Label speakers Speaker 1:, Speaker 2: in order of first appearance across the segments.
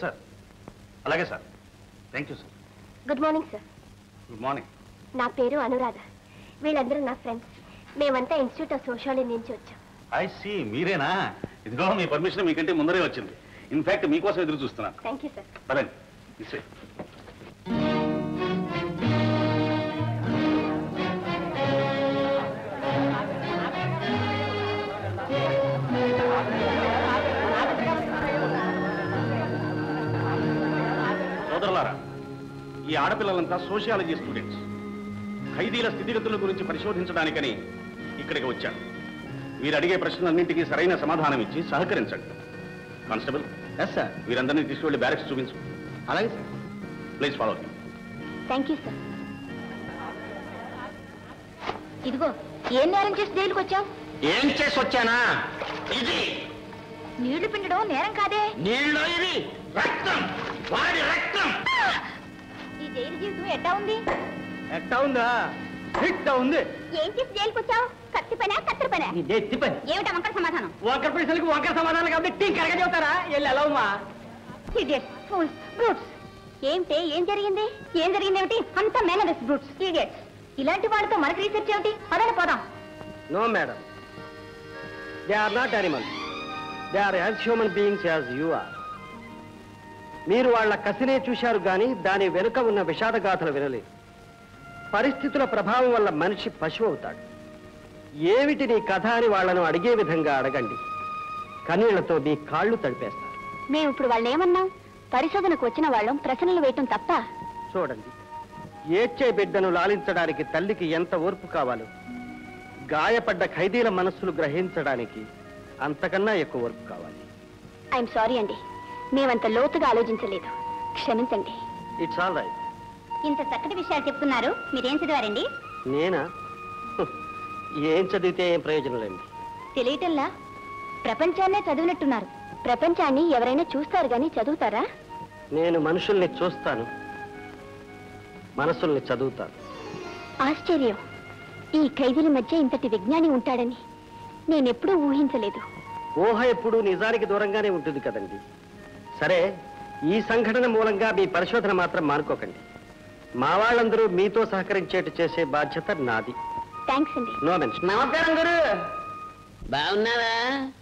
Speaker 1: Sir అలాగే sir thank you sir
Speaker 2: good morning sir
Speaker 1: good morning
Speaker 2: నా పేరు అనురాధ వీళ్ళందరూ నా ఫ్రెండ్స్ మేమంతా ఇన్స్టిట్యూట్ ఆఫ్ సోషాలజీ నుంచి వచ్చాం
Speaker 1: ఐ సి మీరేనా ఇదిగో మీ పర్మిషన్ మీకంటే ముందరే వచ్చింది ఇన్ఫాక్ట్ మీకోసం ఎదురు చూస్తున్నాను
Speaker 2: థ్యాంక్ యూ సార్
Speaker 1: పదండి ఇసే సోదరులారా ఈ ఆడపిల్లలంతా సోషియాలజీ స్టూడెంట్స్ ఖైదీల స్థితిగతుల గురించి పరిశోధించడానికని ఇక్కడికి వచ్చాను మీరు అడిగే ప్రశ్నలన్నింటికీ సరైన సమాధానం ఇచ్చి సహకరించండి కానిస్టేబుల్
Speaker 3: ఎస్ సార్
Speaker 1: వీరందరినీ తీసుకువెళ్ళి బ్యారెక్స్ చూపించు
Speaker 3: అలాగే sir
Speaker 1: please follow
Speaker 2: thank you sir ఇదిగో ఏం నేరం చేసి జైలుకి వచ్చావు
Speaker 3: ఏం చేసి వచ్చానా ఇది
Speaker 2: నీళ్లు పిండడం నేరం కాదే
Speaker 3: నీళ్ళు ఇది రక్తం వాడి రక్తం
Speaker 2: ఈ జైలు జీవితం ఎట్టా ఉంది
Speaker 3: ఎట్టా ఉందా హిట్ ఉంది
Speaker 2: ఏం చేసి జైలుకి వచ్చావు కత్తి పనా కత్తిరి పనా
Speaker 3: ఇదే తిప్పని
Speaker 2: ఏమిటా వంకర సమాధానం
Speaker 3: వంకర ప్రశ్నలకి వంకర సమాధానం కాబట్టి టీ కరగ చెబుతారా వెళ్ళి ఎలా ఉమ్మా
Speaker 2: ఇడియట్స్ ఫూల్స్ బ్రూట్స్ ఏమిటి ఏం జరిగింది ఏం జరిగింది ఏమిటి అంత మేనరస్ బ్రూట్స్ ఇడియట్స్ ఇలాంటి వాళ్ళతో మనకి రీసెర్చ్ ఏమిటి పదండి పోదాం
Speaker 3: no madam they are not animals they are as human beings as you are మీరు వాళ్ళ కసినే చూశారు కానీ దాని వెనుక ఉన్న విషాదగాథలు వినలేదు పరిస్థితుల ప్రభావం వల్ల మనిషి పశువు అవుతాడు ఏమిటి నీ కథ అని వాళ్ళను అడిగే విధంగా అడగండి కన్నీళ్లతో మీ కాళ్ళు తడిపేస్తారు
Speaker 2: మేము ఇప్పుడు వాళ్ళని ఏమన్నాం పరిశోధనకు వచ్చిన వాళ్ళం ప్రశ్నలు వేయటం తప్ప
Speaker 3: చూడండి ఏడ్చే బిడ్డను లాలించడానికి తల్లికి ఎంత ఓర్పు కావాలో గాయపడ్డ ఖైదీల మనస్సులు గ్రహించడానికి అంతకన్నా ఎక్కువ ఓర్పు కావాలి
Speaker 2: ఐఎమ్ సారీ అండి మేమంత లోతుగా ఆలోచించలేదు క్షమించండి
Speaker 3: ఇట్స్ ఆల్ రైట్
Speaker 2: ఇంత చక్కటి విషయాలు చెప్తున్నారు మీరేం చదివారండి
Speaker 3: నేనా హ్, ఏం చదివితే ఏం ప్రయోజనం లేండి
Speaker 2: తెలియటంలా ప్రపంచాన్నే చదివినట్టున్నారు ప్రపంచాన్ని ఎవరైనా చూస్తారు గాని చదువుతారా
Speaker 3: నేను మనుషుల్ని చూస్తాను మనసుల్ని చదువుతాను
Speaker 2: ఆశ్చర్యం ఈ ఖైదీల మధ్య ఇంతటి విజ్ఞాని ఉంటాడని నేనెప్పుడూ ఊహించలేదు
Speaker 3: ఊహ ఎప్పుడు నిజానికి దూరంగానే ఉంటుంది కదండి సరే ఈ సంఘటన మూలంగా మీ పరిశోధన మాత్రం మానుకోకండి మా వాళ్ళందరూ మీతో సహకరించేట్టు చేసే బాధ్యత నాది
Speaker 2: థ్యాంక్స్ అండి
Speaker 3: నో మెన్షన్
Speaker 4: నమస్కారం గురు బాగున్నావా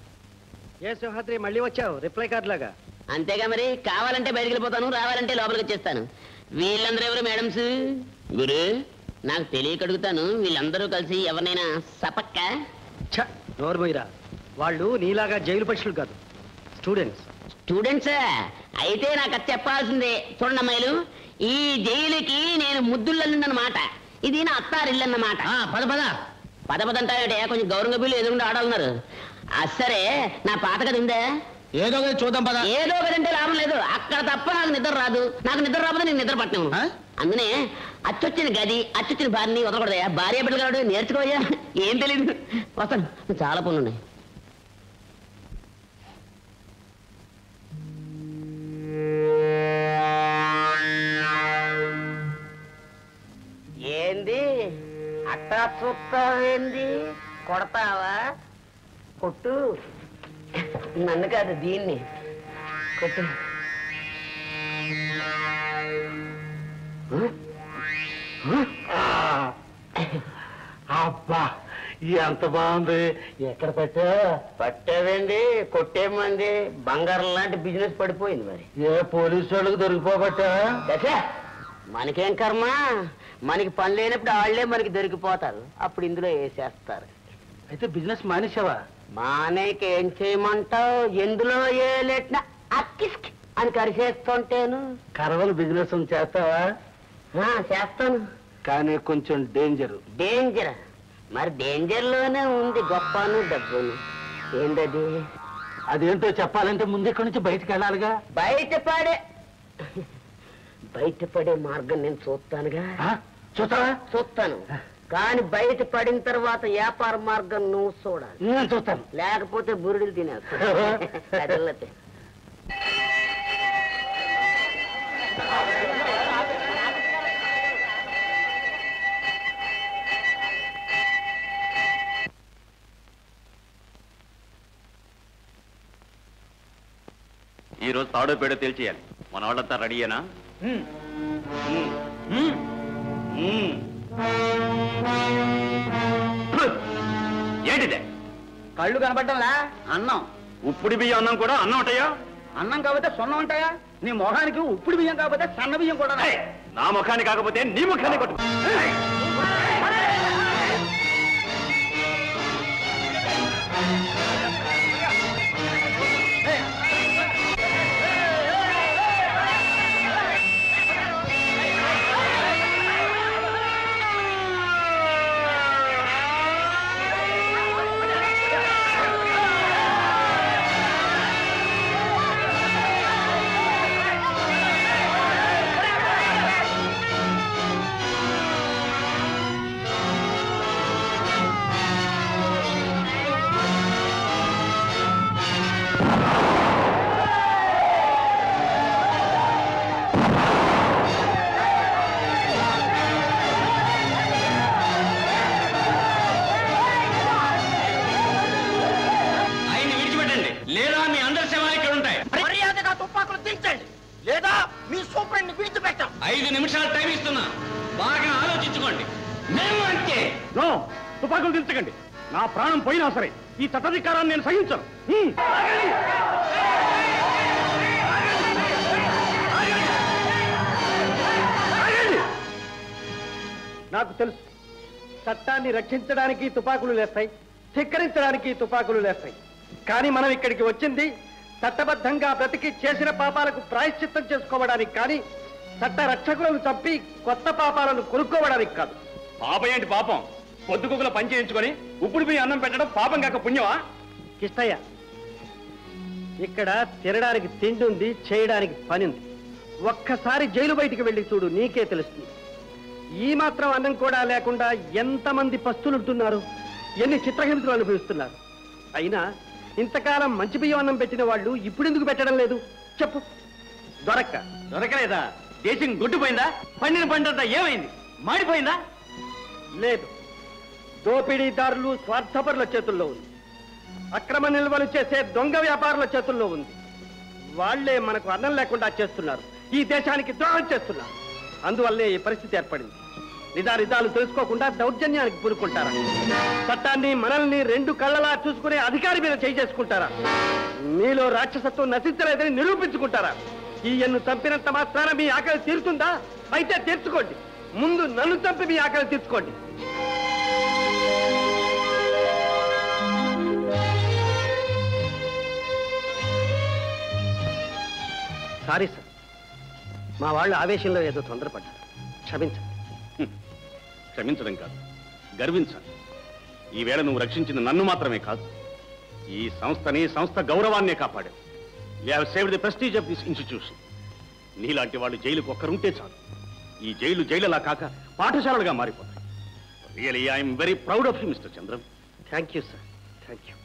Speaker 3: ఏ సింహాద్రి మళ్ళీ వచ్చావు రిప్లై కార్డ్ లాగా
Speaker 4: అంతేగా మరి కావాలంటే బయటికి వెళ్ళిపోతాను రావాలంటే లోపలికి వచ్చేస్తాను వీళ్ళందరూ ఎవరు మేడమ్స్ గురు నాకు తెలియక అడుగుతాను వీళ్ళందరూ కలిసి ఎవరినైనా సపక్క
Speaker 3: ఛ నోర్మోయిరా వాళ్ళు నీలాగా జైలు పక్షులు కాదు స్టూడెంట్స్
Speaker 4: స్టూడెంట్సా అయితే నాకు అది చెప్పాల్సిందే చూడండి అమ్మాయిలు ఈ జైలుకి నేను ముద్దులన్నమాట ఇది నా అత్తారిల్లు అన్నమాట పద పద పద పద అంటే కొంచెం గౌరవంగా బిల్లు ఎదురుకుండా ఆడాలన్నారు అది సరే నా పాత కథ ఉందా
Speaker 3: ఏదో చూద్దాం పద
Speaker 4: ఏదో ఒకటంటే లాభం లేదు అక్కడ తప్ప నాకు నిద్ర రాదు నాకు నిద్ర రాకపోతే నేను నిద్ర పట్టినాను
Speaker 3: ఆ?
Speaker 4: అందునే అచ్చొచ్చిన గది అచ్చొచ్చిన భార్యని వదలకూడదయా భార్య బిడ్డలు కాడు నేర్చుకోవయ్యా ఏం తెలియదు వస్తాను చాలా పనులు ఉన్నాయి ఏంది అట్టా చూస్తావేంది కొడతావా కొట్టు నన్ను కాదు దీన్ని కొట్టు
Speaker 3: అబ్బా ఎంత బాగుంది ఎక్కడ పెట్టా
Speaker 4: పట్టావేండి కొట్టేమంది బంగారం లాంటి బిజినెస్ పడిపోయింది మరి
Speaker 3: ఏ పోలీసు వాళ్ళకి దొరికిపోబట్టా
Speaker 4: దశ మనకేం కర్మ మనకి పని లేనప్పుడు వాళ్ళే మనకి దొరికిపోతారు అప్పుడు ఇందులో వేసేస్తారు
Speaker 3: అయితే బిజినెస్ మానేసావా
Speaker 4: మానేకేం చేయమంటావు ఎందులో ఏ లేటినా అక్కిస్కి అని కరిసేస్తుంటేను
Speaker 3: కరవలు బిజినెస్ చేస్తావా
Speaker 4: ఆ, చేస్తాను
Speaker 3: కానీ కొంచెం డేంజర్
Speaker 4: డేంజర్ మరి డేంజర్ లోనే ఉంది గొప్పను డబ్బును ఏంటది
Speaker 3: అదేంటో చెప్పాలంటే ముందు ఇక్కడి నుంచి బయటికి వెళ్ళాలిగా
Speaker 4: బయటపడే బయటపడే మార్గం నేను చూస్తానుగా
Speaker 3: ఆ? చూస్తావా
Speaker 4: చూస్తాను కానీ బయట పడిన తర్వాత వ్యాపార మార్గం నువ్వు చూడాలి
Speaker 3: నేను చూస్తాను
Speaker 4: లేకపోతే బురుడులు తినేస్తా
Speaker 1: ఈ రోజు తాడో పేడో తేల్చేయాలి మన వాళ్ళంతా రెడీయేనా ఏంటిదే
Speaker 3: కళ్ళు కనపడ్డంలా అన్నం
Speaker 1: ఉప్పుడి బియ్యం అన్నం కూడా అన్నం ఉంటాయా
Speaker 3: అన్నం కాకపోతే సొన్నం ఉంటాయా నీ మొహానికి ఉప్పుడు బియ్యం కాకపోతే సన్న బియ్యం కూడా
Speaker 1: నా ముఖాన్ని కాకపోతే నీ ముఖాన్ని కొట్టు ఆయన్ని విడిచిపెట్టండి లేదా మీ అందరి శవాలు ఇక్కడ ఉంటాయి
Speaker 3: మర్యాదగా తుపాకులు దించండి లేదా మీ సూపర్ని విడిచిపెట్టాం
Speaker 1: ఐదు నిమిషాలు టైం ఇస్తున్నా బాగా ఆలోచించుకోండి
Speaker 3: మేము అంటే
Speaker 1: నో తుపాకులు దించకండి నా ప్రాణం పోయినా సరే ఈ తటధికారాన్ని నేను సహించను హ్మ్.
Speaker 3: నాకు తెలుసు చట్టాన్ని రక్షించడానికి తుపాకులు లేస్తాయి ధిక్కరించడానికి తుపాకులు లేస్తాయి కానీ మనం ఇక్కడికి వచ్చింది చట్టబద్ధంగా బ్రతికి చేసిన పాపాలకు ప్రాయశ్చిత్తం చేసుకోవడానికి కానీ చట్ట రక్షకులను చంపి కొత్త పాపాలను కొనుక్కోవడానికి కాదు
Speaker 1: పాపం ఏంటి పాపం పొద్దుకుల పని చేయించుకొని ఉప్పుడు పోయి అన్నం పెట్టడం పాపం కాక పుణ్యమా
Speaker 3: కిష్టయ్య ఇక్కడ తినడానికి తిండి ఉంది చేయడానికి పని ఉంది ఒక్కసారి జైలు బయటికి వెళ్ళి చూడు నీకే తెలుస్తుంది ఈ మాత్రం అన్నం కూడా లేకుండా ఎంతమంది పస్తులుంటున్నారు ఎన్ని చిత్రహింసలు అనుభవిస్తున్నారు అయినా ఇంతకాలం మంచి బియ్యం అన్నం పెట్టిన వాళ్ళు ఇప్పుడు ఎందుకు పెట్టడం లేదు చెప్పు దొరక్క
Speaker 1: దొరకలేదా దేశం గుడ్డుపోయిందా పండిన పంటంతా ఏమైంది మాడిపోయిందా
Speaker 3: లేదు దోపిడీదారులు స్వార్థపరుల చేతుల్లో ఉంది అక్రమ నిల్వలు చేసే దొంగ వ్యాపారుల చేతుల్లో ఉంది వాళ్లే మనకు అన్నం లేకుండా చేస్తున్నారు ఈ దేశానికి ద్రోహం చేస్తున్నారు అందువల్లే ఈ పరిస్థితి ఏర్పడింది నిజానిజాలు తెలుసుకోకుండా దౌర్జన్యానికి పూనుకుంటారా చట్టాన్ని మనల్ని రెండు కళ్ళలా చూసుకునే అధికారి మీద చేయి చేసుకుంటారా మీలో రాక్షసత్వం నశించలేదని నిరూపించుకుంటారా ఈ ఎన్ను చంపినంత మాత్రాన మీ ఆకలి తీరుతుందా అయితే తీర్చుకోండి ముందు నన్ను చంపి మీ ఆకలి తీర్చుకోండి సారీ సార్ మా వాళ్ళు ఆవేశంలో ఏదో తొందరపడ్డారు క్షమించండి
Speaker 1: క్షమించడం కాదు గర్వించాలి ఈవేళ నువ్వు రక్షించిన నన్ను మాత్రమే కాదు ఈ సంస్థని సంస్థ గౌరవాన్నే కాపాడావు you have saved the prestige of this institution నీలాంటి వాళ్ళు జైలుకు ఒక్కరుంటే చాలు ఈ జైలు జైలులా కాక పాఠశాలలుగా మారిపోతాయి really I'm very proud of you mister Chandran
Speaker 3: thank you sir thank you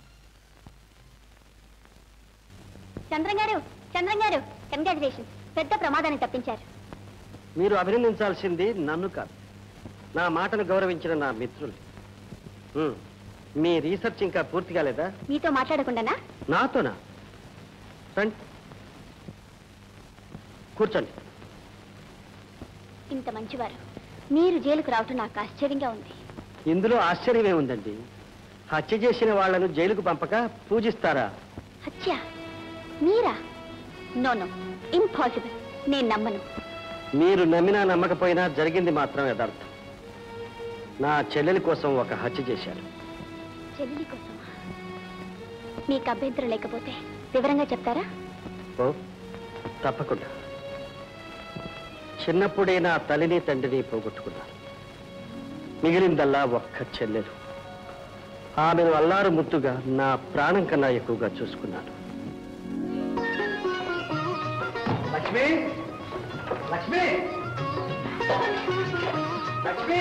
Speaker 2: Chandram garu Chandram గారు కంగ్రాచులేషన్ పెద్ద ప్రమాదాన్ని తప్పించారు
Speaker 3: మీరు అభినందించాల్సింది నన్ను కాదు నా మాటను గౌరవించిన నా మిత్రులు హ్మ్. మీ రీసెర్చ్ ఇంకా పూర్తి కాలేదా
Speaker 2: మీతో మాట్లాడకుండానా
Speaker 3: నాతోనా రండి కూర్చోండి
Speaker 2: ఇంత మంచివారు మీరు జైలుకు రావటం నాకు ఆశ్చర్యంగా ఉంది
Speaker 3: ఇందులో ఆశ్చర్యమే ఉందండి హత్య చేసిన వాళ్లను జైలుకు పంపక పూజిస్తారా
Speaker 2: హత్య మీరా నో నో ఇంపాసిబుల్ నేను నమ్మను
Speaker 3: మీరు నమ్మినా నమ్మకపోయినా జరిగింది మాత్రం యథార్థం నా చెల్లెలి కోసం ఒక హత్య చేశారు
Speaker 2: చెల్లి కోసమా మీకు అభ్యంతరం లేకపోతే వివరంగా చెప్తారా
Speaker 3: ఓ తప్పకుండా చిన్నప్పుడే నా తల్లిని తండ్రిని పోగొట్టుకున్నాను మిగిలిందల్లా ఒక్క చెల్లెలు ఆమెను అల్లారు ముద్దుగా నా ప్రాణం కన్నా ఎక్కువగా చూసుకున్నాను లక్ష్మి లక్ష్మి లక్ష్మి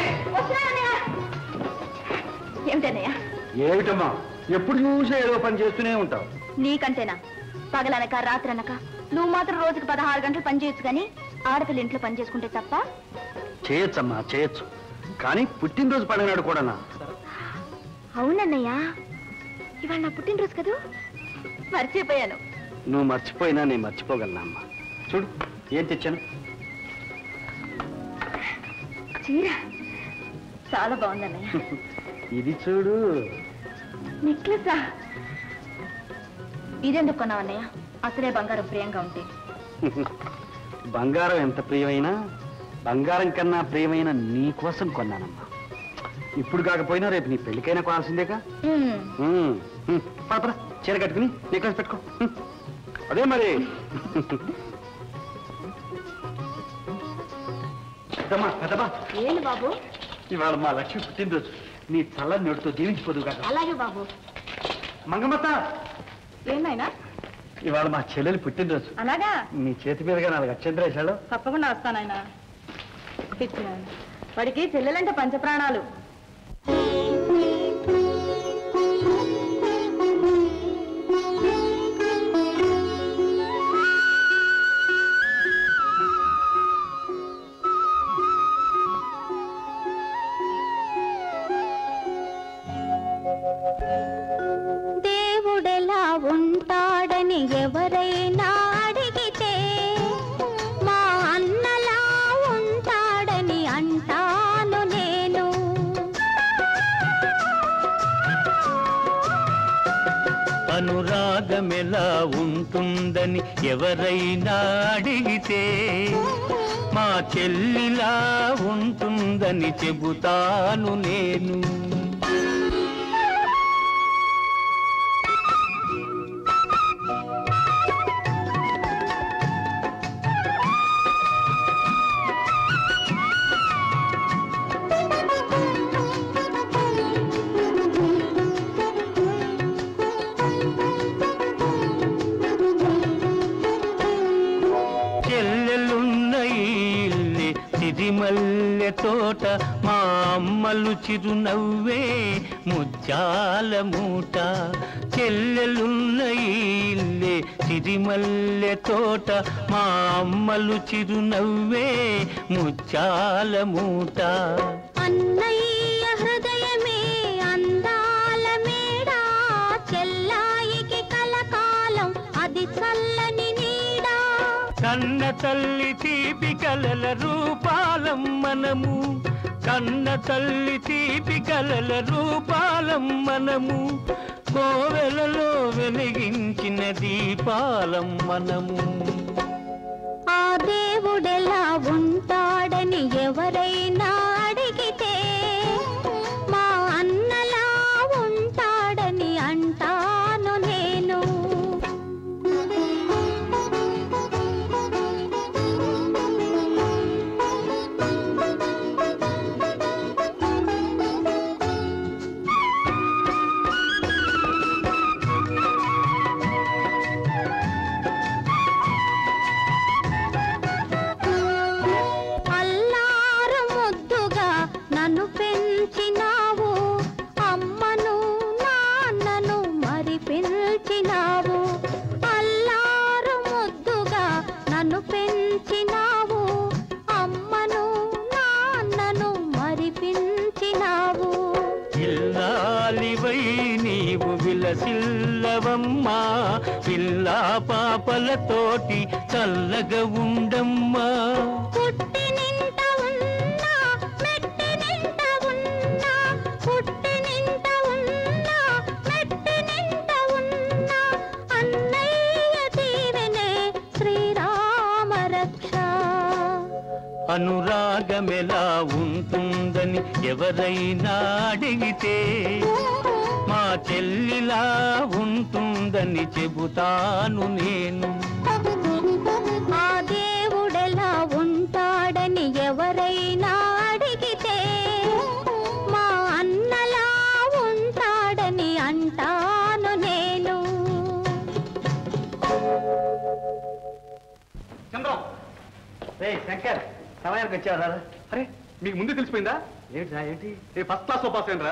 Speaker 2: ఏమిటన్నయ్య
Speaker 3: ఏమిటమ్మా ఎప్పుడు చూసినా ఏదో పని చేస్తూనే ఉంటావు
Speaker 2: నీకంతేనా పగలనక రాత్రనక నువ్వు మాత్రం రోజుకి పదహారు గంటలు పని చేయొచ్చు కానీ ఆడపిల్ల ఇంట్లో పని చేసుకుంటే తప్ప
Speaker 3: చేయొచ్చమ్మా చేయొచ్చు కానీ పుట్టినరోజు పండుగ కూడానా
Speaker 2: అవునన్నయ్య ఇవాళ నా పుట్టినరోజు కదూ మర్చిపోయాను
Speaker 3: నువ్వు మర్చిపోయినా నేను మర్చిపోగలనా అమ్మా చూడు ఏం తెచ్చాను
Speaker 2: చీర చాలా బాగుంది అన్నయ్య
Speaker 3: ఇది చూడు
Speaker 2: నెక్లెసా ఇదెందుకు కొన్నావు అన్నయ్య అసలే బంగారం ప్రియంగా ఉంటే
Speaker 3: బంగారం ఎంత ప్రియమైనా బంగారం కన్నా ప్రియమైన నీ కోసం కొన్నానమ్మా ఇప్పుడు కాకపోయినా రేపు నీ పెళ్ళికైనా కొనాల్సిందేగా
Speaker 2: మ్మ్.
Speaker 3: ఉమ్, ఉమ్, పద, పద, చీర కట్టుకుని నెక్లెస్ పెట్టుకో ఉమ్. అదే మరి పెద్దమ్మా పెద్దమ్మా
Speaker 2: ఏంటి బాబు
Speaker 3: ఇవాళ మా లక్ష్మి పుట్టినరోజు నీ చల్లని నోటితో జీవించిపోదు కాక
Speaker 2: అలాగే బాబు
Speaker 3: మంగమ్మత
Speaker 2: ఏంటైనా
Speaker 3: ఇవాళ మా చెల్లెలు పుట్టినరోజు
Speaker 2: అలాగా
Speaker 3: నీ చేతి మీదుగా నాలుగు అక్షంతరేశాలు
Speaker 2: తప్పకుండా వస్తానాయన వాడికి చెల్లెలంటే పంచప్రాణాలు
Speaker 5: దేవుడెలా ఉంటాడని ఎవరైనా అడిగితే మా అన్నలా ఉంటాడని అంటాను నేను
Speaker 6: అనురాగమెలా ఉంటుందని ఎవరైనా అడిగితే మా చెల్లిలా ఉంటుందని చెబుతాను నేను చెల్లెలున్న ఈ ఇల్లే సిరిమల్లె తోట మా అమ్మలు చిరునవ్వే ముత్యాల మూట చెల్లెలున్న ఈ ఇల్లే సిరిమల్లె తోట మా అమ్మలు చిరునవ్వే ముత్యాల మూట
Speaker 5: అన్నయ్య హృదయమే అందాల మేడ చెల్లాయికి కలకాలం అది చల్లని నీడా
Speaker 6: కన్న తల్లి తీపి కలల రూపాలం మనము కన్న తల్లి తీపి కలల రూపాలం మనము కోవెలలో వెలిగించిన దీపాలం మనము
Speaker 5: ఆ దేవుడెలా ఉంటాడని ఎవరైనా అడిగితే మా అన్నలా ఉంటాడని అంటాను నేను అల్లారు ముద్దుగా నన్ను పెంచినావు అమ్మను నాన్నను మరి పెంచినావు అల్లారు ముద్దుగా నన్ను పెంచినావు అమ్మను నాన్నను మరి పెంచినావు
Speaker 6: ఇల్లాలివై నీవు విలసిల్లవమ్మా పిల్లా పాపలతోటి చల్లగా ఉండమ్మా
Speaker 5: పుట్టి నింట ఉన్నా మెట్టి నింట ఉన్నా పుట్టి నింట ఉన్నా మెట్టి నింట ఉన్నా అన్నయ్య దీవెనే శ్రీరామ రక్ష
Speaker 6: అనురాగమెలా ఉంటుందని ఎవరైనా అడిగితే మా చెల్లిలా ఉంటుందని చెబుతాను నేను
Speaker 5: ఆ దేవుడెలా ఉంటాడని ఎవరైనా అడిగితే మా అన్నలా ఉంటాడని అంటాను నేను
Speaker 3: చంద్రం రే శంకర్ సమయానికి వచ్చారా
Speaker 1: అరే మీకు ముందే తెలిసిపోయిందా
Speaker 3: ఏంటి ఏంటి
Speaker 1: ఏ ఫస్ట్ క్లాస్ లో పాస్ అయినరా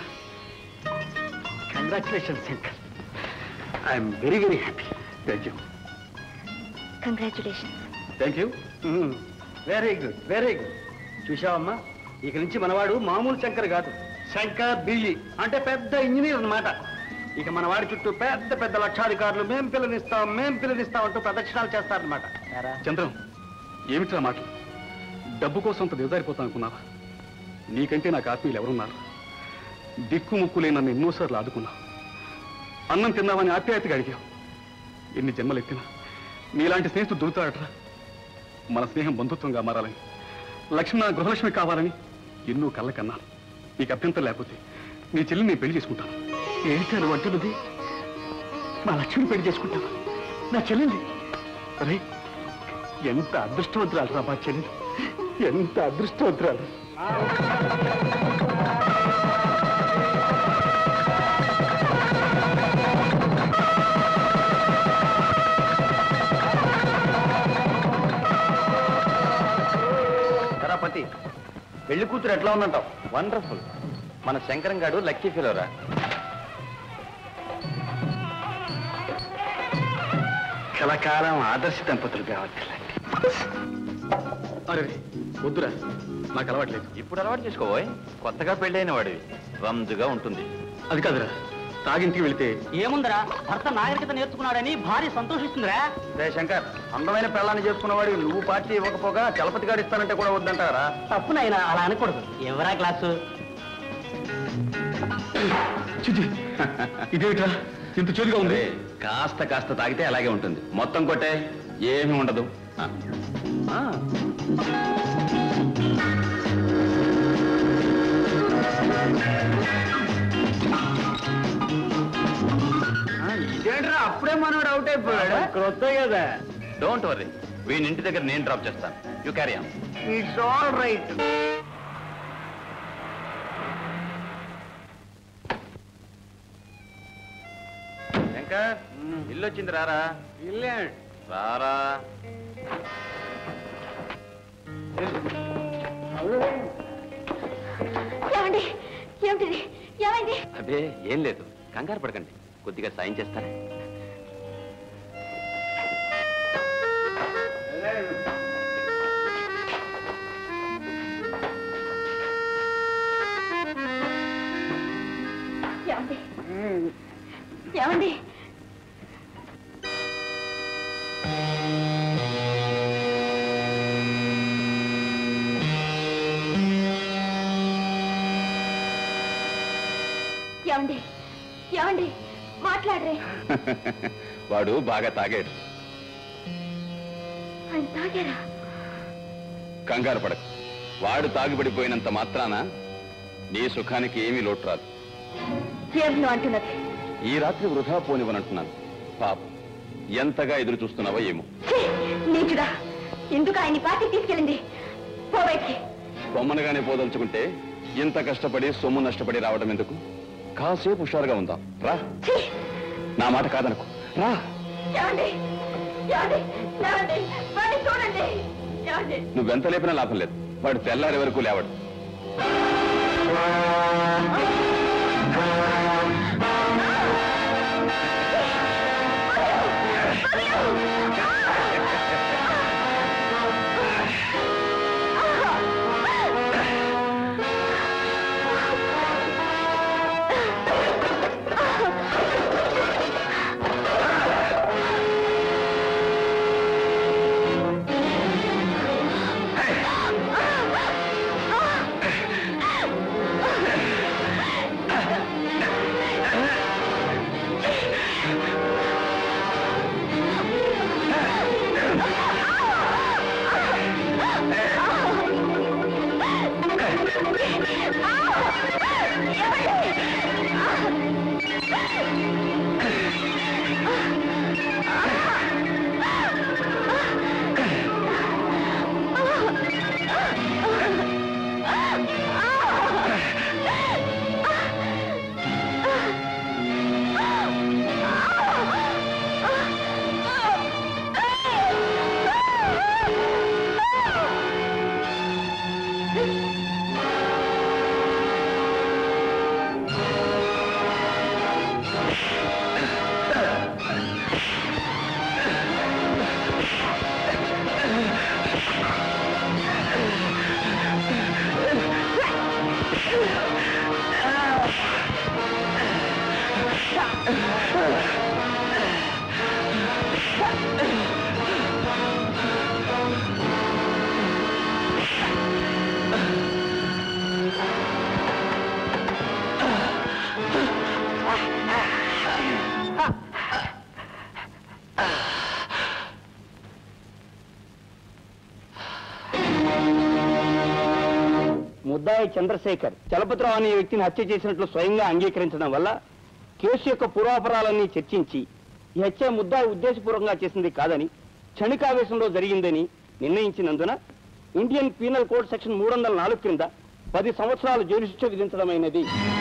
Speaker 3: congratulation Shankar I'm very very happy thank you
Speaker 2: congratulation
Speaker 1: thank you
Speaker 3: very good very good చూసావమ్మా ఇక నుంచి మనవాడు మామూలు శంకర్ కాదు శంకర్ బిల్లి అంటే పెద్ద ఇంజనీర్ అన్నమాట ఇక మన వాడి చుట్టూ పెద్ద పెద్ద లక్షాధికారులు మేం పిల్లనిస్తాం మేం పిల్లనిస్తాం అంటూ ప్రదక్షిణాలు చేస్తారనమాట
Speaker 7: చంద్రం ఏమిట్రా మాటలు డబ్బు కోసం అంత దిగజారిపోతాం అనుకున్నావా నీకంటే నాకు ఆత్మీయులు ఎవరున్నారు దిక్కు ముక్కు లేని నన్ను ఎన్నోసార్లు ఆదుకున్నావు అన్నం తిన్నావని ఆప్యాయతగా అడిగావు ఎన్ని జన్మలు ఎత్తినా నీలాంటి స్నేహితుడు దొరుకుతాడట్రా మన స్నేహం బంధుత్వంగా మారాలని లక్ష్మి నా గృహలక్ష్మి కావాలని ఎన్నో కళ్ళ కన్నాను నీకు అభ్యంతరం లేకపోతే నీ చెల్లిని నేను పెళ్లి చేసుకుంటాను
Speaker 3: ఏంటారు అంటున్నది మా లక్ష్మిని పెళ్లి చేసుకుంటావా నా చెల్లెల్ని అరే ఎంత అదృష్టవంతురాలు రా మా చెల్లెలు ఎంత అదృష్టవంతురాలు
Speaker 8: పతి పెళ్లి కూతురు ఎట్లా ఉందంటావు వండర్ఫుల్ మన శంకరం గాడు లక్కీ ఫిలోరా
Speaker 3: కలకాలం ఆదర్శ దంపతులు కావచ్చు
Speaker 7: అరే వద్దురా నాకు అలవాట్లేదు
Speaker 8: ఇప్పుడు అలవాటు చేసుకోబోయ్ కొత్తగా పెళ్ళైన వాడివి రంజుగా ఉంటుంది
Speaker 7: అది కాదురా తాగింటికి వెళితే
Speaker 4: ఏముందిరా భర్త నాగరికత నేర్చుకున్నాడని భార్య సంతోషిస్తుందిరా
Speaker 8: రే శంకర్ అందమైన పెళ్ళాన్ని చేసుకున్నవాడివి నువ్వు పార్టీ ఇవ్వకపోగా చలపతి గారు ఇస్తానంటే కూడా వద్దంటారా
Speaker 4: తప్పునైనా అలా అనకూడదు ఎవరా క్లాసు
Speaker 7: చిచి ఇదేమిట్రా ఇంత చేదుగా ఉంది
Speaker 8: అరే కాస్త కాస్త తాగితే అలాగే ఉంటుంది మొత్తం కొట్టే ఏమీ ఉండదు ఆ. ఆ.
Speaker 3: ఇదేంట్రా అప్పుడే మనోడు అవుట్ అయిపోయాడు
Speaker 8: క్రొత్త కదా డోంట్ వరీ వీని ఇంటి దగ్గర నేను డ్రాప్ చేస్తాను you carry on
Speaker 3: it's all right
Speaker 8: Shankar ఇల్లు వచ్చింది రారా
Speaker 3: ఇల్లే
Speaker 8: రారా
Speaker 2: ఏమండి ఏమిటిది ఏమైంది
Speaker 8: అదే ఏం లేదు కంగారు పడకండి కొద్దిగా సాయం చేస్తారా
Speaker 2: ఏమండి ఏమండి ఏమండి ఏమండి మాట్లాడరే
Speaker 8: వాడు బాగా తాగాడు
Speaker 2: ఆయన తాగారా
Speaker 8: కంగారు పడకు వాడు తాగిపడిపోయినంత మాత్రాన నీ సుఖానికి ఏమీ లోటు రాదు
Speaker 2: ఏం నువ్వు అంటున్నది
Speaker 8: ఈ రాత్రి వృధా పోనివనంటున్నాను పాప ఎంతగా ఎదురు చూస్తున్నావో ఏమో
Speaker 2: ఛీ, నీచుడా ఎందుకు ఆయన్ని పార్టీ తీసుకెళ్ళింది పో బయటికి
Speaker 8: బొమ్మనగానే పోదలుచుకుంటే ఇంత కష్టపడి సొమ్ము నష్టపడి రావడం ఎందుకు కాసేపు హుషారుగా ఉందాం రా
Speaker 2: ఛీ,
Speaker 8: నా మాట కాదనకు రా
Speaker 2: ఏమండి ఏమండి ఏమండి వాడిని చూడండి ఏమండి
Speaker 8: నువ్వెంత లేపినా లాభం లేదు వాడు తెల్లారి వరకు లేవడు
Speaker 3: చంద్రశేఖర్ చలపతిరావు అనే వ్యక్తిని హత్య చేసినట్లు స్వయంగా అంగీకరించడం వల్ల కేసు యొక్క పూర్వాపరాలన్నీ చర్చించి ఈ హత్య ముద్దా ఉద్దేశపూర్వకంగా చేసింది కాదని క్షణికావేశంలో జరిగిందని నిర్ణయించినందున ఇండియన్ పీనల్ కోడ్ సెక్షన్ మూడు వందల నాలుగు క్రింద పది సంవత్సరాలు జైలు శిక్ష విధించడమైనది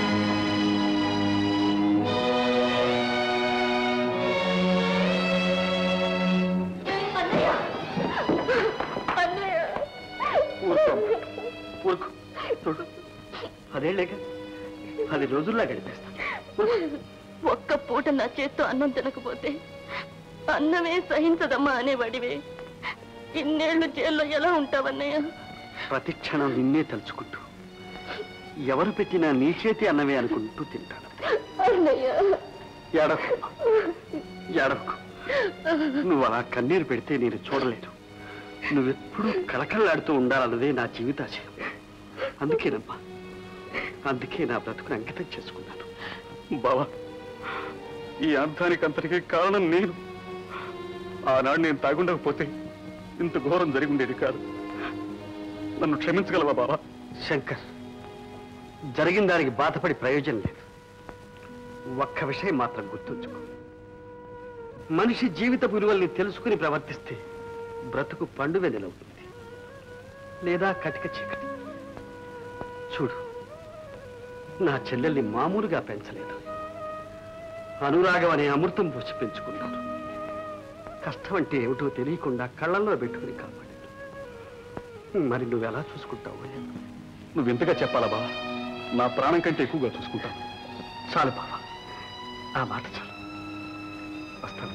Speaker 3: ఊరుకో చూడు పదేళ్ళేక పది రోజుల్లో గడిపేస్తా
Speaker 2: ఒక్క పూట నా చేత్తో అన్నం తినకపోతే అన్నమే సహించదమ్మా అనేవాడివే ఇన్నేళ్లు జైల్లో ఎలా ఉంటావన్నయ్య
Speaker 3: ప్రతి క్షణం నిన్నే తలుచుకుంటూ ఎవరు పెట్టినా నీ చేతి అన్నమే అనుకుంటూ తింటాను
Speaker 2: అన్నయ్య
Speaker 3: ఏడవకు ఏడవకు నువ్వు అలా కన్నీరు పెడితే నేను చూడలేను నువ్వెప్పుడూ కలకల్లాడుతూ ఉండాలన్నదే నా జీవితాశయం అందుకేనమ్మా అందుకే నా బ్రతుకుని అంకితం చేసుకున్నాను
Speaker 7: బావా ఈ అర్థానికి అంతటికీ కారణం నేను ఆనాడు నేను తాగుండకపోతే ఇంత ఘోరం జరిగి ఉండేది కాదు నన్ను క్షమించగలవా బావా
Speaker 3: శంకర్ జరిగిన దానికి బాధపడి ప్రయోజనం లేదు ఒక్క విషయం మాత్రం గుర్తుంచుకో మనిషి జీవిత విలువల్ని తెలుసుకుని ప్రవర్తిస్తే బ్రతుకు పండు వెన్నెలవుతుంది లేదా కటిక చీకటి చూడు నా చెల్లెల్ని మామూలుగా పెంచలేదు అనురాగం అనే అమృతం పోసి పెంచుకున్నాను కష్టం అంటే ఏమిటో తెలియకుండా కళ్ళల్లో పెట్టుకుని కాపాడాను మరి నువ్వెలా చూసుకుంటావు అయ్యా?
Speaker 7: నువ్వు ఎంతగా చెప్పాలా బావా నా ప్రాణం కంటే ఎక్కువగా చూసుకుంటాను
Speaker 3: చాలు బాబా ఆ మాట చాలు వస్తాను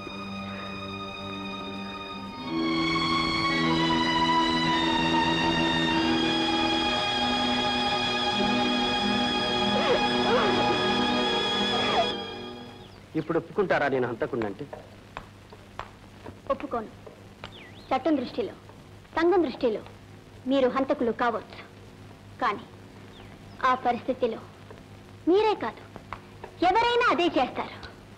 Speaker 3: ఇప్పుడు ఒప్పుకుంటారా నేను హంతకుండంటే
Speaker 2: ఒప్పుకోను చట్టం దృష్టిలో సంఘం దృష్టిలో మీరు హంతకులు కావచ్చు కానీ ఆ పరిస్థితిలో మీరే కాదు ఎవరైనా అదే చేస్తారు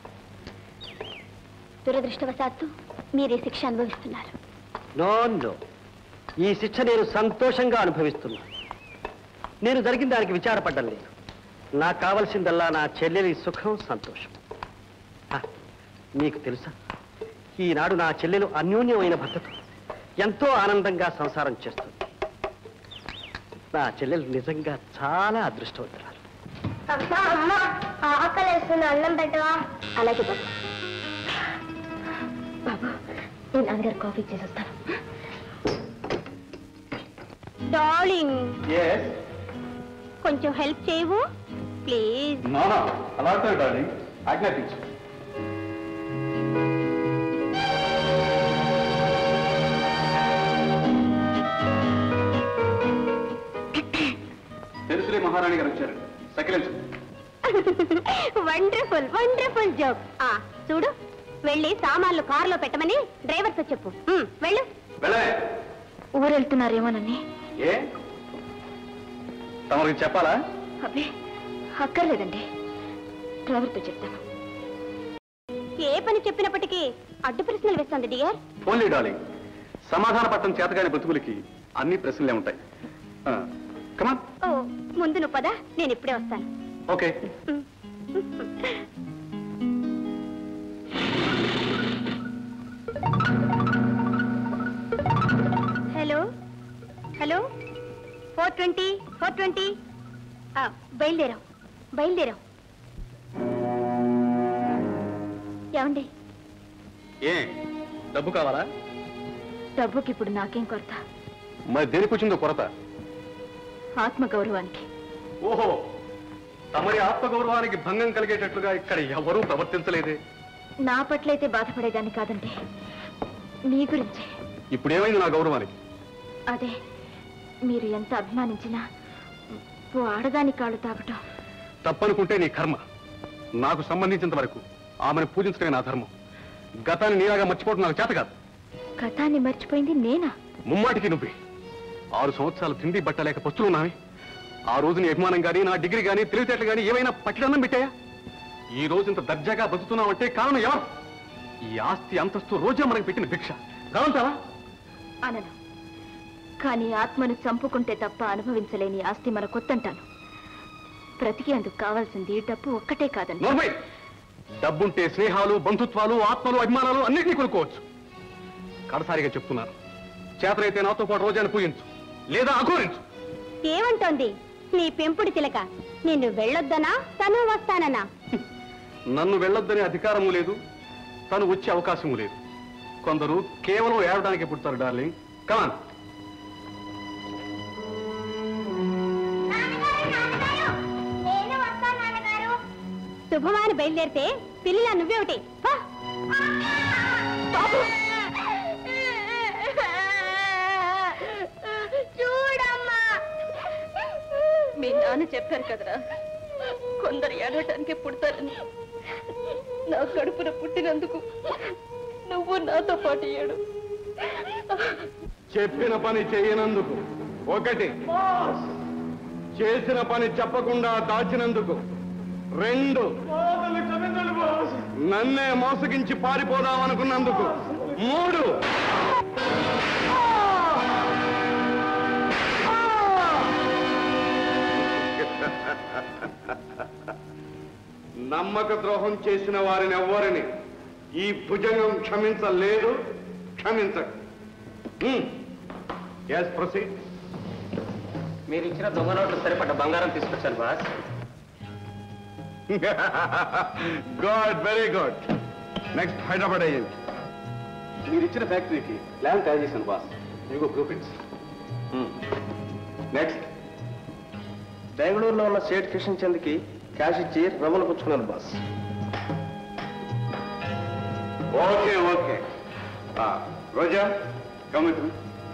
Speaker 2: దురదృష్టవశాత్తు మీరు ఈ శిక్ష అనుభవిస్తున్నారు
Speaker 3: నో నో ఈ శిక్ష నేను సంతోషంగా అనుభవిస్తున్నాను నేను జరిగిన దానికి విచారపడ్డం లేదు నాకు కావలసిందల్లా నా చెల్లెలి సుఖం సంతోషం ఆ, మీకు తెలుసా ఈనాడు నా చెల్లెలు అన్యోన్యమైన భర్తతో ఎంతో ఆనందంగా సంసారం చేస్తుంది నా చెల్లెలు నిజంగా చాలా అదృష్టవంతురాలు
Speaker 2: ఆకలేస్తున్న అన్నం పెట్టవా అలాగే బాబు బాబు నేను నాన్నగారు కాఫీ చేసి వస్తాను డార్లింగ్ కొంచెం హెల్ప్ చేయవు ప్లీజ్
Speaker 7: నానా అలా అంటారు డార్లింగ్ ఆజ్ఞాపించు తెలుసులే మహారాణి గారు వచ్చారు సకిలించు
Speaker 2: వండర్ఫుల్ వండర్ఫుల్ జోక్ ఆ చూడు వెళ్ళి సామాన్లు కారులో పెట్టమని డ్రైవర్తో చెప్పు ఉమ్, వెళ్ళు
Speaker 7: వెళ్ళే
Speaker 2: ఊరెళ్తున్నారేమోనని
Speaker 7: ఏ తమరికి చెప్పాలా
Speaker 2: అబ్బే అక్కర్లేదండి డ్రైవర్తో చెప్తాను ఏ పని చెప్పినప్పటికీ అడ్డు ప్రశ్నలు వేస్తుంది డియర్
Speaker 7: ఫోన్లీ డార్లింగ్ సమాధాన పట్టం చేతగాని బతుకులకి అన్ని ప్రశ్నలే ఉంటాయి కమా
Speaker 2: ఓ ముందు నువ్వు పదా నేను ఇప్పుడే వస్తాను
Speaker 7: okay
Speaker 2: hello hello four twenty four twenty బయలుదేరాం బయలుదేరాం ఏమండి
Speaker 7: ఏ డబ్బు కావాలా
Speaker 2: డబ్బుకి ఇప్పుడు నాకేం కొరత
Speaker 7: మరి దేనికి వచ్చిందో కొరత
Speaker 2: ఆత్మగౌరవానికి
Speaker 7: ఓహో తమరి ఆత్మగౌరవానికి భంగం కలిగేటట్లుగా ఇక్కడ ఎవరూ ప్రవర్తించలేదే
Speaker 2: నా పట్లయితే బాధపడేదాన్ని కాదండి మీ గురించే
Speaker 7: ఇప్పుడేమైంది నా గౌరవానికి
Speaker 2: అదే మీరు ఎంత అభిమానించినా ఓ ఆడదాని కాళ్ళు తాగటం
Speaker 7: తప్పనుకుంటే నీ కర్మ నాకు సంబంధించినంత వరకు ఆమెను పూజించడమే నా ధర్మం గతాన్ని నీలాగా మర్చిపోవడం నాకు చేత కాదు
Speaker 2: గతాన్ని మర్చిపోయింది నేనా
Speaker 7: ముమ్మాటికి నువ్వే ఆరు సంవత్సరాలు తిండి బట్టలేక పస్తులు ఉన్నావే ఆ రోజు నీ అభిమానం కానీ నా డిగ్రీ కానీ తెలివితేటలు కానీ ఏమైనా పట్టిదన్నం పెట్టాయా ఈ రోజు ఇంత దర్జాగా బతుకుతున్నావంటే కారణం ఎవరు ఈ ఆస్తి అంతస్తు రోజే మనకు పెట్టిన భిక్ష కావంటావా
Speaker 2: అనను కానీ ఆత్మను చంపుకుంటే తప్ప అనుభవించలేని ఆస్తి మన కొత్తంటాను బ్రతికేందుకు కావాల్సింది డబ్బు ఒక్కటే కాదండి
Speaker 7: నోర్మై డబ్బుంటే స్నేహాలు బంధుత్వాలు ఆత్మలు అభిమానాలు అన్నింటినీ కొనుక్కోవచ్చు కడసారిగా చెప్తున్నాను చేతనైతే నాతో పాటు రోజాన్ని పూజించు లేదా అఘోరించు
Speaker 2: ఏమంటోంది నీ పెంపుడు చిలక నిన్ను వెళ్ళొద్దనా తను వస్తానన్నా
Speaker 7: నన్ను వెళ్ళొద్దనే అధికారము లేదు తను వచ్చే అవకాశము లేదు కొందరు కేవలం ఏడడానికి పుడతారు డార్లింగ్ కమాన్
Speaker 2: శుభమాని బయలుదేరితే పిల్లిలా నువ్వేమిటి పా. బాబు. చూడమ్మా మీ నాన్న చెప్పారు కదరా కొందరు ఏడటానికి పుడతారని నా కడుపున పుట్టినందుకు నువ్వు నాతో పాటు ఏడు
Speaker 7: చెప్పిన పని చేయనందుకు ఒకటి చేసిన పని చెప్పకుండా దాచినందుకు రెండు నన్నే మోసగించి పారిపోదామనుకున్నందుకు మూడు నమ్మక ద్రోహం చేసిన వారిని ఎవ్వరిని ఈ భుజంగం క్షమించలేదు క్షమించదు ఎస్ ప్రొసీడ్
Speaker 3: మీరు ఇచ్చిన దొంగ నోట్లు సరిపడ్డ బంగారం తీసుకొచ్చాను boss
Speaker 7: good very good next Hyderabad అయ్యింది మీరు ఇచ్చిన ఫ్యాక్టరీకి ల్యాండ్ తయారు చేశాను బాస్ ఇదిగో బ్లూ ప్రింట్స్ నెక్స్ట్
Speaker 3: బెంగళూరులో ఉన్న సేట్ కిషన్ చంద్కి క్యాష్ ఇచ్చి రవ్వలు పుచ్చుకున్నాను boss
Speaker 7: okay okay Roja come with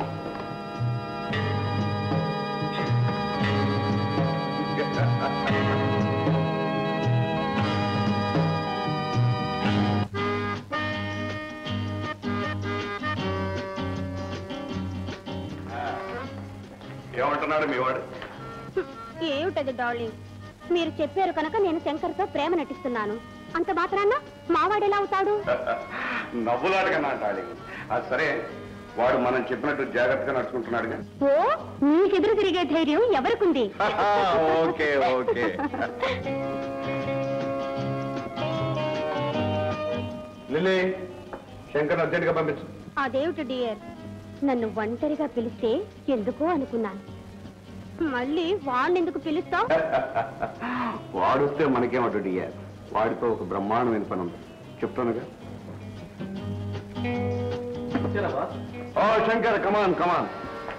Speaker 7: ఏమంటున్నాడు మీ వాడు
Speaker 2: ఏమిటది డార్లింగ్ మీరు చెప్పారు కనుక నేను శంకర్తో ప్రేమ నటిస్తున్నాను అంత మాత్రాన మావాడు ఎలా అవుతాడు
Speaker 7: నవ్వులాటగా డార్లింగ్ అది సరే వాడు మనం చెప్పినట్టు జాగ్రత్తగా నడుచుకుంటున్నాడుగా
Speaker 2: ఓ నీకెదురు తిరిగే ధైర్యం ఎవరికుంది
Speaker 7: ఓకే ఓకే లిల్లీ శంకర్ అర్జెంట్గా పంపించు
Speaker 2: అదేమిటి డియర్ నన్ను ఒంటరిగా పిలిస్తే ఎందుకో అనుకున్నాను మళ్ళీ వాణ్ణెందుకు పిలుస్తావు
Speaker 7: వాడొస్తే మనకేమటు డియర్ వాడితో ఒక బ్రహ్మాండమైన పని ఉంది చెప్తానుగా ఓ శంకర్ కమాన్ కమాన్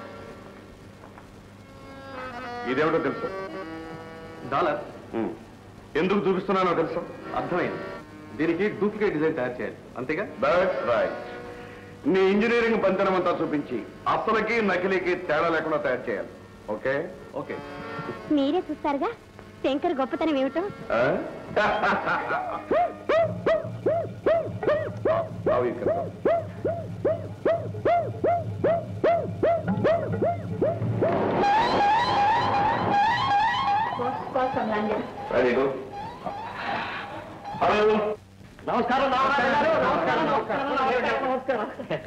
Speaker 7: ఇదేమిటో తెలుసా డాలర్ ఎందుకు చూపిస్తున్నానో తెలుసా అర్థమైంది దీనికి డూప్లికేట్ డిజైన్ తయారు చేయాలి అంతేగా దట్స్ రైట్ నీ ఇంజనీరింగ్ బంధనం అంతా చూపించి అసలుకి నకిలీకి తేడా లేకుండా తయారు చేయాలి ఓకే ఓకే
Speaker 2: మీరే చూస్తారుగా శంకర్ గొప్పతనం ఏమిటో
Speaker 7: Now you can go. Ready, go. Hello
Speaker 3: నమస్కారం నమస్కారం నమస్కారం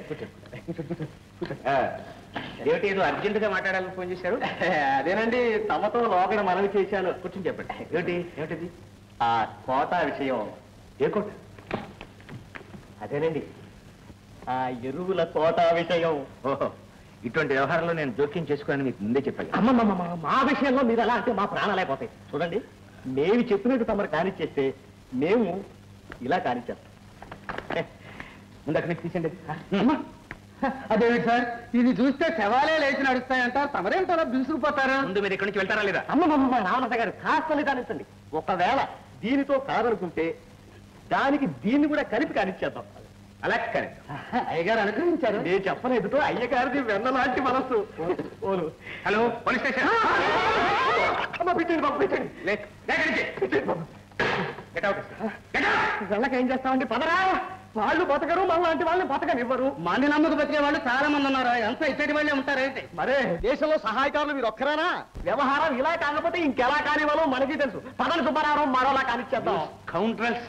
Speaker 3: ఏమిటి ఏదో అర్జెంట్ గా మాట్లాడాలని ఫోన్ చేశారు అదేనండి తమతో లోగడ మనవి చేశాను కూర్చొని చెప్పండి ఏమిటి ఏమిటిది ఆ కోట విషయం ఏ కోట అదేనండి ఆ ఎరువుల కోట విషయం
Speaker 9: ఓహో ఇటువంటి వ్యవహారంలో నేను జోక్యం చేసుకోవాలని మీకు ముందే చెప్పాను
Speaker 3: అమ్మమ్మమ్మ మా విషయంలో మీరు ఎలా అంటే మా ప్రాణాలు అయిపోతాయి చూడండి మేము చెప్పినట్టు తమరు కానిచ్చేస్తే మేము ఇలా కానిచ్చేస్తాం ముందు అక్కడికి తీసండి
Speaker 10: అదేమిటి సార్ ఇది చూస్తే శవాలే లేచి నడుస్తాయంట తమరేంటారా బిగుసుకుపోతారు
Speaker 9: ముందు మీరు ఇక్కడి నుంచి వెళ్తారా లేదా
Speaker 3: అమ్మమ్మమ్మ రామలత గారు కాస్త కానిచ్చండి ఒకవేళ దీనితో కాదనుకుంటే దానికి దీన్ని కూడా కలిపి కానిచ్చేద్దాం
Speaker 9: అలా కానీ
Speaker 3: అయ్యగారు అనుగ్రహించారు నేను చెప్పలేదుతో అయ్యగారిది వెన్న లాంటి మనస్సు ఓలు
Speaker 9: హలో పోలీస్ స్టేషన్
Speaker 3: అమ్మ పెట్టండి బాబు పెట్టండి
Speaker 9: లే, లే ఇక్కడి నుంచి.
Speaker 3: పెట్టండి బాబు
Speaker 9: Get out. Get out.
Speaker 3: వెళ్ళక ఏం చేస్తామండి పదరా వాళ్ళు బతకరు మన లాంటి వాళ్ళని బతకనివ్వరు
Speaker 10: మంది నమ్మకు బతికే వాళ్ళు చాలా మంది ఉన్నారు ఎంత ఇచ్చటి వాళ్ళే ఉంటారేంటి
Speaker 3: మరే దేశంలో సహాయకారులు మీరు ఒక్కరానా వ్యవహారం ఇలా కాకపోతే ఇంకెలా కానివ్వాలో మనకి తెలుసు పదన సుబ్బారావు మరోలా కానిచ్చేద్దాం
Speaker 9: కౌంటర్స్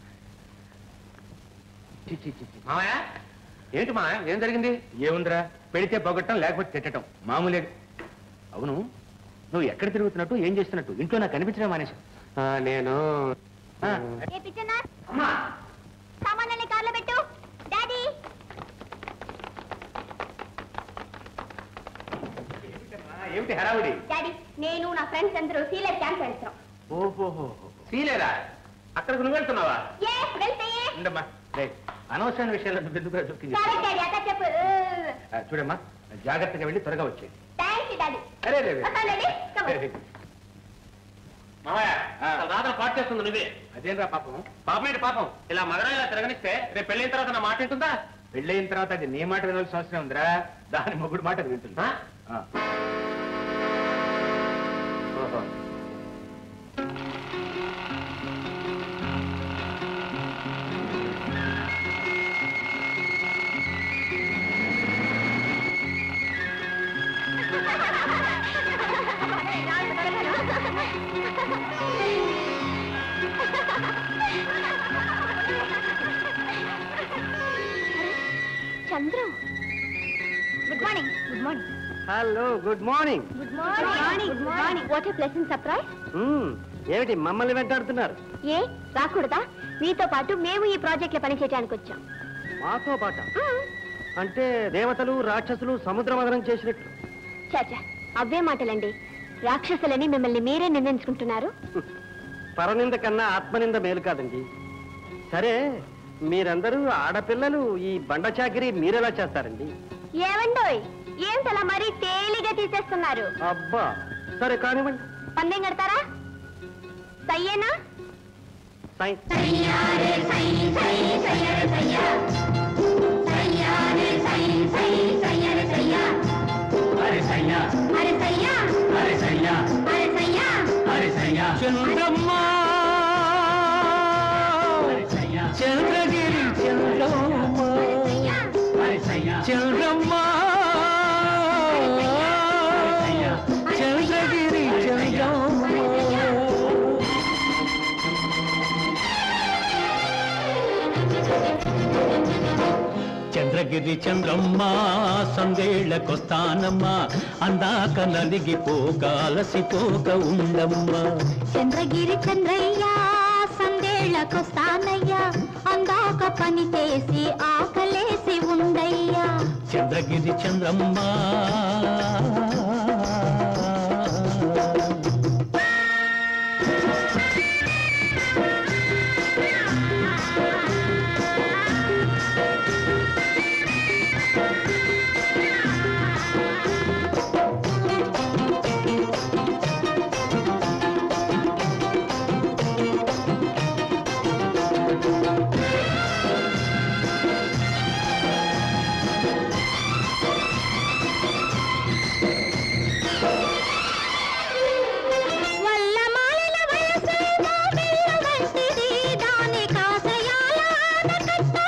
Speaker 9: మామయ్య ఏంటి మా ఏం జరిగింది ఏముందిరా పెడితే పొగట్టం లేకపోతే తిట్టడం మామూలే అవును నువ్వు ఎక్కడ తిరుగుతున్నట్టు ఏం చేస్తున్నట్టు ఇంట్లో నాకు కనిపించడం మానేసి
Speaker 3: నేను
Speaker 2: ఏ పిచ్చన్నా సామాన్లని కార్లో పెట్టు డాడీ
Speaker 9: ఏమిటి హడావుడి
Speaker 2: డాడీ నేను నా ఫ్రెండ్స్ అందరూ సీలర్ క్యాంప్ వెళ్తాం
Speaker 9: ఓహోహో సీలేరా అక్కడికి నువ్వు వెళ్తున్నావా
Speaker 2: ఏ వెళ్తే
Speaker 9: ఉండమ్మా రేయ్, అనవసరమైన విషయాలు నువ్వు ఎందుకు జోక్యం
Speaker 2: సరే
Speaker 9: చేసుకుంటావు?
Speaker 2: డాడీ అట్లా చెప్పు
Speaker 9: ఆ, చూడమ్మా జాగ్రత్తగా వెళ్ళి త్వరగా వచ్చేది
Speaker 2: థ్యాంక్ యూ డాడీ
Speaker 9: అరే రే
Speaker 2: వస్తాను డాడీ Come on.
Speaker 9: మామయ్య
Speaker 3: రాత్రి పాటు చేస్తుంది నువ్వే
Speaker 9: అదేంరా పాపం
Speaker 3: పాపం ఏంటి పాపం ఇలా మగరా ఇలా తిరగనిస్తే రేపు పెళ్ళైన తర్వాత నా మాట వింటుందా
Speaker 9: పెళ్ళైన తర్వాత అది నీ మాట వినాల్సిన అవసరం ఉందిరా దాని మొగుడు మాట అది వింటుంది
Speaker 3: ఆ?
Speaker 9: ఆ. ఓహో
Speaker 2: Chandru good morning good morning
Speaker 3: hello good morning
Speaker 2: good morning good morning what a pleasant surprise
Speaker 3: ఏమిటి మమ్మల్ని వెంటాడుతున్నారు
Speaker 2: ఏ రాకూడదా మీతో పాటు మేము ఈ ప్రాజెక్ట్ లో పని చేయడానికి వచ్చాం
Speaker 3: మాతో పాట అంటే దేవతలు రాక్షసులు సముద్రమదనం చేసినట్టు
Speaker 2: చాచా అవే మాటలండి రాక్షసులని మిమ్మల్ని మీరే నిర్ణయించుకుంటున్నారు
Speaker 3: పరనింద కన్నా ఆత్మనింద మేలు కాదండి సరే మీరందరూ ఆడపిల్లలు ఈ బండ చాకిరి మీరెలా చేస్తారండి
Speaker 2: ఏమండోయ్ ఏంటలా మరీ తేలిగా తీసేస్తున్నారు
Speaker 3: అబ్బా సరే కానివ్వండి
Speaker 2: పందెం కడతారా సయ్యేనా
Speaker 3: సై
Speaker 6: చంద్రమ్మ చంద్రగిరి చంద్రమ్మ చంద్రమ్మ చంద్రగిరి చంద్రమ్మ చంద్రగిరి చంద్రమ్మ సందేళ్లకొస్తానమ్మ అందాక నలిగిపోక అలసిపోక ఉండమ్మా
Speaker 5: చంద్రగిరి చంద్రయ్య సందేళ్లకొస్తానయ్యా అందాక పని చేసి ఆకలేసి ఉండయ్యా
Speaker 6: చంద్రగిరి చంద్రమ్మ
Speaker 5: వల్ల మాలిన వయసేమో బిల్ల వంటిది దాని కాసయాల ఆనకట్ట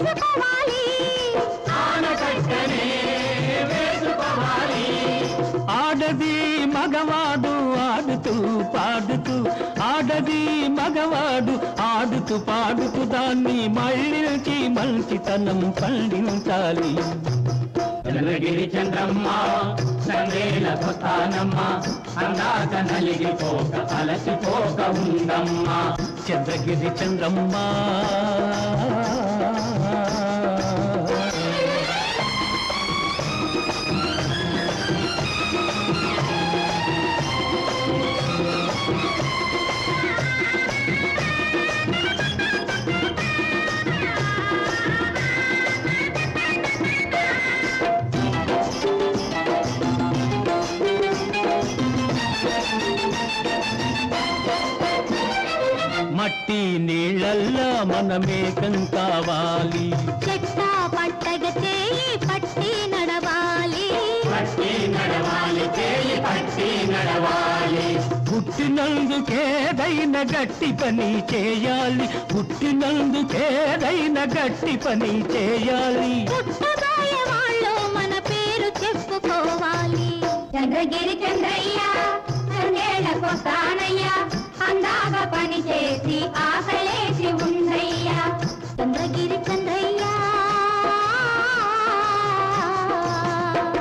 Speaker 5: వేసుకోవాలి
Speaker 6: ఆడది మగవాడు ఆడుతూ పాడుతూ ఆడది మగవాడు ఆడుతూ పాడుతూ దాన్ని మళ్ళీ మంచితనం పండించాలి చంద్రగిరి చంద్రమ్మ సందేలకొస్తానమ్మ అందాక నలిగిపోక అలసిపోక ఉండమ్మ చంద్రగిరి చంద్రమ్మ మట్టి నీళ్ళల్లా మనమేకం కావాలి
Speaker 5: చెట్ట పట్టగ చేయి పట్టి నడవాలి
Speaker 6: పట్టి నడవాలి చేయి పట్టి నడవాలి పుట్టినందుకేదైన గట్టి పని చేయాలి పుట్టినందుకేదైన గట్టి పని చేయాలి
Speaker 5: పుట్టబోయే వాళ్ళు మన పేరు చెప్పుకోవాలి చంద్రగిరి చంద్రయ్య సందేళ్లకొస్తానయ్యా అందాక పని చేసి ఆకలేసి ఉండయ్యా చంద్రగిరి చంద్రయ్య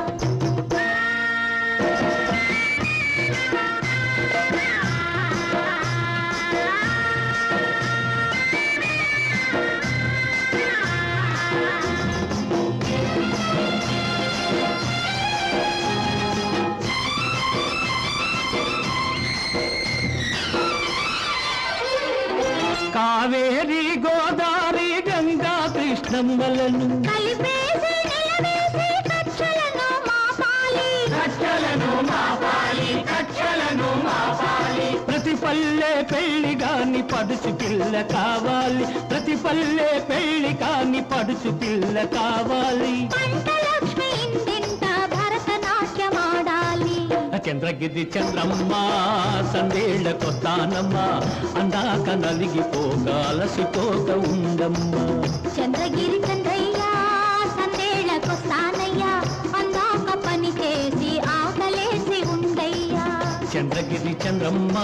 Speaker 6: కావేరి గోదావరి గంగా కృష్ణమ్మలను
Speaker 5: కలిపేసి నిలవేసి కక్షలను మాపాలి
Speaker 6: కక్షలను మాపాలి కక్షలను మాపాలి ప్రతి పల్లె పెళ్లి గాని పడుచు పిల్ల కావాలి ప్రతి పల్లె పెళ్లి కాని పడుచు పిల్ల కావాలి
Speaker 5: పంట లక్ష్మి ఇంటింట భరతనాట్యమాడాలి
Speaker 6: చంద్రగిరి చంద్రమ్మ సందేళ్లకొస్తానమ్మ అందాక నలిగిపోక అలసిపోక ఉండమ్మా
Speaker 5: చంద్రగిరి చంద్రయ్య సందేళ్లకొస్తానయ్యా అందాక పని చేసి ఆకలేసి ఉండయ్యా
Speaker 6: Chandragiri Chandramma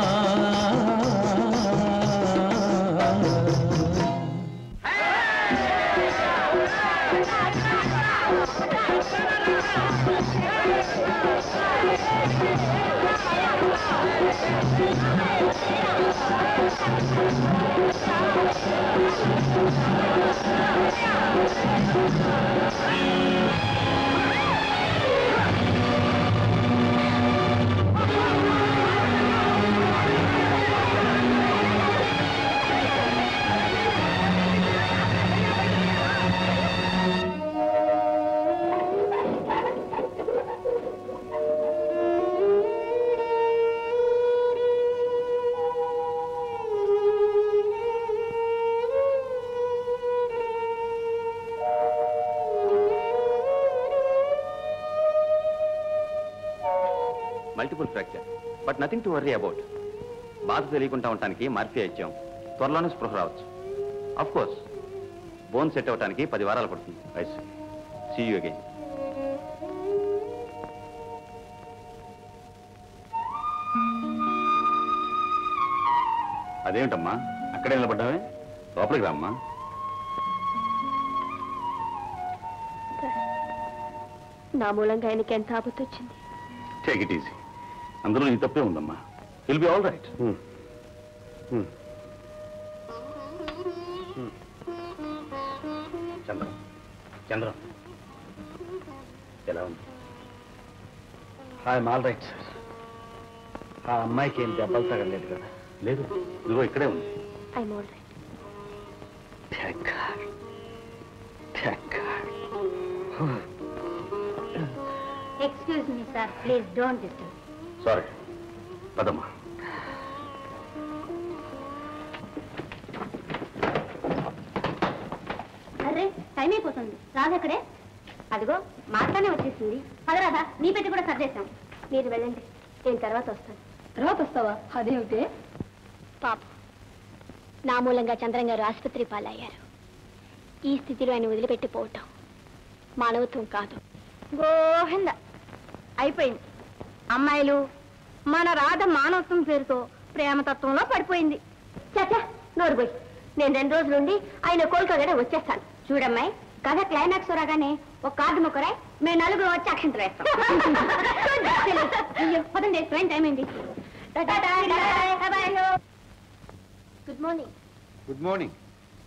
Speaker 8: multiple fracture but nothing to worry about బాధ తెలియకుండా ఉండటానికి మార్ఫియా ఇచ్చాం త్వరలోనే స్పృహ రావచ్చు అఫ్ కోర్స్ బోన్ సెట్ అవడానికి పది వారాలు పడుతుంది ఐస్ సీ యూ అగైన్ అదేమిటమ్మా అక్కడే నిలబడ్డావే లోపలికి రామ్మా
Speaker 2: నా మూలంగా ఆయనకి ఎంత ఆపత్తు వచ్చింది
Speaker 1: టేక్ ఇట్ ఈజీ అందులో నీ తప్పే ఉందమ్మా will be all right Chandram Chandram ఎలా ఉంది
Speaker 3: ఐఎమ్ ఆల్ రైట్ సార్ ఆ అమ్మాయికి ఏం దెబ్బలు తగలేదు కదా
Speaker 1: లేదు ఇదిగో ఇక్కడే ఉంది
Speaker 2: I'm all right
Speaker 3: Thank God. Thank God.
Speaker 2: Excuse me sir please don't disturb
Speaker 1: sorry పదమ్మా
Speaker 2: అరే టైం అయిపోతుంది రాదక్కడే అదిగో మాట్లానే వచ్చేసింది పదరాదా నీ పెట్టి కూడా సర్దేశాం మీరు వెళ్ళండి నేను తర్వాత వస్తాను తర్వాత వస్తావా అదేమిటి పాప నా మూలంగా చంద్రం గారు ఆసుపత్రి పాలయ్యారు ఈ స్థితిలో ఆయన వదిలిపెట్టిపోవటం మానవత్వం కాదు గోహింద అయిపోయింది అమ్మాయిలు మన రాధ మానవత్వం పేరుతో ప్రేమతత్వంలో పడిపోయింది చచ్చా నోరుపోయి నేను రెండు రోజులుండి ఆయన కోలుకోగానే వచ్చేస్తాను చూడమ్మాయి కథ క్లైమాక్స్ రాగానే ఒక కార్డు మొక్కరాయి మేము నలుగురు వచ్చి అక్షంత వేస్తాం అయ్యో, పదండి ట్రైన్ టైం అయింది గుడ్ మార్నింగ్
Speaker 3: గుడ్ మార్నింగ్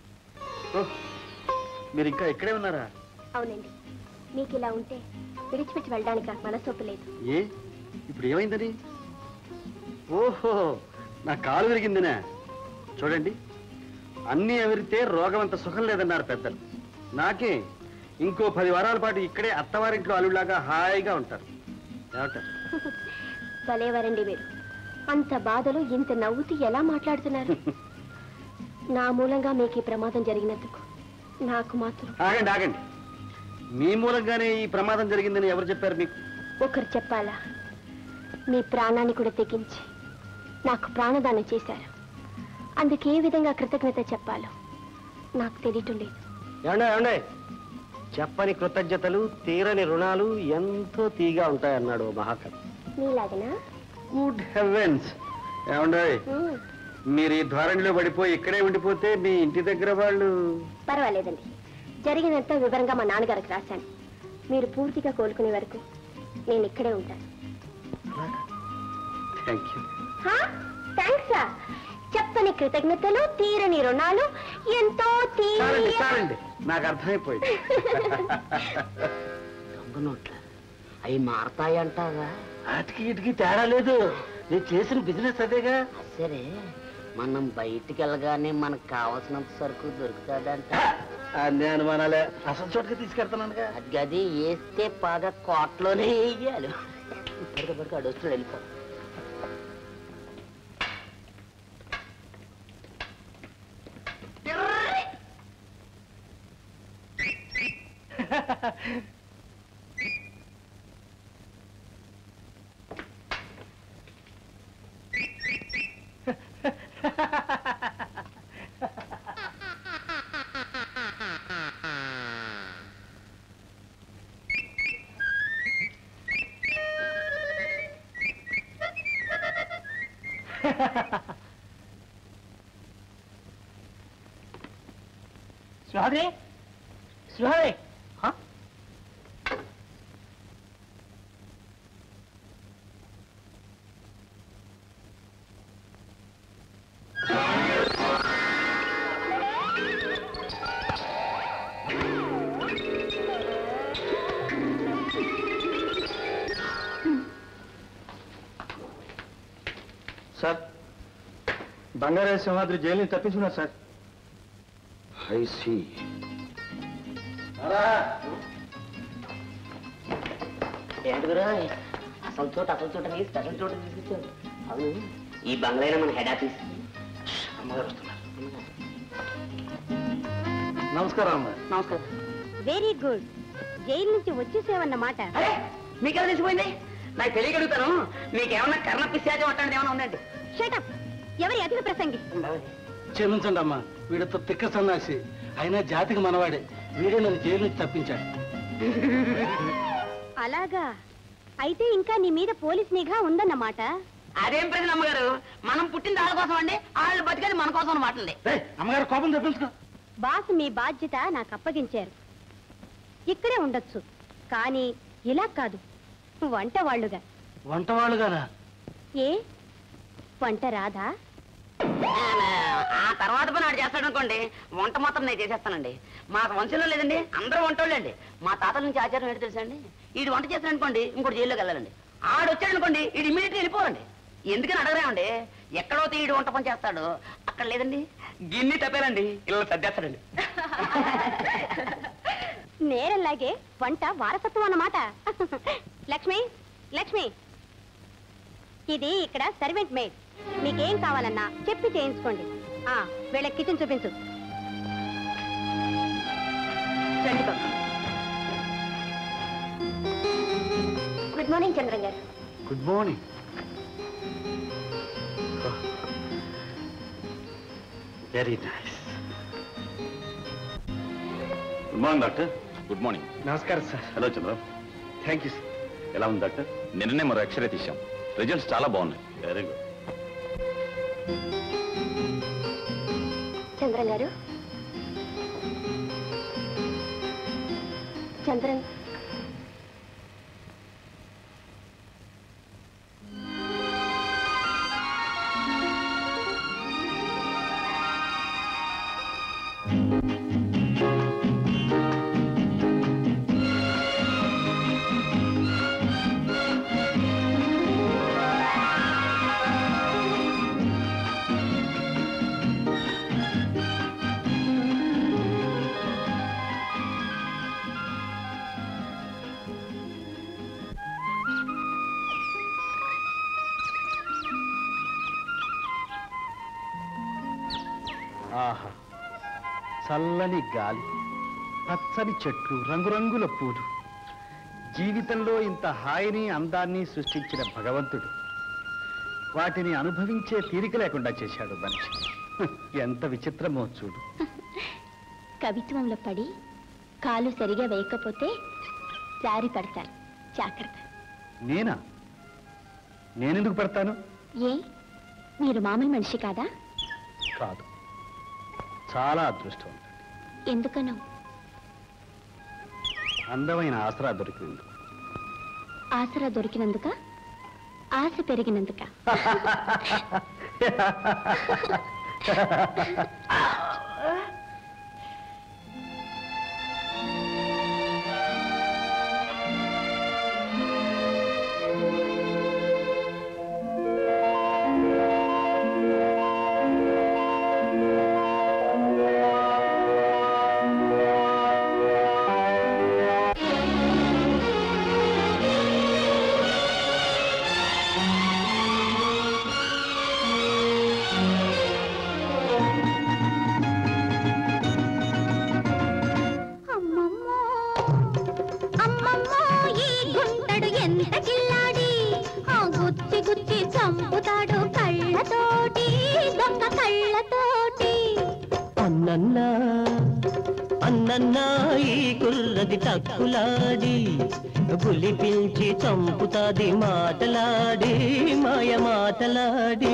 Speaker 3: మీరు ఇంకా ఇక్కడే ఉన్నారా
Speaker 2: అవునండి మీకు ఇలా ఉంటే విడిచిపెట్టి వెళ్ళడానికి నాకు మనసొప్పు లేదు
Speaker 3: ఏ ఇప్పుడు ఏమైందని ఓహో నా కాలు విరిగిందినా చూడండి అన్నీ ఎవిరితే రోగం అంత సుఖం లేదన్నారు పెద్దలు నాకే ఇంకో పది వారాల పాటు ఇక్కడే అత్తవారింట్లో అల్లులాగా హాయిగా ఉంటారు ఏమంటారు
Speaker 2: భలేవారండి మీరు అంత బాధలు ఇంత నవ్వుతూ ఎలా మాట్లాడుతున్నారు నా మూలంగా మీకు ఈ ప్రమాదం జరిగినందుకు నాకు మాత్రం
Speaker 3: ఆగండి ఆగండి మీ మూలంగానే ఈ ప్రమాదం జరిగిందని ఎవరు చెప్పారు మీకు
Speaker 2: ఒకరు చెప్పాలా మీ ప్రాణాన్ని కూడా తెగించి నాకు ప్రాణదానం చేశారు అందుకు ఏ విధంగా కృతజ్ఞత చెప్పాలో నాకు తెలియటం లేదు
Speaker 3: ఏమండే ఏమండే చెప్పని కృతజ్ఞతలు తీరని రుణాలు ఎంతో తీగా ఉంటాయన్నాడు ఓ మహాకవి
Speaker 2: మీలాగనా
Speaker 3: గుడ్ హెవెన్స్ ఏమండే
Speaker 2: ఉమ్,
Speaker 3: మీరు ఈ ధోరణిలో పడిపోయి ఇక్కడే ఉండిపోతే మీ ఇంటి దగ్గర వాళ్ళు
Speaker 2: పర్వాలేదండి జరిగినంత వివరంగా మా నాన్నగారికి రాశాను మీరు పూర్తిగా కోలుకునే వరకు నేను ఇక్కడే ఉంటాను
Speaker 3: థ్యాంక్ యూ
Speaker 2: థ్యాంక్స్ చెప్పని కృతజ్ఞతలు తీరని రుణాలు ఎంతో
Speaker 3: చాలండి
Speaker 2: తీయ
Speaker 3: చాలండి నాకు అర్థమైపోయింది
Speaker 4: దొంగ నోట్ల అవి మారతాయంటావా
Speaker 3: అటుకి ఇటుకి తేడా లేదు నేను చేసిన బిజినెస్ అదేగా
Speaker 4: సరే మనం బయటికి వెళ్ళగానే మనకు కావాల్సినంత సరుకు దొరుకుతుందంట
Speaker 3: అన్నీ అనుమానాలే అసలు చోటుకి తీసుకెళ్తానుగా
Speaker 4: అది గది వేస్తే బాగా కోటలోనే వేయాలి పడుకో పడుకో అడు వస్తున్నాడు వెళ్ళిపో
Speaker 3: సుహాద్రి సుహాద్రి సార్ బంగారాయ సింహాద్రి జైలు నుంచి తప్పించుకున్నారు సార్ ఐ సీ
Speaker 4: ఏంటి గురు అసలు చోట అసలు చోట తీసి స్పెషల్ చోట తీసుకొచ్చాడు అవును ఈ బంగ్లాలో మన హెడ్ ఆఫీస్
Speaker 3: అమ్మగారు వస్తున్నారు నమస్కారం అమ్మ
Speaker 4: నమస్కారం
Speaker 2: వెరీ గుడ్ జైలు నుంచి వచ్చేసేవన్నమాట
Speaker 4: అరే మీకెలా తెలిసిపోయింది నాకు తెలియగలుగుతాను మీకేమన్నా కర్ణ పిశాచం అట్లాంటిది ఏమైనా ఉందండి
Speaker 2: షటప్ ఎవరి అధిక ప్రసంగి
Speaker 3: క్షమించండి అమ్మా వీడితో తిక్క సన్నాసి అయినా జాతికి మనవాడే వీడే నన్ను జైలు నుంచి తప్పించాడు
Speaker 2: అలాగా అయితే ఇంకా నీ మీద పోలీస్ నిఘా ఉందన్నమాట
Speaker 4: అదేం ప్రశ్న అమ్మగారు మనం పుట్టింది వాళ్ళ కోసం అండి వాళ్ళు బతికేది మన కోసం అన్నమాటండి
Speaker 3: ఏయ్, అమ్మగారు కోపం తెప్పించుకో
Speaker 2: బాస్ మీ బాధ్యత నాకు అప్పగించారు ఇక్కడే ఉండొచ్చు కానీ ఇలా కాదు వంట వాళ్ళుగా
Speaker 3: వంట వాళ్ళుగానా
Speaker 2: ఏ వంట రాదా
Speaker 4: ఆ తర్వాత పని ఆడు చేస్తాడు అనుకోండి వంట మాత్రం నేను చేసేస్తానండి మా వంశంలో లేదండి అందరూ వంటోళ్ళండి మా తాతల నుంచి ఆచారం ఏంటో తెలుసా అండి ఈడు వంట చేస్తాడు అనుకోండి ఇంకోటి జైల్లోకి వెళ్ళాలండి ఆడు వచ్చాడు అనుకోండి ఈడు ఇమీడియట్ వెళ్ళిపోరండి ఎందుకని అడగరామండి ఎక్కడో ఈడు వంట పని చేస్తాడు అక్కడ లేదండి గిన్నె తప్పేలండి ఇలా సర్దేస్తాడండి
Speaker 2: నేరల్లాగే వంట వారసత్వం అన్నమాట లక్ష్మి లక్ష్మి ఇది ఇక్కడ సర్వెంట్ మేడ్ మీకేం కావాలన్నా చెప్పి చేయించుకోండి ఆ వీళ్ళ కిచెన్ చూపించు రండి బాబు. Good morning Chandram garu
Speaker 3: good morning very nice
Speaker 1: good morning doctor good morning
Speaker 3: నమస్కారం sir
Speaker 1: hello Chandra
Speaker 3: thank you sir
Speaker 1: ఎలా ఉంది డాక్టర్ నిన్ననే మరో ఎక్స్రే తీశాం రిజల్ట్స్ చాలా బాగున్నాయి వెరీ గుడ్
Speaker 2: చంద్రం గారు చంద్రన్
Speaker 3: ఆహా చల్లని గాలి పచ్చని చెట్లు రంగురంగుల పూలు జీవితంలో ఇంత హాయిని అందాన్ని సృష్టించిన భగవంతుడు వాటిని అనుభవించే తీరిక లేకుండా చేశాడు మనిషి హ్, ఎంత విచిత్రమో చూడు
Speaker 2: కవిత్వంలో పడి కాలు సరిగా వేయకపోతే జారి పడతారు జాగ్రత్త
Speaker 3: నేనా నేనెందుకు పడతాను
Speaker 2: ఏ మీరు మామూలు మనిషి కాదా
Speaker 3: కాదు చాలా అదృష్టం
Speaker 2: ఎందుకనో
Speaker 3: అందమైన ఆసరా దొరికింది
Speaker 2: ఆసరా దొరికినందుక ఆశ పెరిగినందుక
Speaker 5: కళ్ళతోటి దొంగ కళ్ళతోటి
Speaker 6: అన్నన్నా అన్నన్నా ఈ కుర్రది తక్కులాడి పులి పిలిచి చంపుతాది మాటలాడి మాయ మాటలాడి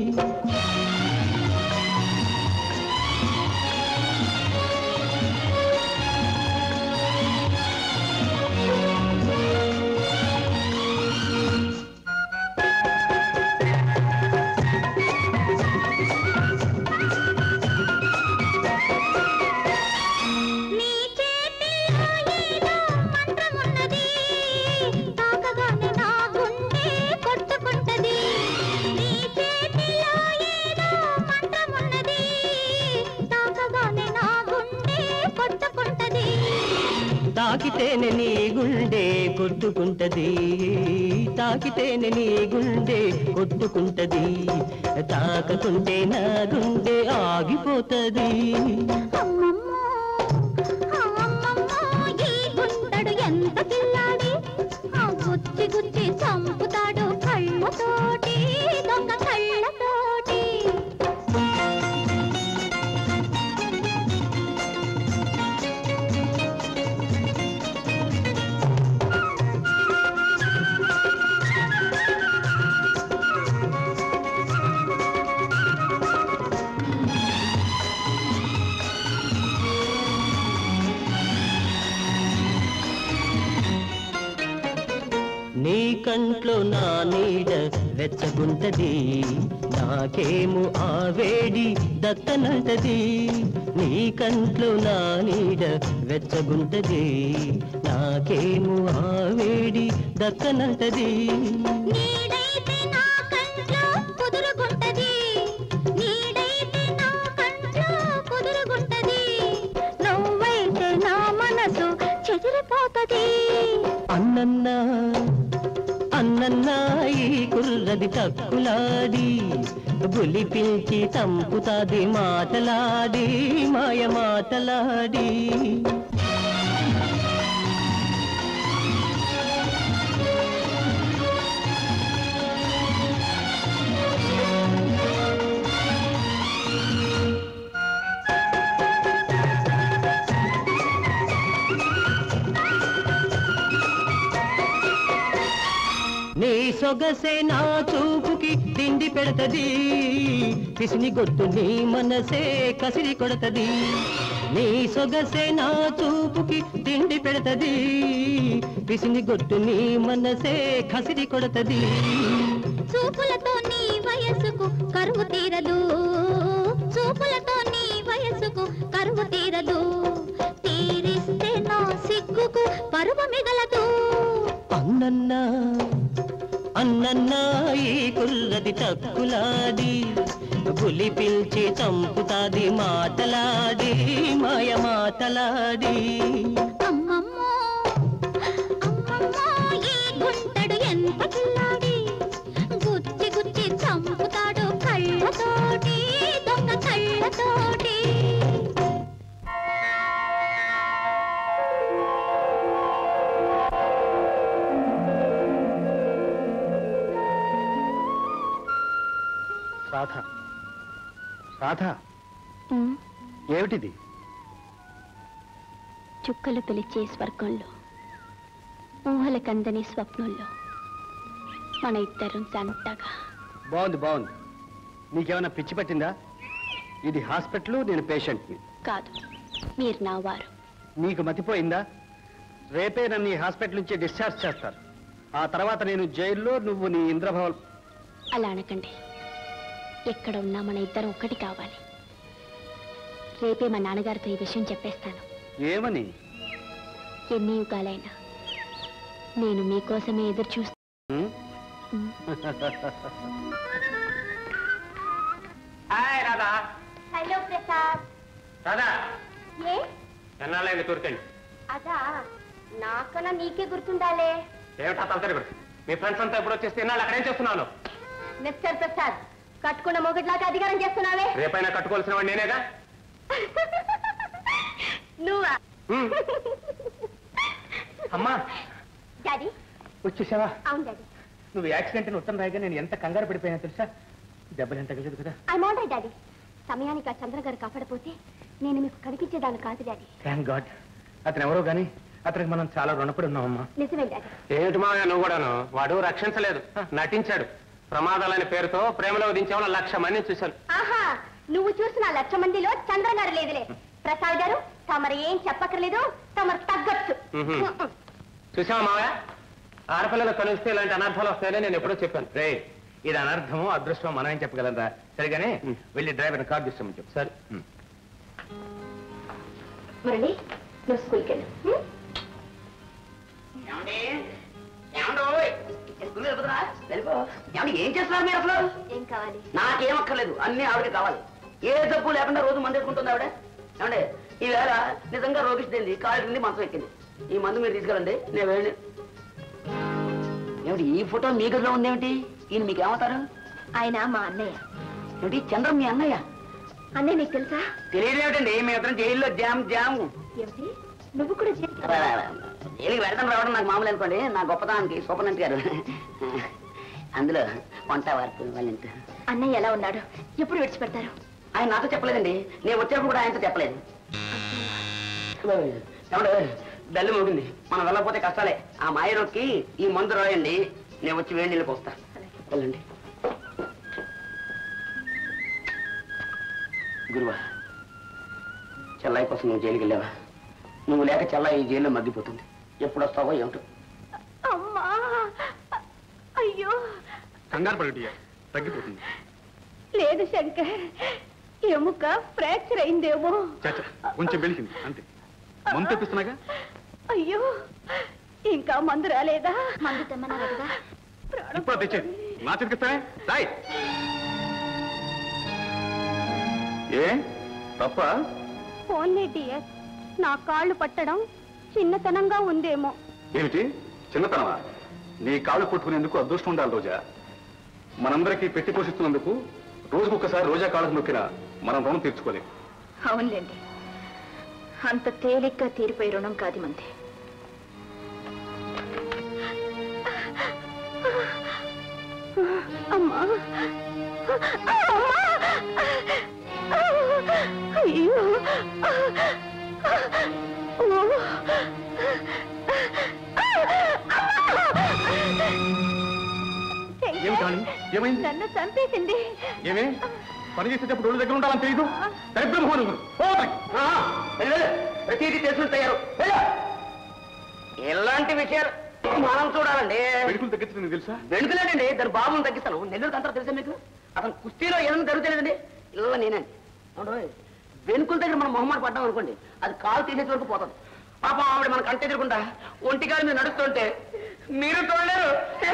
Speaker 5: నీ చేతిలో ఏదో మంత్రమున్నది తాకగానే నా గుండె కొట్టుకుంటది నీ చేతిలో ఏదో మంత్రమున్నది తాకగానే నా గుండె కొట్టుకుంటది
Speaker 6: తాకితేనే నీ గుండె కొట్టుకుంటది తాకితేనే నీ గుండె కొట్టుకుంటది తాకకుంటే నా గుండె ఆగిపోతది
Speaker 5: అమ్మమ్మో అమ్మమ్మో ఈ గుండెడు ఎంత పిల్లాడి ఆ గుచ్చి గుచ్చి చంపుతాడు కళ్ళతోటి దొంగ కళ్ళతోటి
Speaker 6: నీ కంట్లో నా నీడ వెచ్చగుంటది నాకేమో ఆ వేడి దత్తనంటది నీ కంట్లో నా నీడ వెచ్చగుంటది నాకేమో ఆ వేడి దక్కనంటది
Speaker 5: నీడైతే నా కంట్లో కుదురుగుంటది నీడైతే నా కంట్లో కుదురుగుంటది నువ్వైతే నా మనసు చెదిరిపోతది
Speaker 6: అన్నన్నా అన్నన్నా ఈ కుర్రది తక్కులాడి బులి పిలిచి చంపుతాది మాటలాడి మాయ మాటలాడి నీ సొగసే నా చూపుకి తిండి పెడతది పిసిని గొట్టు నీ మనసే కసిరి కొడతది నీ సొగసే నా చూపుకి తిండి పెడతది పిసిని గొట్టు నీ మనసే కసిరి కొడతది
Speaker 5: చూపులతో నీ వయసుకు కరువు తీరదు చూపులతో నీ వయసుకు కరువు తీరదు తీరిస్తే నా సిగ్గుకు పరువు మిగలదు
Speaker 6: అన్నన్నా అన్నన్నా ఈ కుర్రది తక్కులాడి పులి పిలిచి చంపుతాది మాటలాడి మాయ మాటలాడి
Speaker 5: అమ్మమ్మో అమ్మమ్మో ఈ గుంటడు ఎంత కిల్లాడి గుచ్చి గుచ్చి చంపుతాడు కళ్ళతోటి దొంగ కళ్ళతోటి
Speaker 3: రాధ రాధ ఏమిటిది
Speaker 2: చుక్కలు పిలిచే స్వర్గంలో ఊహల కందని స్వప్నంలో మన ఇద్దరం జంటగా
Speaker 3: బాగుంది బాగుంది నీకేమైనా పిచ్చి పట్టిందా ఇది హాస్పిటల్ నేను పేషెంట్ని
Speaker 2: కాదు మీరు నా వారు
Speaker 3: నీకు మతిపోయిందా రేపే నన్ను ఈ హాస్పిటల్ నుంచి డిశ్చార్జ్ చేస్తారు ఆ తర్వాత నేను జైల్లో నువ్వు నీ ఇంద్రభవన్
Speaker 2: అలా అనకండి ఎక్కడ ఉన్నా మన ఇద్దరం ఒక్కటి కావాలి రేపే మా నాన్నగారితో ఈ విషయం చెప్పేస్తాను
Speaker 3: ఏమని
Speaker 2: ఎన్ని యుగాలైనా నేను మీకోసమే ఎదురు చూస్తాను
Speaker 3: ఉం?
Speaker 9: హాయ్ రాధా
Speaker 2: హలో ప్రసాద్
Speaker 9: రాధా
Speaker 2: ఏ
Speaker 9: ఎన్నాళ్ళైంది టూర్కండి
Speaker 2: అదా నాకన్నా నీకే గుర్తుండాలే
Speaker 9: ఏమిటా తలసరి ఇప్పుడు మీ ఫ్రెండ్స్ అంతా ఎప్పుడు వచ్చేస్తే ఎన్నాళ్ళు అక్కడేం చేస్తున్నాను
Speaker 2: మిస్టర్ ప్రసాద్ కట్టుకున్న మొగుడిలాగా అధికారం చేస్తున్నావే
Speaker 9: రేపైనా కట్టుకోవాల్సిన వాడు నేనేగా
Speaker 2: నువ్వా
Speaker 9: ఉం. అమ్మా
Speaker 2: డాడీ
Speaker 9: వచ్చేసావా
Speaker 2: అవును డాడీ
Speaker 9: నువ్వు యాక్సిడెంట్ అని ఉత్తరం రాయగా నేను ఎంత కంగారు పడిపోయినా తెలుసా దెబ్బలు ఎంత తగ్గలేదు కదా
Speaker 2: ఐ ఆల్ డాడీ సమయానికి ఆ చంద్ర గారు కాపాడపోతే నేను మీకు కనిపించేదాన్ని కాదు డాడీ
Speaker 9: థ్యాంక్ గాడ్ అతను ఎవరో గాని అతనికి మనం చాలా రుణపడి ఉన్నామమ్మా
Speaker 2: నిజమే డాడీ
Speaker 3: ఏమిటి మావయ్య నువ్వు కూడాను వాడు రక్షించలేదు నటించాడు ప్రమాదాలనే పేరుతో ప్రేమలో విధించేవాళ్ళ లక్ష మందిని చూశాను
Speaker 2: ఆహా నువ్వు చూసిన ఆ లక్ష మందిలో చంద్ర గారు లేదులే ప్రసాద్ గారు తమరు ఏం చెప్పక్కర్లేదు తమరు తగ్గచ్చు
Speaker 3: మ్హూ. చూసావా మావయ్య ఆడపిల్లలు కనిస్తే ఇలాంటి అనర్థాలు వస్తాయని నేను ఎప్పుడో చెప్పాను
Speaker 9: రే ఇది అనర్థమో అదృష్టమో మనం ఏం చెప్పగలరా సరిగానే వెళ్ళి డ్రైవర్ కార్ తీస్తామని చెప్పు సరే
Speaker 2: మురళి నువ్వు స్కూల్కి వెళ్ళు హ్మ్?
Speaker 4: ఏం చేస్తున్నారు మీరు అసలు
Speaker 2: ఏం కావాలి
Speaker 4: నాకేం అక్కర్లేదు అన్ని ఆవిడకి కావాలి ఏ జబ్బు లేకుండా రోజు మందు వేసుకుంటుంది ఆవిడ ఏమంటే ఈవేళ నిజంగా రోగిస్తుంది కాలు కింది మంచం ఎక్కింది ఈ మందు మీరు తీసుకెళ్ళండి నేను వెళ్ళి ఏమిటి ఈ ఫోటో మీ గదిలో ఉందేమిటి ఈయన మీకు ఏమవుతారు
Speaker 2: ఆయన మా అన్నయ్య
Speaker 4: ఏమిటి చంద్రం మీ అన్నయ్య
Speaker 2: అన్నయ్య నీకు తెలుసా
Speaker 4: తెలియదేమిటండి మీ ఇద్దరం జైల్లో జామ్ జామ్
Speaker 2: ఏమిటి నువ్వు కూడా జైలుకి
Speaker 4: జైలుకి వెళ్ళడం రావడం నాకు మామూలు అనుకోండి నా గొప్పతనానికి సూపర్నెంట్ గారు అందులో వంట వార్పు వాళ్ళంతా
Speaker 2: అన్నయ్య ఎలా ఉన్నాడు ఎప్పుడు విడిచిపెడతారు
Speaker 4: ఆయన నాతో చెప్పలేదండి నేను వచ్చేప్పుడు కూడా ఆయనతో చెప్పలేదు ఏమంటే బెల్లు మోగింది మనం వెళ్ళకపోతే కష్టాలే ఆ మాయరోకి ఈ మందు రాయండి నేను వచ్చి వేడి నీళ్ళు పోస్తా వెళ్ళండి గురువా చెల్లాయి కోసం నువ్వు జైలుకి వెళ్ళావా నువ్వు లేక చెల్లాయి ఈ జైల్లో మగ్గిపోతుంది ఎప్పుడు వస్తావో ఏమిటో
Speaker 2: అమ్మా అయ్యో
Speaker 7: కంగారు పడి తగ్గిపోతుంది
Speaker 2: లేదు శంకర్ ఎముక ఫ్రాక్చర్ అయిందేమో
Speaker 7: చాచా కొంచెం వెలిగింది అంతే మందు తెప్పిస్తున్నాగా
Speaker 2: అయ్యో ఇంకా మందు రాలేదా మందు తెమ్మన్నారు కదా
Speaker 7: ఇప్పుడు తెచ్చేది నా చేతికిస్తావే రాయ్ ఏ తప్ప
Speaker 2: ఫోన్లే డియర్ నా కాళ్ళు పట్టడం చిన్నతనంగా ఉందేమో
Speaker 7: ఏమిటి చిన్నతనమా నీ కాళ్ళు పట్టుకునేందుకు అదృష్టం ఉండాలి రోజా మనందరికీ పెట్టి పోషిస్తున్నందుకు రోజుకొకసారి రోజా కాళ్ళకు నొక్కిన మనం రుణం తీర్చుకోలేం
Speaker 2: అవునులేండి అంత తేలిగ్గా తీరిపోయి రుణం కాది మంది అమ్మా అయ్యో
Speaker 7: ఏమి కాని ఏమైంది
Speaker 2: నన్ను చంపేసింది
Speaker 7: ఏమే పని చేసేటప్పుడు రోజు దగ్గర ఉండాలని తెలియదు దరిద్రం హోను
Speaker 4: ప్రతిదీ తెలుసుకుని తయారు వెళ్ళు. ఎలాంటి విషయాలు మనం చూడాలండి
Speaker 7: వెనుకలు తగ్గించడం నీకు తెలుసా
Speaker 4: వెనుకలేనండి దాని బాబుని తగ్గిస్తాను నెల్లూరు అంతా తెలుసా మీకు అతను కుస్తీలో ఏమైనా జరుగుతలేదండి ఇలా నేనండి అవును వెనుకల దగ్గర మనం మొహమాట పడ్డాం అనుకోండి అది కాలు తీసేసి వరకు పోతుంది పాపం ఆవిడ మన కంట ఎదురకుండా ఒంటి కాలు మీద నడుస్తుంటే మీరు చూడలేరు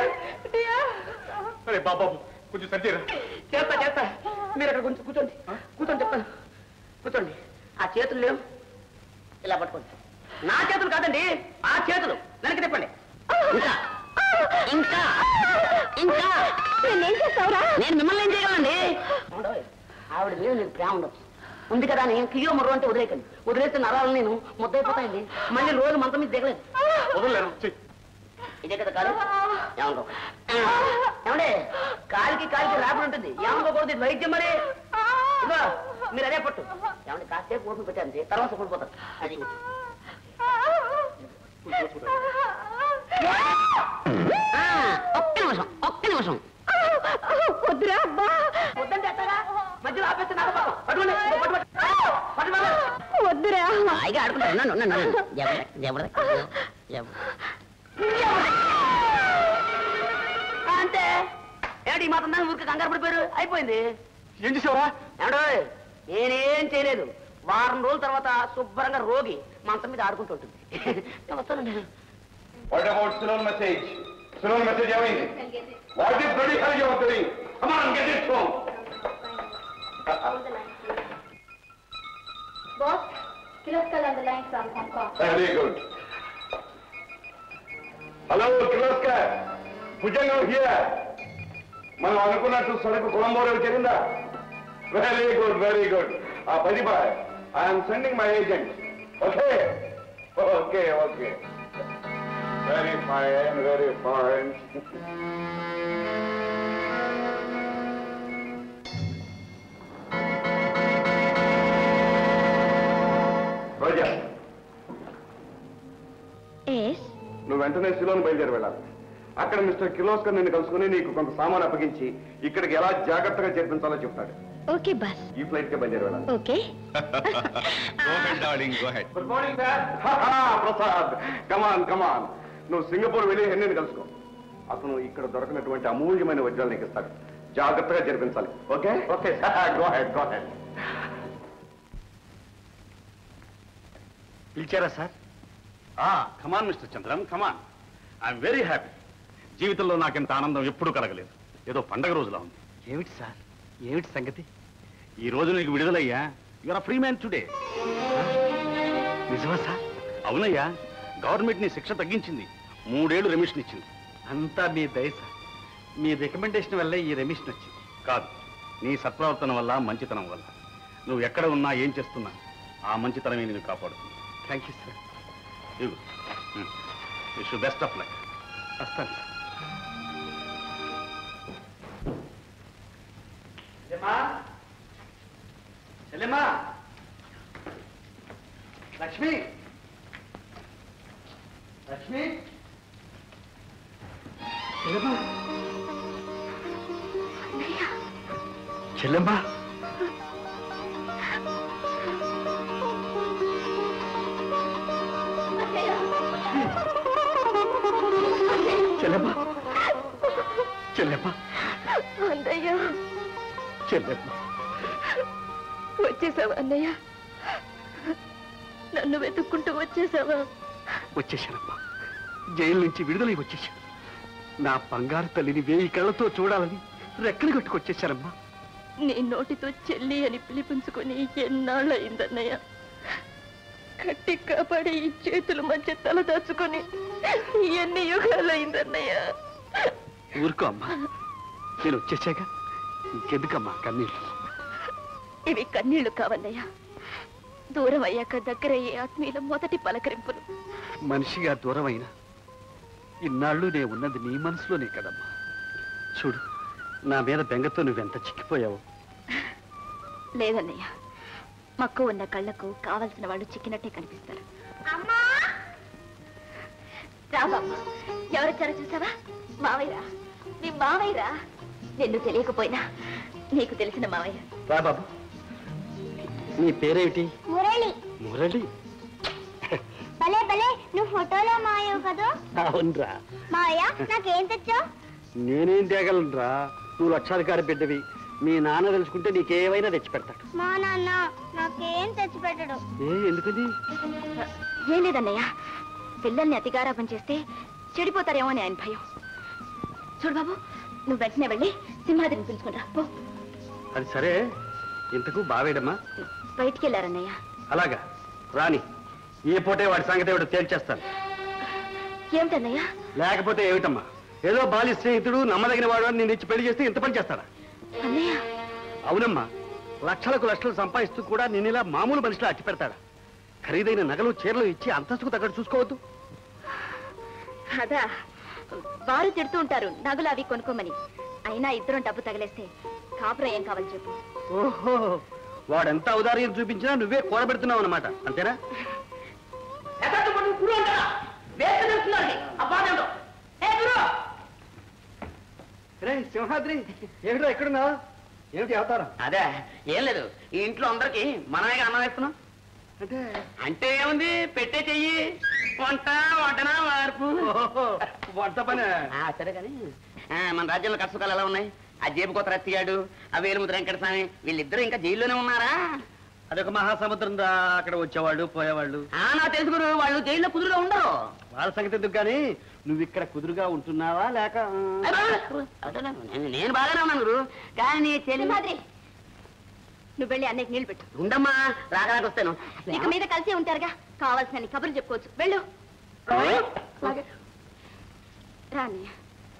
Speaker 7: అరే బాబు కొంచెం సర్దేరా
Speaker 4: చేస్తా చేస్తా మీరు అక్కడ కొంచెం కూర్చోండి కూర్చోండి చెప్తాను కూర్చోండి ఆ చేతులు లేవు ఇలా పట్టుకోండి నా చేతులు కాదండి ఆ చేతులు వెనక్కి తిప్పండి ఇంకా ఇంకా ఇంకా
Speaker 2: నేనేం చేస్తావురా
Speaker 4: నేను మిమ్మల్ని ఏం చేయగలండి ఆవిడ లేదు నేను ప్రేమ ఉండదు ఉంది కదా అని కియో మరో అంటే వదిలేకండి వదిలేస్తే నరాలు నేను ముద్దైపోతాయండి మళ్ళీ రోజు మంతం మీద దిగలేదు
Speaker 7: వదలలేరు చెయ్.
Speaker 4: ఇదే కదా కాదు ఏమనుకో ఏమండి కాలికి కాలికి రాబడి ఉంటుంది ఏమనుకోకూడదు ఇది వైద్యం మరి ఇదిగో మీరు అదే పట్టు ఏమండి కాసేపు ఓపిక పెట్టండి తర్వాత పడిపోతారు అది ఆ, ఒక్క నిమిషం ఒక్క నిమిషం
Speaker 2: వద్దురా అబ్బా
Speaker 4: వద్దంటే ఎట్టగా మధ్యలో ఆపేస్తే నాకు పాపం. పట్టుకోండి ఇదిగో పట్టుకోండి. పట్టుకోండి.
Speaker 2: వద్దురా
Speaker 4: హాయిగా ఆడుకుంటా ఉన్నాను ఉన్నాను జబర్దస్త్ అంతే ఏంటి ఈ మాత్రం దాన్ని ఊరికి కంగారు పడిపోయారు అయిపోయింది
Speaker 7: ఏం చేసావరా
Speaker 4: ఏమండో నేనేం చేయలేదు వారం రోజుల తర్వాత శుభ్రంగా రోగి మంచం మీద ఆడుకుంటూ ఉంటుంది నేను వస్తానండి
Speaker 7: what about Ceylon message Ceylon message ఏమైంది what is bloody hell you are doing come on get it from
Speaker 2: boss Kirloskar on the line from Hong Kong
Speaker 7: very good hello Kirloskar Bhujangam here మనం అనుకున్నట్టు సరుకు కొలంబోలో చేరిందా వెరీ గుడ్ వెరీ గుడ్ ఆ పది boy I'm sending my agent okay okay okay very fine very fine
Speaker 11: వెంటనే సిలోన్ బయలుదేరి వెళ్ళాలి అక్కడ మిస్టర్ కిర్లోస్కర్ నిన్ను కలుసుకుని నీకు కొంత సామాన్ అప్పగించి ఇక్కడికి ఎలా జాగ్రత్తగా చేర్పించాలో చెప్తాడు
Speaker 2: ఓకే బాస్
Speaker 11: ఈ ఫ్లైట్ కే బయలుదేరి వెళ్ళాలి
Speaker 2: okay
Speaker 11: good morning sir Prasad come on come on నువ్వు సింగపూర్ వెళ్ళి హెన్నీని కలుసుకో అతను ఇక్కడ దొరకనటువంటి అమూల్యమైన వజ్రాలు నీకు ఇస్తాడు జాగ్రత్తగా జరిపించాలి okay okay sir go ahead go ahead
Speaker 1: పిలిచారా sir come on mister Chandram come on I'm very happy జీవితంలో నాకింత ఆనందం ఎప్పుడూ కలగలేదు ఏదో పండగ రోజులా ఉంది
Speaker 3: ఏమిటి సార్ ఏమిటి సంగతి
Speaker 1: ఈ రోజు నీకు విడుదలయ్యా యువర్ ఫ్రీ మ్యాన్ టుడే
Speaker 3: నిజమా సార్
Speaker 1: అవునయ్యా గవర్నమెంట్ నీ శిక్ష తగ్గించింది మూడేళ్లు రెమిషన్ ఇచ్చింది
Speaker 3: అంతా మీ దయ సార్ మీ రికమెండేషన్ వల్లే ఈ రెమిషన్ వచ్చింది
Speaker 1: కాదు నీ సత్ప్రవర్తన వల్ల మంచితనం వల్ల నువ్వు ఎక్కడ ఉన్నా ఏం చేస్తున్నా ఆ మంచితనమే నేను కాపాడుతుంది
Speaker 3: థ్యాంక్ యూ సార్
Speaker 1: ఇవ్వు విష్ బెస్ట్ ఆఫ్ లక్
Speaker 3: వస్తాను సార్ చెల్లెమ్మా లక్ష్మి లక్ష్మి చెల్లెమ్మా చెల్లెమ్మా చెల్లెమ్మా చెల్లెమ్మా
Speaker 2: అన్నయ్య
Speaker 3: చెల్లెమ్మా
Speaker 2: వచ్చేసావా అన్నయ్య నన్ను వెతుక్కుంటూ వచ్చేసావా
Speaker 3: వచ్చేసానమ్మా జైలు నుంచి విడుదలై వచ్చేసాను నా బంగారు తల్లిని వేయి కళ్ళతో చూడాలని రెక్కలు కట్టుకొచ్చేసానమ్మా
Speaker 2: నీ నోటితో చెల్లి అని పిలిపించుకొని ఎన్నాళ్ళయిందన్నయ్య కట్టి కాపాడి ఈ చేతుల మధ్య తల దాచుకొని ఎన్ని యుగాలైందన్నయ్య
Speaker 3: ఊరుకో అమ్మా నేను వచ్చేసాక ఇంకెందుకమ్మా కన్నీళ్ళు
Speaker 2: ఇవి కన్నీళ్లు కావన్నయ్య దూరం అయ్యాక దగ్గరయ్యే ఆత్మీయుల మొదటి పలకరింపులు
Speaker 3: మనిషిగా దూరమైన ఇన్నాళ్ళు నే ఉన్నది నీ మనసులోనే కదమ్మా చూడు నా మీద బెంగతో నువ్వెంత చిక్కిపోయావు
Speaker 2: లేదన్నయ్య మక్కువ ఉన్న కళ్ళకు కావలసిన వాళ్ళు చిక్కినట్టే కనిపిస్తారు రా బాబు ఎవరొచ్చారో చూసావా మావయ్యరా మీ మావయ్యరా నిన్ను తెలియకపోయినా నీకు తెలిసిన మావయ్య
Speaker 3: రా బాబు నీ పేరేమిటి
Speaker 5: మురళి
Speaker 3: మురళి
Speaker 5: భలే భలే నువ్వు ఫోటోలో మాయవు కదా
Speaker 3: అవునరా
Speaker 5: మాయ నాకేం తెచ్చావు
Speaker 3: నేనేం తేగలనురా నువ్వు లక్షాధికారి బిడ్డవి మీ నాన్న తెలుసుకుంటే నీకేమైనా తెచ్చి పెడతాడు
Speaker 5: మా నాన్న నాకేం తెచ్చి పెట్టడు
Speaker 3: ఏ ఎందుకని
Speaker 2: ఏం లేదన్నయ్య పిల్లల్ని అతిగారాపం చేస్తే చెడిపోతారేమో అని ఆయన భయం చూడు బాబు నువ్వు వెంటనే వెళ్ళి సింహాద్రిని పిలుచుకుంటా పో
Speaker 3: అది సరే ఇంతకు బావేడమ్మా
Speaker 2: బయటికి వెళ్ళారన్నయ్య
Speaker 3: అలాగా రాని ఈ పూటే వాడి సంగతి ఏమిటో తేల్చేస్తాను
Speaker 2: ఏమిటన్నయ్య
Speaker 3: లేకపోతే ఏమిటమ్మా ఏదో బాలి స్నేహితుడు నమ్మదగిన వాడు అని నేను ఇచ్చి పెళ్లి చేస్తే ఇంత పని చేస్తాడా
Speaker 2: అన్నయ్య
Speaker 3: అవునమ్మా లక్షలకు లక్షలు సంపాదిస్తూ కూడా నేను ఇలా మామూలు మనిషిలో అట్టి పెడతాడా ఖరీదైన నగలు చీరలు ఇచ్చి అంతస్తుకు తగ్గట్టు చూసుకోవద్దు
Speaker 2: అదా వారు తిడుతూ ఉంటారు నగలు అవి కొనుక్కోమని అయినా ఇద్దరం డబ్బు తగిలేస్తే కాపురం ఏం కావాలి చెప్పు
Speaker 3: ఓహో వాడెంత ఔదార్యం చూపించినా నువ్వే కూడబెడుతున్నావు అనమాట అంతేనా రే సింహాద్రి ఏమిటో ఎక్కడున్నావు ఏమిటి అవతారం
Speaker 4: అదే ఏం లేదు ఈ ఇంట్లో అందరికి మనమే అన్నం వేస్తున్నాం
Speaker 3: అంటే
Speaker 4: అంటే ఏముంది పెట్టే చెయ్యి వంట వంటన మార్పు
Speaker 3: ఓహో, వంట పని
Speaker 4: ఆ, సరే కానీ ఆ, మన రాజ్యంలో కష్టకాలు ఎలా ఉన్నాయి ఆ జేబు కొత్త రత్తిగాడు ఆ వేలుముద్ర వెంకటస్వామి వీళ్ళిద్దరూ ఇంకా జైల్లోనే ఉన్నారా
Speaker 3: అదొక మహాసముద్రం దా అక్కడ వచ్చేవాళ్ళు పోయేవాళ్ళు
Speaker 4: ఆ నా తెలుసు గురు వాళ్ళు జైల్లో కుదురుగా ఉండరు
Speaker 3: వాళ్ళ సంగతి ఎందుకు కానీ నువ్వు ఇక్కడ కుదురుగా ఉంటున్నావా లేక
Speaker 4: అయ్య, అదేనా, నేను- నేను బాగానే ఉన్నాను గురు కానీ నీ చెల్లి
Speaker 2: సింహాద్రి నువ్వు వెళ్ళి అన్నయ్యకి నీళ్లు పెట్టు
Speaker 4: ఉండమ్మా రాగానే వస్తాను
Speaker 2: ఇక మీద కలిసే ఉంటారుగా కావాల్సిన కబుర్లు చెప్పుకోవచ్చు వెళ్ళు రా అన్నయ్య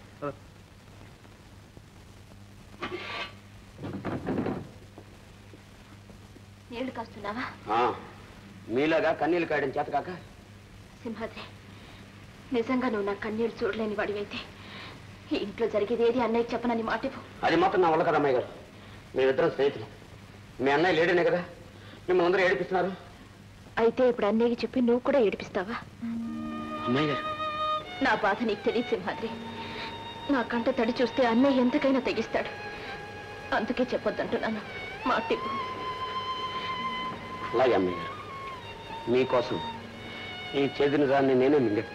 Speaker 2: నీళ్లు కాస్తున్నావా
Speaker 4: మీలాగా కన్నీళ్ళు కాయడం చేత కాక
Speaker 2: సింహాద్రి నిజంగా నువ్వు నా కన్నీళ్ళు చూడలేని వాడివైతే ఈ ఇంట్లో జరిగేది ఏది అన్నయ్యకి చెప్పనని మాట ఇవ్వు
Speaker 4: అది మాత్రం నా వల్ల కదా అమ్మాయి గారు మేమిద్దరం స్నేహితులు మీ అన్నయ్య లేడనే కదా మిమ్మల్ని అందరూ ఏడిపిస్తున్నారు
Speaker 2: అయితే ఇప్పుడు అన్నయ్యకి చెప్పి నువ్వు కూడా ఏడిపిస్తావా
Speaker 4: అమ్మాయి గారు
Speaker 2: నా బాధ నీకు తెలియదు సింహాద్రి నా కంట తడి చూస్తే అన్నయ్య ఎంతకైనా తెగిస్తాడు అందుకే చెప్పొద్దంటున్నాను మాటిప్పు
Speaker 3: అలాగే అమ్మయ్య గారు మీకోసం ఈ చేతి నిజాన్ని నేనే మింగెడతాను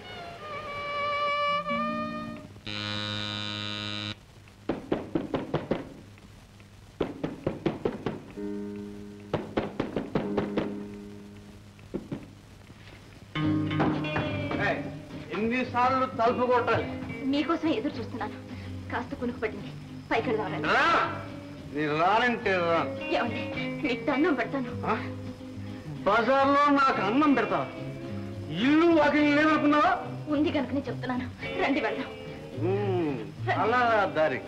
Speaker 11: ఎన్నిసార్లు తలుపు కొట్టాలి
Speaker 2: మీకోసం ఎదురు చూస్తున్నాను కాస్త కునుకు పడింది పైకి వెళ్దాం
Speaker 11: రా నేను రానంటే రా
Speaker 2: ఏమండి మీకు దండం పెడతాను
Speaker 11: బజార్లో నాకు అన్నం పెడతావా ఇల్లు వాకిలి లేదనుకున్నావా
Speaker 2: ఉంది కనుకనే చెప్తున్నాను రండి వెళ్దాం
Speaker 11: మ్మ్, అలా దారి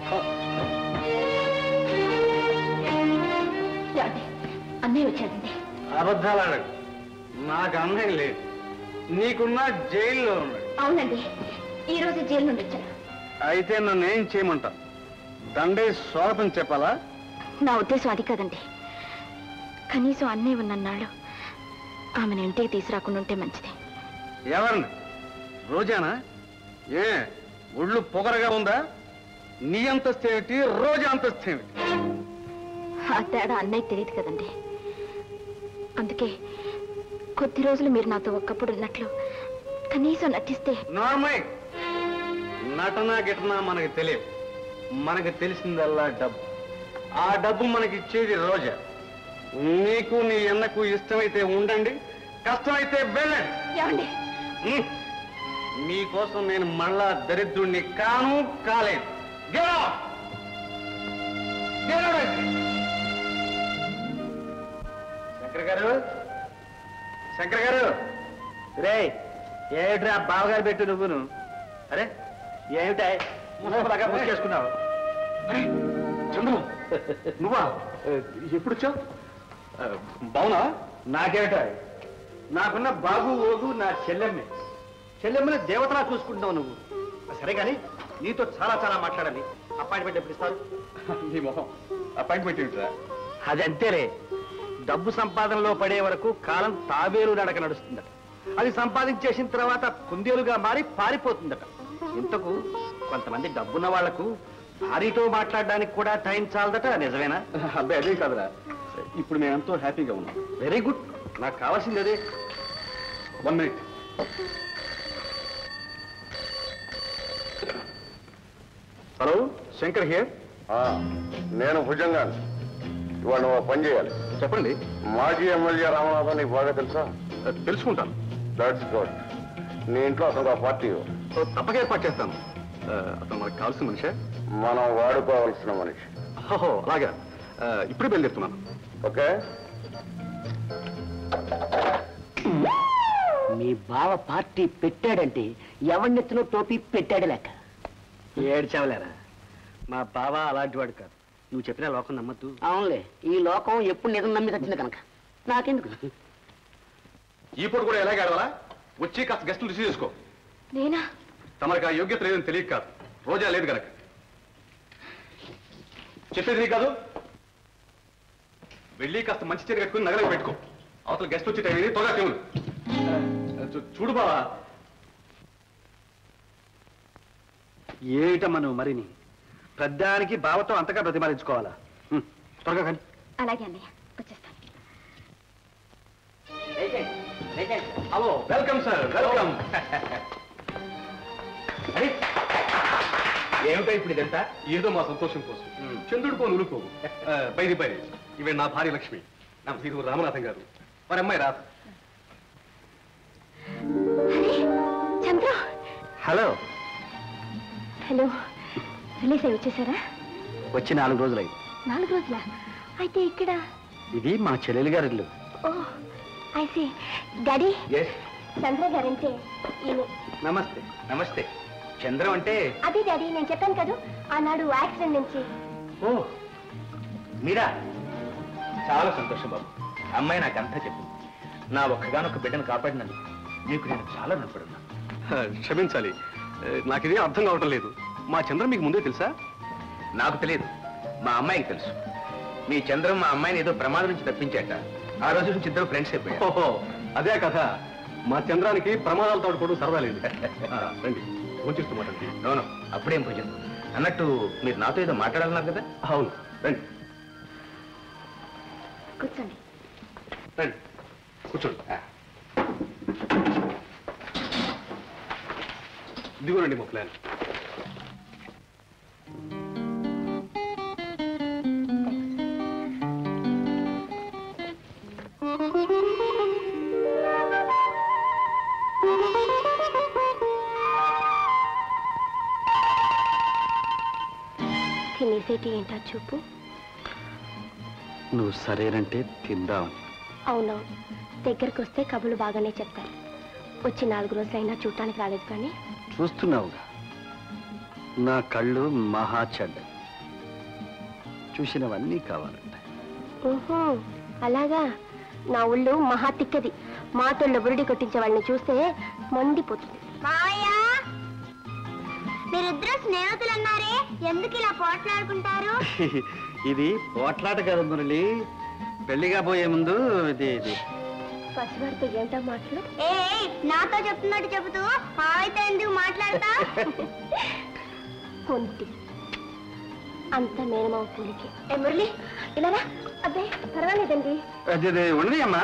Speaker 2: ఏమండి అన్నయ్య వచ్చాడండి
Speaker 11: అబద్ధాలు అడగ నాకు అన్నయ్య లేదు నీకున్న జైల్లో ఉన్నాడు
Speaker 2: అవునండి ఈ రోజు జైలు నుండి వచ్చాను
Speaker 11: అయితే నన్ను ఏం చేయమంటా దండే స్వాగతం చెప్పాలా
Speaker 2: నా ఉద్దేశం అది కాదండి కనీసం అన్నయ్య ఉన్నన్నాళ్ళు ఆమెను ఇంటికి తీసుకురాకుండా ఉంటే మంచిది
Speaker 11: ఎవరిని రోజానా ఏ ఒళ్ళు పొగరగా ఉందా నీ అంతస్తు ఏమిటి రోజా అంతస్తు ఏమిటి
Speaker 2: ఆ తేడా అన్నయ్య తెలియదు కదండి అందుకే కొద్ది రోజులు మీరు నాతో ఒక్కప్పుడు ఉన్నట్లు కనీసం నటిస్తే
Speaker 11: నార్మల్ నటన గిటన మనకు తెలియదు మనకు తెలిసిందల్లా డబ్బు ఆ డబ్బు మనకి ఇచ్చేది రోజా నీకు నీ అన్నకు ఇష్టమైతే ఉండండి కష్టమైతే వెళ్ళండి
Speaker 2: ఏమండి
Speaker 11: ఉమ్. మీకోసం నేను మళ్ళా దరిద్రుణ్ణి కాను కాలేదు Get out! Get out! Shankar గారు శంకర్ గారు రే ఏమిట్రా బావగారు పెట్టు నువ్వును అరే ఏమిటా ముసలాగా బుక్ చేసుకున్నావు చంద్రు నువ్వా ఎప్పుడు వచ్చావు బావునా నాకేమిటా నాకున్న బాబు ఓగు నా చెల్లెమ్మే చెల్లెమ్మని దేవతలా చూసుకుంటున్నావు నువ్వు సరే కానీ నీతో చాలా చాలా మాట్లాడాలి అపాయింట్మెంట్ ఎప్పుడు ఇస్తారు
Speaker 7: నీ మొహం అపాయింట్మెంట్ ఏమిట్రా
Speaker 11: అది అంతేలే డబ్బు సంపాదనలో పడే వరకు కాలం తాబేలు నడక నడుస్తుందట అది సంపాదించేసిన తర్వాత కుందేలుగా మారి పారిపోతుందట ఇంతకు కొంతమంది డబ్బున్న వాళ్లకు భార్యతో మాట్లాడడానికి కూడా టైం చాలదట నిజమేనా
Speaker 7: అబ్బాయి అదే కాదురా ఇప్పుడు మేము ఎంతో హ్యాపీగా ఉన్నాం
Speaker 11: వెరీ గుడ్ నాకు కావాల్సింది అదే
Speaker 7: one minute hello Shankar here
Speaker 12: నేను భుజంగాన్ని ఇవాళ నువ్వు పని చేయాలి
Speaker 7: చెప్పండి
Speaker 12: మాజీ ఎమ్మెల్యే రామనాథన్ నీకు బాగా తెలుసా
Speaker 7: తెలుసుకుంటాను
Speaker 12: దట్స్ గుడ్ నీ ఇంట్లో అతను ఆ పార్టీ
Speaker 7: తప్పక ఏర్పాటు చేస్తాను ఆ, అతను మనకు కావాల్సిన మనిషే
Speaker 12: మనం వాడుకోవాల్సిన మనిషి
Speaker 7: ఓహో అలాగా ఆ, ఇప్పుడే బయలుదేరుతున్నాను
Speaker 12: ఓకే
Speaker 3: మీ బావ పార్టీ పెట్టాడంటే ఎవరినెత్తునో టోపీ పెట్టాడు లెక్క
Speaker 11: ఏడ్చావులేరా మా బావ అలాంటి వాడు కాదు నువ్వు చెప్పిన లోకం నమ్మద్దు
Speaker 3: అవునులే ఈ లోకం ఎప్పుడు నిజం నమ్మి వచ్చింది కనుక నాకెందుకు
Speaker 7: ఈ పూట కూడా ఎలాగ ఆడవాలా వచ్చి కాస్త గెస్టులు రిసీవ్ చేసుకో
Speaker 2: నేనా
Speaker 7: తమరికి ఆ యోగ్యత లేదని తెలియక కాదు రోజా లేదు కనుక చెప్పేది నీ కాదు వెళ్ళి కాస్త మంచి చీర కట్టుకుని నగలకు పెట్టుకో అవతల గెస్ట్ వచ్చే టైం ఇది త్వరగా తెవులు చూడు బావా
Speaker 11: ఏమిటమ్మా నువ్వు మరిని పెద్దానికి బావతో అంతగా ప్రతిపాదించుకోవాలా హ్మ్, త్వరగా కానీ
Speaker 2: అలాగే అన్నయ్య వచ్చేస్తాను
Speaker 7: హలో వెల్కమ్ సార్ వెల్కమ్
Speaker 9: అరే ఏమిటో ఇప్పుడు ఇదంతా
Speaker 7: ఏదో మా సంతోషం కోసం చంద్రుడు పోను ఉలుకోవు బైది బై ఇవే నా భార్య లక్ష్మి నా వీరు రామనాథం గారు వారి అమ్మాయి రాధ
Speaker 2: అరే చంద్ర
Speaker 11: హలో
Speaker 2: హలో రిలీజ్ అయి వచ్చేసారా
Speaker 11: వచ్చి నాలుగు రోజులయ్యి
Speaker 2: నాలుగు రోజుల అయితే ఇక్కడ
Speaker 11: ఇది మా చెల్లెలి గారి ఇల్లు
Speaker 2: oh I see daddy
Speaker 9: S
Speaker 2: Chandra గారంటే ఈయన
Speaker 11: నమస్తే
Speaker 9: నమస్తే చంద్రం అంటే
Speaker 2: అదే డాడీ నేను చెప్పాను కదా ఆనాడు యాక్సిడెంట్ నుంచి
Speaker 9: ఓ మీరా చాలా సంతోషం బాబు అమ్మాయి నాకు అంతా చెప్పింది నా ఒక్కగానొక్క బిడ్డను కాపాడినందుకు మీకు నేను చాలా రుణపడున్నా
Speaker 7: క్షమించాలి నాకు ఇదే అర్థం కావటం లేదు మా చంద్ర మీకు ముందే తెలుసా
Speaker 9: నాకు తెలియదు మా అమ్మాయికి తెలుసు మీ చంద్రం మా అమ్మాయిని ఏదో ప్రమాదం నుంచి తప్పించాట ఆ రోజు నుంచి ఇద్దరు ఫ్రెండ్స్ అయిపోయారు
Speaker 7: ఓహో అదే కథ మా చంద్రానికి ప్రమాదాలతో కూడా సరదా లేదు ఆ, రండి భోంచేస్తూ మాట్లాడండి
Speaker 9: నోను అప్పుడేం పూజ అన్నట్టు మీరు నాతో ఏదో మాట్లాడాలన్నారు కదా
Speaker 7: అవును రండి
Speaker 2: కూర్చోండి
Speaker 7: రండి కూర్చోండి ఆ. ఇదిగోనండి మా ప్లాన్
Speaker 2: తినేసేటి ఏంటా చూపు
Speaker 3: నువ్వు సరేనంటే తిందాం
Speaker 2: అవునవును దగ్గరకు వస్తే కబులు బాగానే చెప్తారు వచ్చి నాలుగు రోజులైనా చూడటానికి రాలేదు కానీ
Speaker 3: చూస్తున్నావుగా నా కళ్ళు మహా చెడ్డ చూసినవన్నీ కావాలంట
Speaker 2: ఊహూ, అలాగా నా ఒళ్ళు మహా తిక్కది మాటల్లో బురుడి కొట్టించే వాళ్ళని చూస్తే మండిపోతుంది
Speaker 5: మావయ్య మీరిద్దరు స్నేహితులు అన్నారే ఎందుకు ఇలా పోట్లాడుకుంటారు
Speaker 3: ఇది పోట్లాట కదా మురళి పెళ్లిగా పోయే ముందు ఇది ఇది
Speaker 2: పసివాడితో ఏంటో మాటలు
Speaker 5: ఏ నాతో చెప్తున్నట్టు చెబుతూ మావయ్యతో ఎందుకు మాట్లాడతా
Speaker 2: కొంటి అంత మేనమావ పూలికి ఏ మురళి ఇలా రా అబ్బే పర్వాలేదండి
Speaker 3: అది అది ఉండని అమ్మా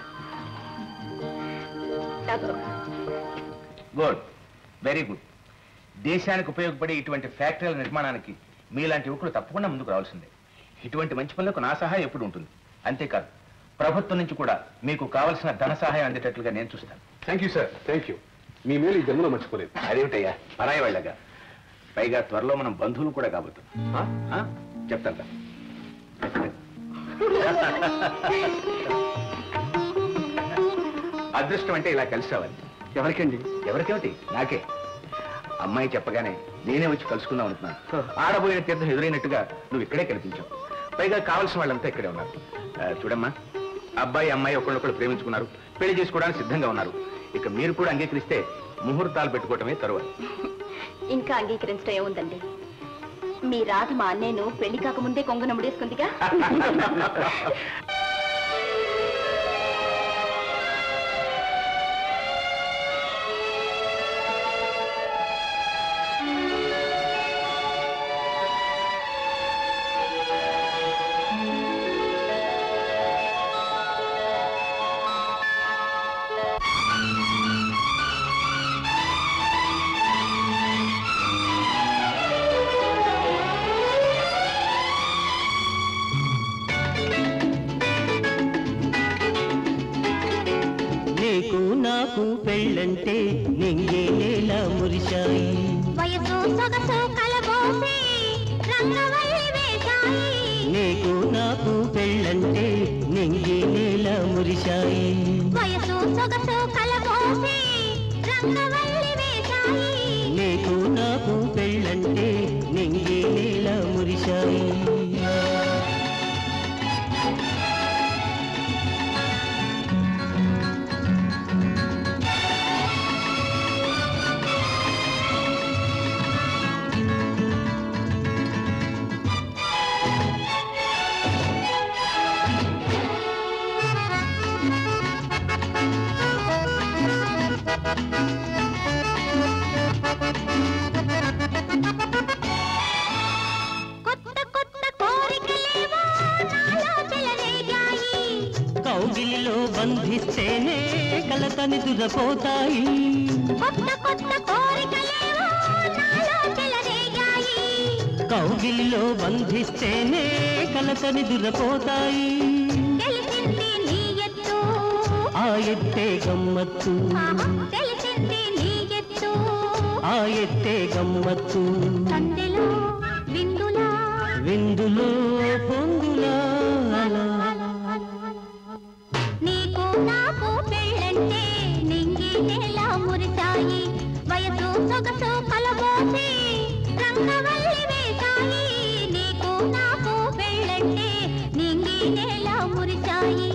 Speaker 9: గుడ్ వెరీ గుడ్ దేశానికి ఉపయోగపడే ఇటువంటి ఫ్యాక్టరీల నిర్మాణానికి మీలాంటి యువకులు తప్పకుండా ముందుకు రావాల్సిందే ఇటువంటి మంచి పనులకు నా సహాయం ఎప్పుడు ఉంటుంది అంతేకాదు ప్రభుత్వం నుంచి కూడా మీకు కావలసిన ధన సహాయం అందేటట్లుగా నేను చూస్తాను
Speaker 7: thank you sir thank you మీ మేలు ఈ జన్మలో మర్చిపోలేదు
Speaker 9: అదేమిటయ్యా పరాయి వాళ్ళగా పైగా త్వరలో మనం బంధువులు కూడా కాబోతున్నాం ఆ? చెప్తాను రా. అదృష్టం అంటే ఇలా కలిసి రావాలి
Speaker 3: ఎవరికండి
Speaker 9: ఎవరికేమిటి నాకే అమ్మాయి చెప్పగానే నేనే వచ్చి కలుసుకుందాం అనుకున్నాను ఆడబోయిన తీర్థం ఎదురైనట్టుగా నువ్వు ఇక్కడే కనిపించావు పైగా కావలసిన వాళ్ళంతా ఇక్కడే ఉన్నారు ఆ, చూడమ్మా అబ్బాయి అమ్మాయి ఒకళ్ళొకళ్ళు ప్రేమించుకున్నారు పెళ్లి చేసుకోవడానికి సిద్ధంగా ఉన్నారు ఇక మీరు కూడా అంగీకరిస్తే ముహూర్తాలు పెట్టుకోవటమే తరువాత
Speaker 2: ఇంకా అంగీకరించడం ఏముందండి మీ రాధ మా అన్నయ్యను పెళ్లి కాకముందే కొంగ నముడేసుకుందిగా
Speaker 6: నీకు నాకు పెళ్ళంటే నింగే నేల మురిశాయి
Speaker 5: వయసు సొగసు కలబోసి రంగవల్లి వేశాయి
Speaker 6: నీకు నాకు పెళ్ళంటే నింగే నేల మురిశాయి
Speaker 5: వయసు సొగసు కలబోసి రంగవల్లి వేశాయి
Speaker 6: నీకు నాకు పెళ్ళంటే నింగే నేల మురిశాయి
Speaker 5: కొత్త కొత్త కోరికలేవో నాలో చెలరేగాయి
Speaker 6: కౌగిలిలో బంధిస్తేనే కలతని దురపోతాయి
Speaker 5: కొత్త కొత్త కోరికలేవో నాలో చెలరేగాయి
Speaker 6: కౌగిలిలో బంధిస్తేనే కలతని దురపోతాయి
Speaker 5: తెలిసింది నీ ఎత్తు
Speaker 6: ఆ ఎత్తే గమ్మత్తు
Speaker 5: ఆహా, తెలిసింది నీ ఎత్తు
Speaker 6: ఆ ఎత్తే గమ్మత్తు
Speaker 5: సందెలో విందులా
Speaker 6: విందులో పొందులా అలా
Speaker 5: నీకు నాకు పెళ్ళంటే నింగి నేల మురిశాయి వయసు సొగసు కలబోసి రంగవల్లి వేశాయి నీకు నాకు పెళ్ళంటే నింగి నేల మురిశాయి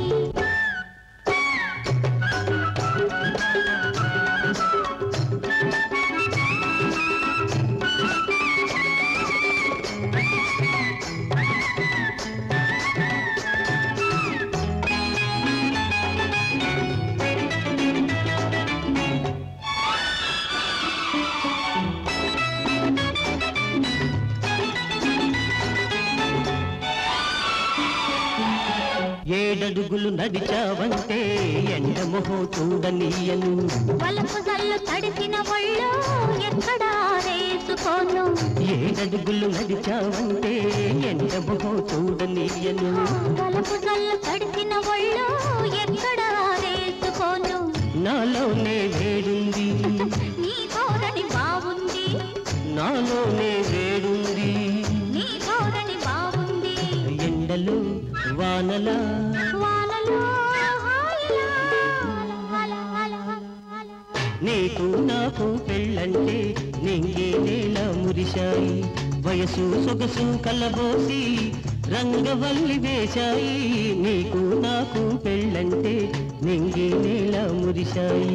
Speaker 6: ఏడడుగులు నడిచావంటే ఎండమొహం చూడనీయను
Speaker 5: వలపు జల్లు తడిసిన ఒళ్ళు ఎక్కడ వేసుకోను
Speaker 6: ఏడడుగులు నడిచావంటే ఎండమొహం చూడనీయను
Speaker 5: వలపు జల్లు తడిసిన ఒళ్ళు ఎక్కడ వేసుకోను
Speaker 6: నాలోనే వేడుంది
Speaker 5: నీ ధోరణి బాగుంది
Speaker 6: నాలోనే వేడుంది
Speaker 5: నీ ధోరణి బాగుంది
Speaker 6: ఎండలు వానలా
Speaker 5: వానలో హాయిలా, అల, అల, అల.
Speaker 6: నీకు నాకు పెళ్ళంటే నింగే నేల మురిశాయి వయసు సొగసు కలబోసి రంగవల్లి వేశాయి నీకు నాకు పెళ్ళంటే నింగే నేల మురిశాయి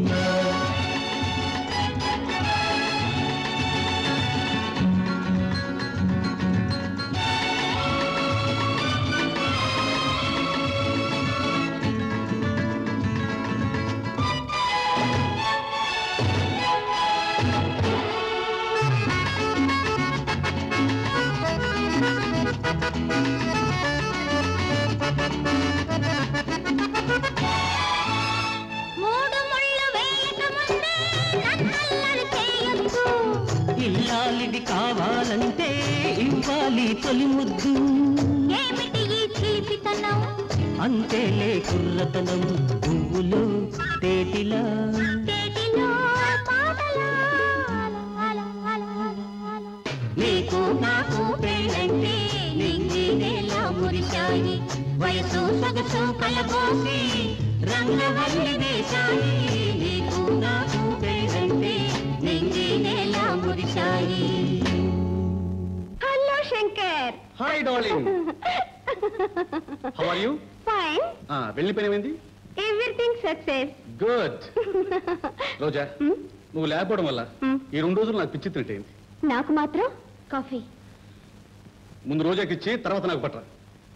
Speaker 5: మూడు ముళ్ళు వేయక ముందే నన్నల్లరి చేయొద్దు
Speaker 6: ఇల్లాలిది కావాలంటే ఇవ్వాలి తొలి ముద్దు
Speaker 5: ఏమిటి ఈ చిలిపితనం
Speaker 6: అంతేలే కుర్రతనం పువ్వులు తేటిలా
Speaker 5: తేటిలో పాటలా అల, అల, అల, అల. నీకు నాకు పెళ్ళంటే నింగి నేల మురిశాయి వయసు సొగసు కలబోసి రంగవల్లి వేశాయి నీకు నాకు పెళ్ళంటే నింగి నేల మురిశాయి hello Shankar
Speaker 7: hi darling how are you
Speaker 5: fine
Speaker 7: వెళ్ళిపోయినవేంది
Speaker 5: ఎవ్రీథింగ్ సక్సెస్
Speaker 7: గుడ్ రోజా నువ్వు లేకపోవడం వల్ల ఈ రెండు రోజులు నాకు పిచ్చి తింటేంది
Speaker 2: నాకు మాత్రం కాఫీ
Speaker 7: ముందు రోజాకి ఇచ్చి తర్వాత నాకు పట్టరా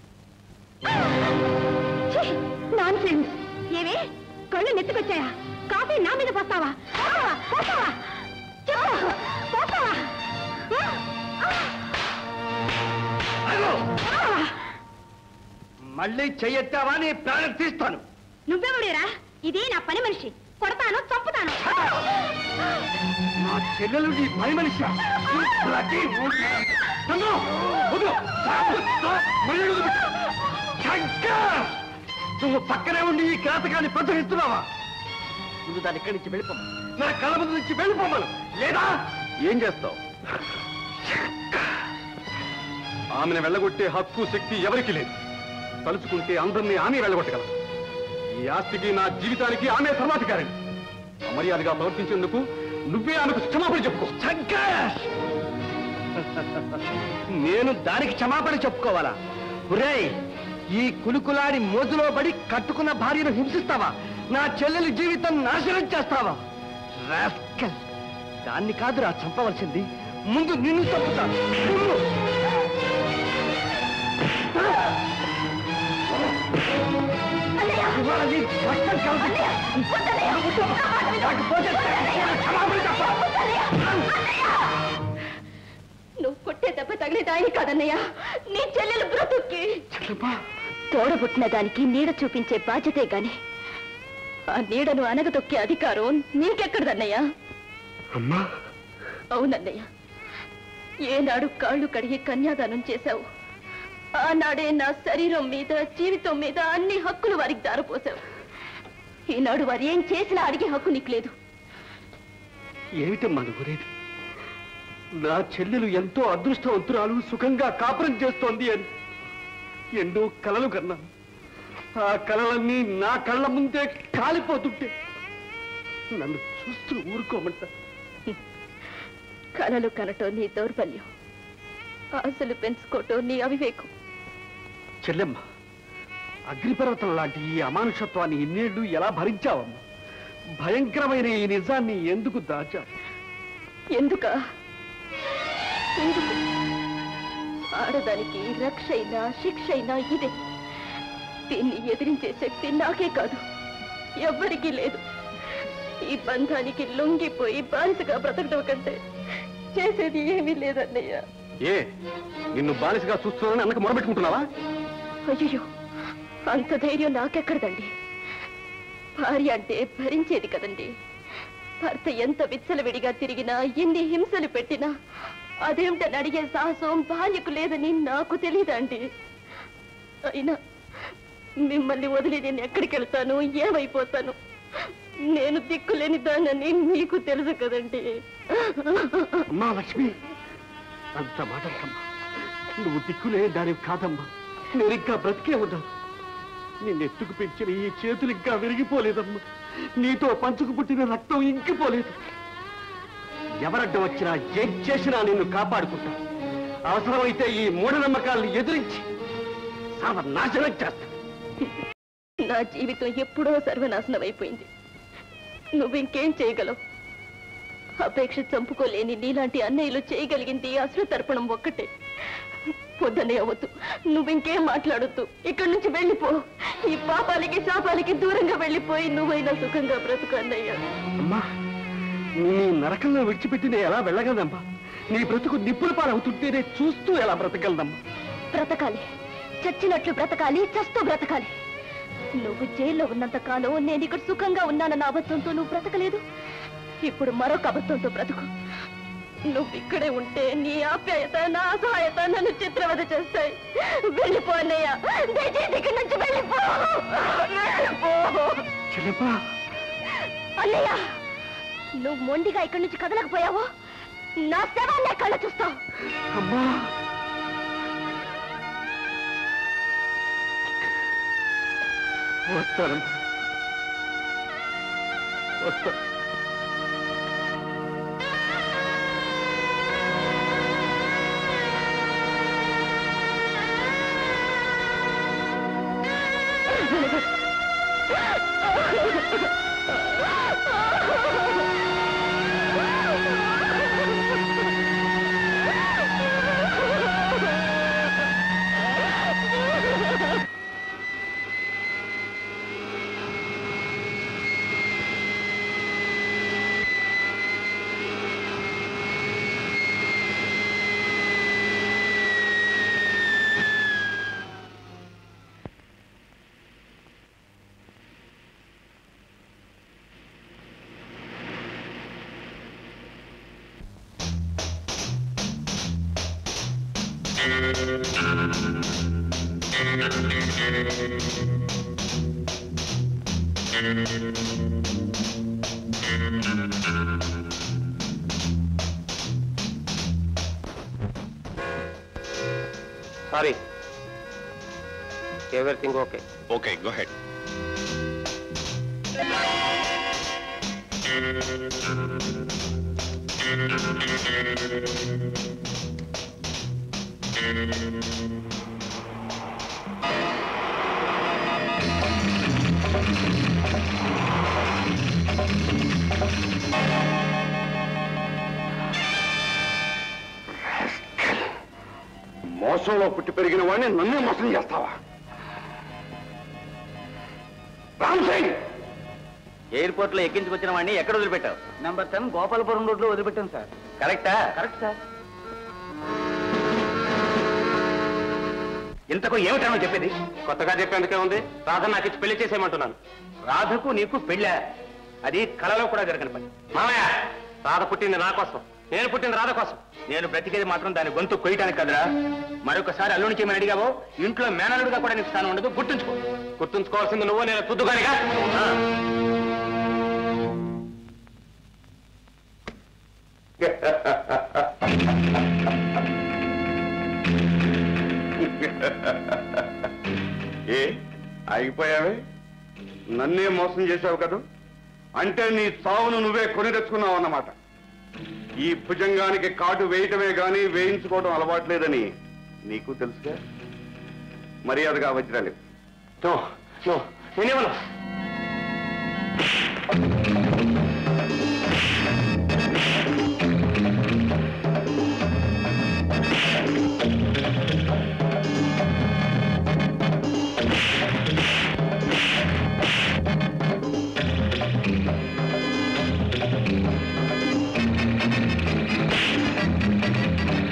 Speaker 2: నాన్ సెన్స్ ఏవే కళ్ళు నెత్తుకొచ్చాయా కాఫీ నా మీద పోస్తావా పోస్తావా పోస్తావా చెప్పు పోస్తావా ఆ? ఆ!
Speaker 3: మళ్ళీ చెయ్యెత్తావా నీ ప్రాణం తీస్తాను
Speaker 2: నువ్వెవడేరా ఇది నా పని మనిషి కొడతాను చంపుతాను
Speaker 3: నా చెల్లెలు నీ పని మనిషి నువ్వు పక్కనే ఉండి ఈ ఘాతకాన్ని ప్రోత్సహిస్తున్నావా నువ్వు దాని ఇక్కడి నుంచి వెళ్ళిపోమా నా కళ్ళ ముందు నుంచి వెళ్ళిపోమను లేదా
Speaker 7: ఏం చేస్తావు ఆమెను వెళ్ళగొట్టే హక్కు శక్తి ఎవరికి లేదు తలుచుకుంటే అందరినీ ఆమె వెళ్ళగొట్టగలదు ఈ ఆస్తికి నా జీవితానికి ఆమె సర్వాధికారిని అమర్యాదగా ప్రవర్తించేందుకు నువ్వే ఆమెకు క్షమాపణ చెప్పుకో
Speaker 3: శంకర్ నేను దానికి క్షమాపణ చెప్పుకోవాలా ఒరేయ్ ఈ కులుకులాడి మోజులో పడి కట్టుకున్న భార్యను హింసిస్తావా నా చెల్లెలి జీవితం నాశనం చేస్తావా రాస్కల్ దాన్ని కాదురా చంపవలసింది ముందు నిన్ను చంపుతాను నిన్ను. ఇవాళ నీ రక్తం కలుగుతుంది. లేకపోతే క్షమాపణ చెప్పాలి.
Speaker 2: నువ్వు కొట్టే దెబ్బ తగిలేది ఆయన కాదన్నయ్య నీ చెల్లెలు బ్రతుక్కి తోడబుట్టిన దానికి నీడ చూపించే బాధ్యతే గాని ఆ నీడను అనగదొక్కే అధికారం నీకెక్కడదన్నయ్యా
Speaker 3: అమ్మా
Speaker 2: అవునన్నయ్య ఏనాడు కాళ్ళు కడిగి కన్యాదానం చేశావు ఆనాడే నా శరీరం మీద జీవితం మీద అన్ని హక్కులు వారికి దారపోసావు ఈనాడు వారు ఏం చేసినా అడిగే హక్కు నీకు లేదు
Speaker 3: ఏమిటమ్మా నువ్వురేది నా చెల్లెలు ఎంతో అదృష్టవంతురాలు సుఖంగా కాపురం చేస్తోంది అని ఎన్నో కలలు కన్నాను ఆ కలలన్నీ నా కళ్ళ ముందే కాలిపోతుంటే నన్ను చూస్తూ ఊరుకోమంట
Speaker 2: కలలు కనటం నీ దౌర్బల్యం ఆశలు పెంచుకోవటం నీ అవివేకం
Speaker 3: చెల్లెమ్మ అగ్నిపర్వతం లాంటి ఈ అమానుషత్వాన్ని ఇన్నేళ్లు ఎలా భరించావమ్మా భయంకరమైన ఈ నిజాన్ని ఎందుకు దాచావు
Speaker 2: ఎందుక ఎందుకు ఆడదానికి రక్ష అయినా శిక్ష అయినా ఇదే దీన్ని ఎదిరించే శక్తి నాకే కాదు ఎవ్వరికీ లేదు ఈ బంధానికి లొంగిపోయి బానిసగా బ్రతకడం కంటే చేసేది ఏమీ లేదన్నయ్య
Speaker 7: ఏ నిన్ను బానిసగా చూస్తున్నానని అన్నకు మొరబెట్టుకుంటున్నావా
Speaker 2: అయ్యో
Speaker 13: అంత ధైర్యం నాకెక్కడదండి భార్య అంటే భరించేది కదండి భర్త ఎంత విచ్చలవిడిగా తిరిగినా ఎన్ని హింసలు పెట్టినా అదేమిటని అడిగే సాహసం భార్యకు లేదని నాకు తెలియదండి అయినా మిమ్మల్ని వదిలి నేను ఎక్కడికి వెళ్తాను ఏమైపోతాను నేను దిక్కులేని దానని మీకు తెలుసు కదండి
Speaker 3: అమ్మా లక్ష్మి అంత మాటలకమ్మా నువ్వు దిక్కులే దానివి కాదమ్మా నేను ఇంకా బ్రతికే ఉన్నాను నిన్ను ఎత్తుకు పెంచిన ఈ చేతులు ఇంకా విరిగిపోలేదమ్మా నీతో పంచుకు పుట్టిన రక్తం ఇంకిపోలేదు ఎవరడ్డం వచ్చినా ఏం చేసినా నిన్ను కాపాడుకుంటా అవసరమైతే ఈ మూఢనమ్మకాలను ఎదిరించి సర్వనాశనం చేస్తా
Speaker 13: నా జీవితం ఎప్పుడో సర్వనాశనం అయిపోయింది నువ్వు ఇంకేం చేయగలవు అపేక్ష చంపుకోలేని నీలాంటి అన్నయ్యలు చేయగలిగింది అసలు తర్పణం ఒక్కటే పొద్దునే అవ్వద్దు నువ్వు ఇంకేం మాట్లాడొద్దు ఇక్కడి నుంచి వెళ్ళిపో ఈ పాపాలకి శాపాలకి దూరంగా వెళ్ళిపోయి నువ్వైనా సుఖంగా బ్రతుకు అన్నయ్య
Speaker 3: అమ్మా నీ నరకంలో విడిచిపెట్టి నేను ఎలా వెళ్ళగలనమ్మా నీ బ్రతుకు నిప్పుల పాలవుతుంటేనే చూస్తూ ఎలా బ్రతకగలనమ్మా
Speaker 13: బ్రతకాలి చచ్చినట్లు బ్రతకాలి చస్తూ బ్రతకాలి నువ్వు జైల్లో ఉన్నంత కాలం నేను ఇక్కడ సుఖంగా ఉన్నానన్న అబద్ధంతో నువ్వు బ్రతకలేదు ఇప్పుడు మరొక అబద్ధంతో బ్రతుకు నువ్వు ఇక్కడే ఉంటే నీ ఆప్యాయత నా అసహాయత నన్ను చిత్రవద చేస్తాయి వెళ్ళిపో అన్నయ్య దయచేసి ఇక్కడి నుంచి వెళ్ళిపో వెళ్ళిపో
Speaker 3: చెల్లెమ్మా
Speaker 13: అన్నయ్య నువ్వు మొండిగా ఇక్కడి నుంచి కదలకపోయావో నా శవాన్ని కళ్ళ చూస్తావు
Speaker 3: అమ్మా వస్తానమ్మా వస్తా
Speaker 14: sorry everything okay
Speaker 11: okay go ahead మోసంలో పుట్టి పెరిగిన వాడిని నన్నే మోసం చేస్తావా రామ్ సింగ్
Speaker 8: ఎయిర్పోర్ట్ లో ఎక్కించుకొచ్చిన వాడిని ఎక్కడ వదిలిపెట్టావు
Speaker 3: నంబర్ టెన్ గోపాలపురం రోడ్ లో వదిలిపెట్టాను సార్
Speaker 8: కరెక్టా
Speaker 3: కరెక్ట్ సార్
Speaker 14: ఇంతకు ఏమిటనో చెప్పేది కొత్తగా చెప్పేందుకే ఉంది రాధ నాకు ఇచ్చి పెళ్లి చేసేయమంటున్నాను రాధకు నీకు పెళ్ళా అది కలలో కూడా జరగని పని మామయ్య రాధ పుట్టింది నా కోసం నేను పుట్టింది రాధ కోసం నేను బ్రతికేది మాత్రం దాని గొంతు కొయ్యటానికి కదరా మరొకసారి అల్లుని చేయమని అడిగావో ఇంట్లో మేనలుడిగా కూడా నీకు స్థానం ఉండదు గుర్తుంచుకో గుర్తుంచుకోవాల్సింది నువ్వు నేను తుద్దుగానిగా ఆ.
Speaker 11: ఏ ఆగిపోయావే నన్నే మోసం చేశావు కదా అంటే నీ చావును నువ్వే కొని తెచ్చుకున్నావు అన్నమాట ఈ భుజంగానికి కాటు వేయటమే గాని వేయించుకోవడం అలవాట్లేదని నీకు తెలుసుగా మర్యాదగా వజ్రాలి
Speaker 14: నో నో నేనేమన్నా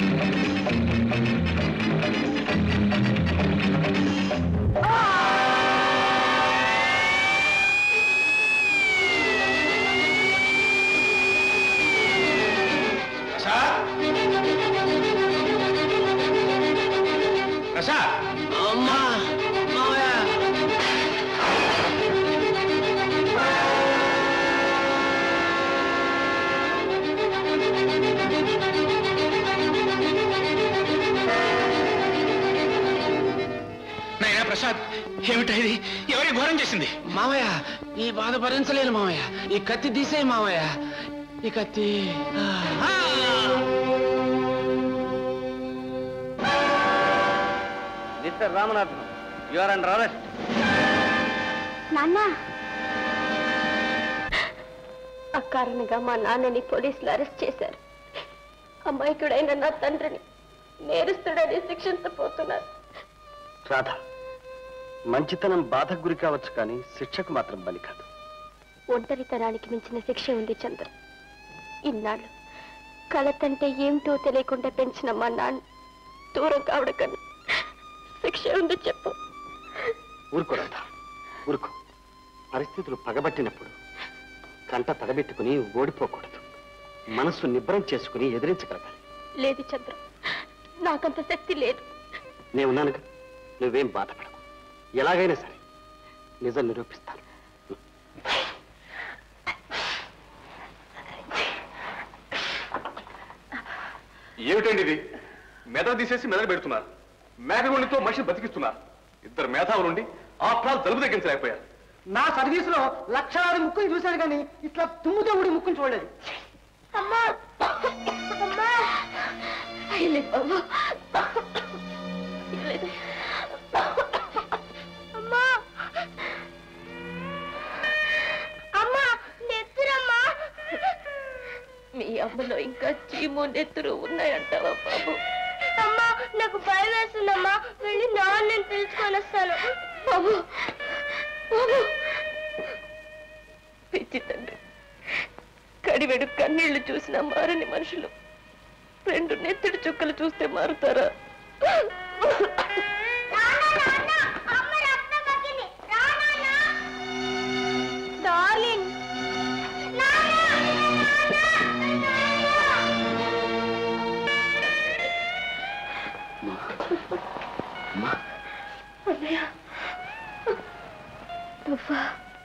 Speaker 13: ఆ
Speaker 14: అమ్మా మావయ్య
Speaker 9: నాయనా ప్రసాద్ ఏమిటా ఇది ఎవరి ఘోరం చేసింది
Speaker 14: మావయ్య ఈ బాధ భరించలేను మావయ్య ఈ కత్తి తీసేయి మావయ్య ఈ కత్తి ఆ.
Speaker 3: Mister Ramanathan you are under arrest
Speaker 2: నాన్న
Speaker 13: అకారణంగా మా నాన్నని పోలీసులు అరెస్ట్ చేశారు అమాయకుడైన నా తండ్రిని నేరస్తుడని శిక్షించబోతున్నారు
Speaker 3: రాధ మంచితనం బాధకు గురి కావచ్చు కానీ శిక్షకు మాత్రం బలి కాదు
Speaker 13: ఒంటరితనానికి మించిన శిక్ష ఉంది చంద్ర ఇన్నాళ్ళు కలతంటే ఏమిటో తెలియకుండా పెంచిన మా నాన్న దూరం కావడం కన్నా శిక్ష ఉంది చెప్పు
Speaker 3: ఊరుకో రాధ ఊరుకో పరిస్థితులు పగబట్టినప్పుడు కంట తడబెట్టుకుని ఓడిపోకూడదు మనస్సు నిబ్రం చేసుకుని ఎదిరించగలగాలి
Speaker 13: లేదు చంద్ర నాకంత శక్తి లేదు
Speaker 3: నేనున్నానుగా నువ్వేం బాధపడకు ఎలాగైనా సరే నిజం నిరూపిస్తాను
Speaker 7: ఏమిటండి ఇది మెదడు తీసేసి మెదడు పెడుతున్నారు మేకగుండితో మనిషిని బతికిస్తున్నారు ఇద్దరు మేధావులుండి ఆ ప్రాలు జలుబు తగ్గించలేకపోయారు
Speaker 10: నా సర్వీసులో లక్షలాది ముక్కుని చూశాను కానీ ఇట్లా తుమ్ముతో ఊడి ముక్కుని చూడలేదు
Speaker 2: అమ్మా అమ్మా
Speaker 13: లేదు బాబు లేదు
Speaker 2: అమ్మా అమ్మా నెత్తురమ్మా
Speaker 13: మీ అమ్మలో ఇంకా చీము నెత్తురు ఉన్నాయంటావా బాబు
Speaker 2: అమ్మా నాకు భయం వేస్తుందమ్మా వెళ్ళి నాన్నని పిలుచుకొని వస్తాను
Speaker 13: బాబు బాబు పిచ్చి తండ్రి కడివెడు కన్నీళ్లు చూసిన మారని మనుషులు రెండు నెత్తుడి చుక్కలు చూస్తే మారుతారా
Speaker 2: డార్లింగ్
Speaker 13: అన్నయ్య నువ్వా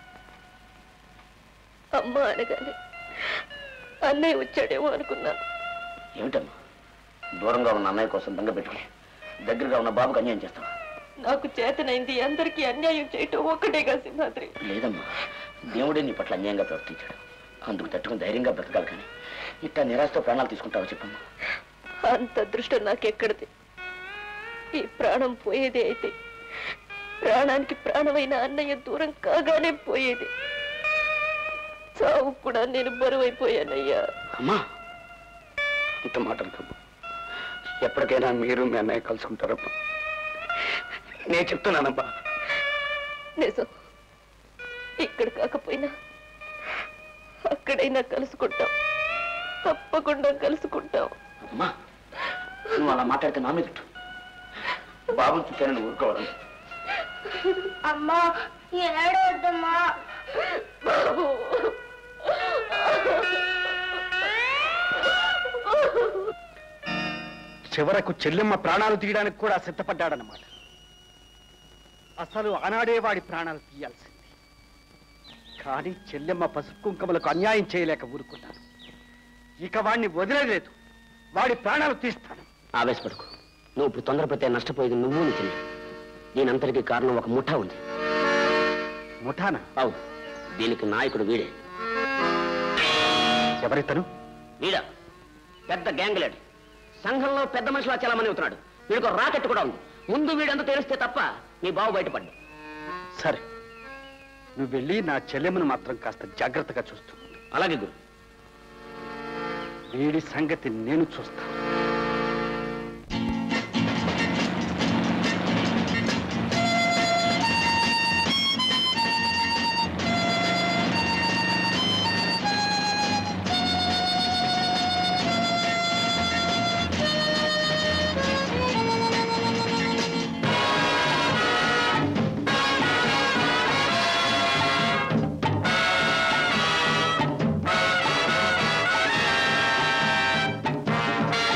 Speaker 13: అమ్మ అనగానే అన్నయ్య వచ్చాడేమో అనుకున్నాను
Speaker 4: ఏమిటమ్మా దూరంగా ఉన్న అన్నయ్య కోసం దంగ పెట్టుకుని దగ్గరగా ఉన్న బాబుకు అన్యాయం చేస్తావా
Speaker 13: నాకు చేతనైంది అందరికీ అన్యాయం చేయటం ఒక్కటేగా సింహాద్రి
Speaker 4: లేదమ్మా దేవుడే నీ పట్ల అన్యాయంగా ప్రవర్తించాడు అందుకు తట్టుకుని ధైర్యంగా బ్రతకాలి కానీ ఇట్లా నిరాశతో ప్రాణాలు తీసుకుంటావా చెప్పమ్మా
Speaker 13: అంత అదృష్టం నాకెక్కడిది ఈ ప్రాణం పోయేదే అయితే ప్రాణానికి ప్రాణమైన అన్నయ్య దూరం కాగానే పోయేది చావు కూడా నేను బరువైపోయానయ్యా
Speaker 3: అమ్మా అంత మాటలు కమ్మ ఎప్పటికైనా మీరు మీ అన్నయ్య కలుసుకుంటారమ్మా నేను చెప్తున్నానమ్మా
Speaker 13: నిజం ఇక్కడ కాకపోయినా అక్కడైనా కలుసుకుంటాం తప్పకుండా కలుసుకుంటాం
Speaker 4: అమ్మా నువ్వు అలా మాట్లాడితే నా మీద ఇటు. బాబుని చూశానని ఊరుకోవాలి
Speaker 2: అమ్మా ఏడవద్దమ్మా
Speaker 13: బాబు
Speaker 3: చివరకు చెల్లెమ్మ ప్రాణాలు తీయడానికి కూడా సిద్ధపడ్డాడన్నమాట అసలు ఆనాడే వాడి ప్రాణాలు తీయాల్సింది కానీ చెల్లెమ్మ పసుపు కుంకుమలకు అన్యాయం చేయలేక ఊరుకున్నాను ఇక వాడిని వదిలేదు వాడి ప్రాణాలు తీస్తాను
Speaker 4: ఆవేశపడుకు నువ్వు ఇప్పుడు తొందరపడితే నష్టపోయేది నువ్వు నీ చెల్లి దీనంతటికీ కారణం ఒక ముఠా ఉంది
Speaker 3: ముఠానా
Speaker 4: అవును దీనికి నాయకుడు వీడే
Speaker 3: ఎవరితను
Speaker 4: వీడా పెద్ద గ్యాంగ్ లీడర్ సంఘంలో పెద్ద మనుషులా చాలామంది అవుతున్నాడు వీడికి ఒక రాకెట్ కూడా ఉంది ముందు వీడంతా తెలిస్తే తప్ప నీ బావు బయటపడ్డు
Speaker 3: సరే నువ్వు వెళ్ళి నా చెల్లెమ్మను మాత్రం కాస్త జాగ్రత్తగా చూస్తూ
Speaker 4: అలాగే గురు
Speaker 3: వీడి సంగతి నేను చూస్తాను
Speaker 2: అమ్మా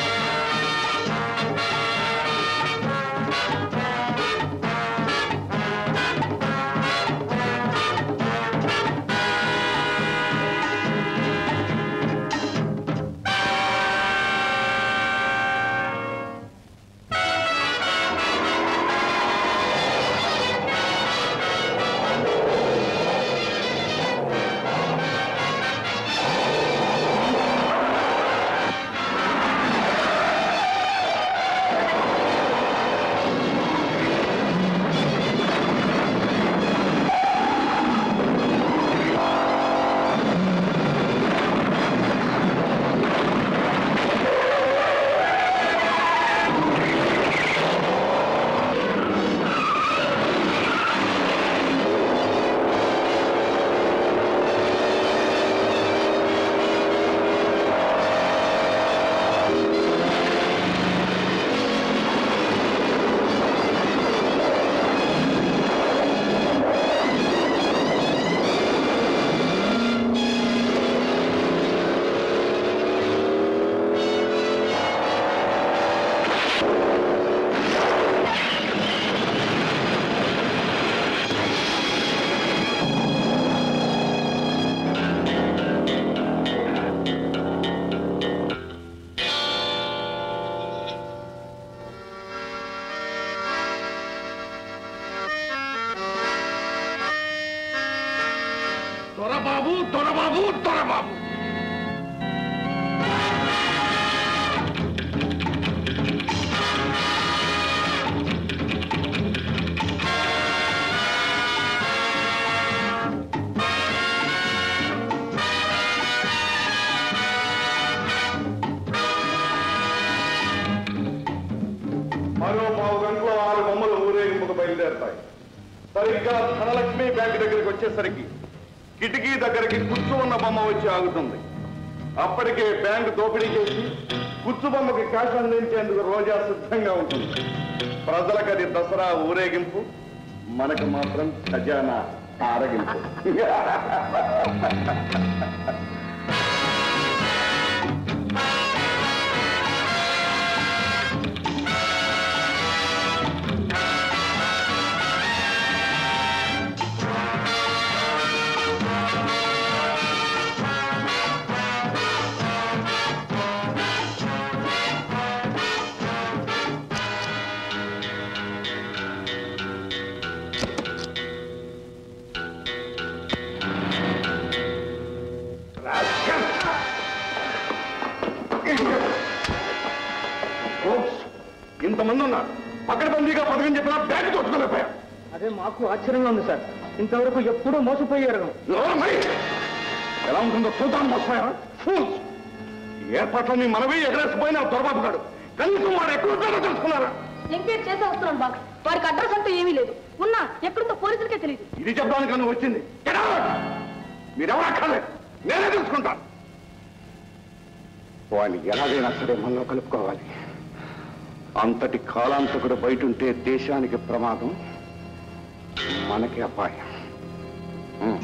Speaker 11: దొరబాబు దొరబాబు దొరబాబు మరో పావు గంటలో ఆరు బొమ్మలు ఊరేగింపుకు బయలుదేరుతాయి సరిగ్గా ధనలక్ష్మి బ్యాంక్ దగ్గరికి వచ్చేసరికి కిటికీ దగ్గరికి కుచ్చు ఉన్న బొమ్మ వచ్చి ఆగుతుంది అప్పటికే బ్యాంక్ దోపిడీ చేసి కుచ్చు బొమ్మకి క్యాష్ అందించేందుకు రోజా సిద్ధంగా ఉంటుంది ప్రజలకు అది దసరా ఊరేగింపు మనకు మాత్రం ఖజానా ఆరగింపు ఓప్స్, ఇంతమంది ఉన్నారు పకడ్బందీగా పథకం చెప్పినా బ్యాంక్ దోచుకోలేకపోయా
Speaker 10: అదే మాకు ఆశ్చర్యంగా ఉంది సార్ ఇంతవరకు ఎప్పుడూ మోసపోయారు
Speaker 11: ఎలా ఉంటుందో చూద్దాం మోసపోయారా Fools! ఈ ఏర్పాట్లన్నీ మనమే ఎగరేసిపోయిన దొరబాబు గాడు కనీసం వాడు ఎక్కడ ఉంటాడో తెలుసుకున్నారా
Speaker 13: ఎంక్వైరీ చేసే వస్తున్నాను బాగా వారికి అడ్రస్ అంటూ ఏమీ లేదు ఉన్నా ఎక్కడుందో పోలీసులకే తెలియదు
Speaker 11: ఇది చెప్పడానికి నన్ను వచ్చింది Get out! మీరెవరు అక్కర్లేదు నేనే తెలుసుకుంటాను వాడిని ఎలాగైనా సరే మనలో కలుపుకోవాలి అంతటి కాలాంతకుడు బయట ఉంటే దేశానికి ప్రమాదం మనకి అపాయం ఉం.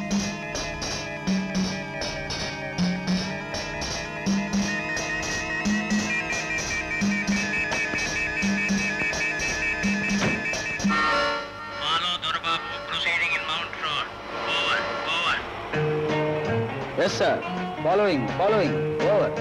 Speaker 10: Yes sir following following over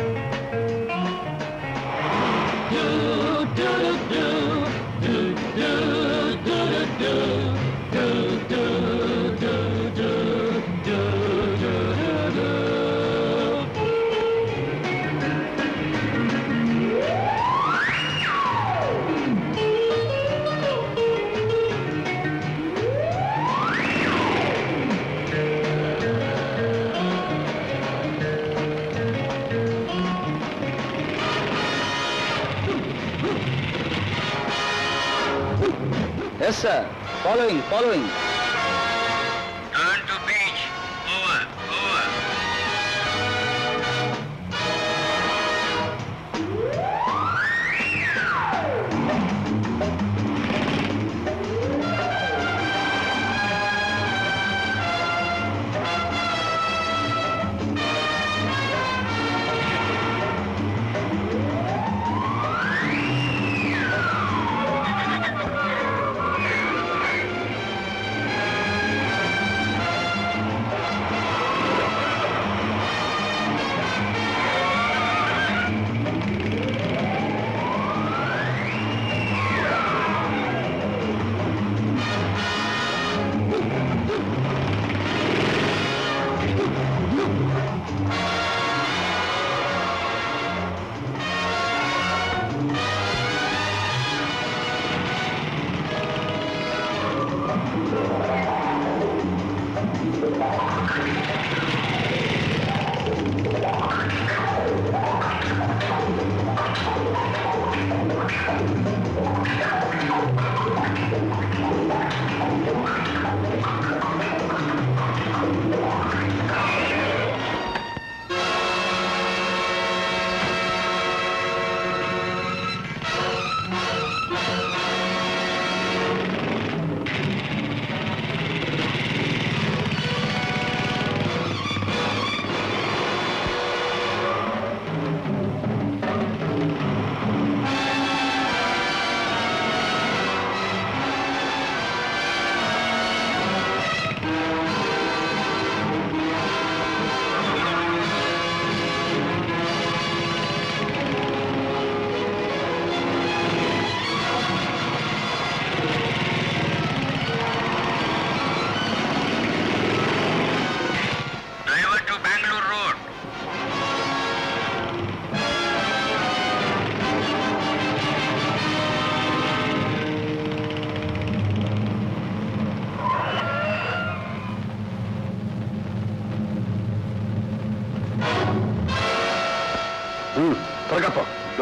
Speaker 10: yes sir following following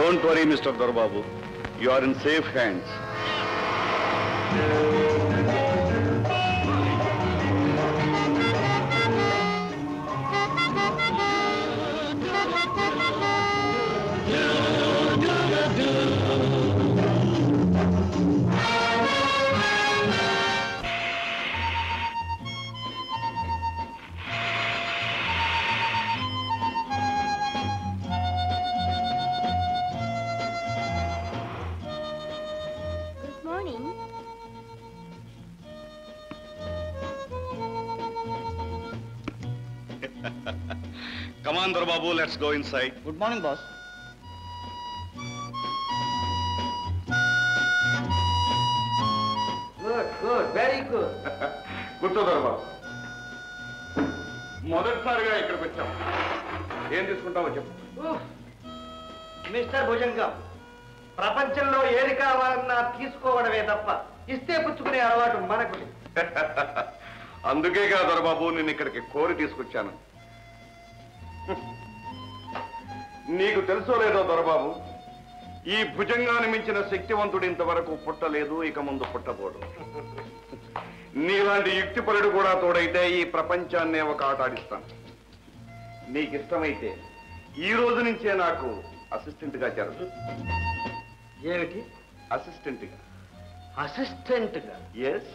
Speaker 11: don't worry mister Dorababu you are in safe hands
Speaker 5: good morning
Speaker 11: come on Dorababu let's go inside
Speaker 3: good morning boss good good very good
Speaker 11: కూర్చో దొరబాబు మొదటిసారిగా ఇక్కడికి వచ్చాం ఏం తీసుకుంటావో చెప్పు
Speaker 3: mister భుజంగం ప్రపంచంలో ఏది కావాలన్నా తీసుకోవడమే తప్ప ఇస్తే పుచ్చుకునే అలవాటు మనకు లేదు.
Speaker 11: అందుకే కదా దొరబాబు నేను ఇక్కడికి కోరి తీసుకొచ్చాను నీకు తెలుసో లేదో దొరబాబు ఈ భుజంగాన్ని మించిన శక్తివంతుడు ఇంతవరకు పుట్టలేదు ఇక ముందు పుట్టబోడు నీలాంటి యుక్తిపరుడు కూడా తోడైతే ఈ ప్రపంచాన్నే ఒక ఆట ఆడిస్తాను నీకు ఇష్టమైతే ఈ రోజు నుంచే నాకు అసిస్టెంట్ గా చేరదు
Speaker 3: ఏమిటి
Speaker 11: అసిస్టెంట్ గా
Speaker 3: అసిస్టెంట్ గా
Speaker 11: ఎస్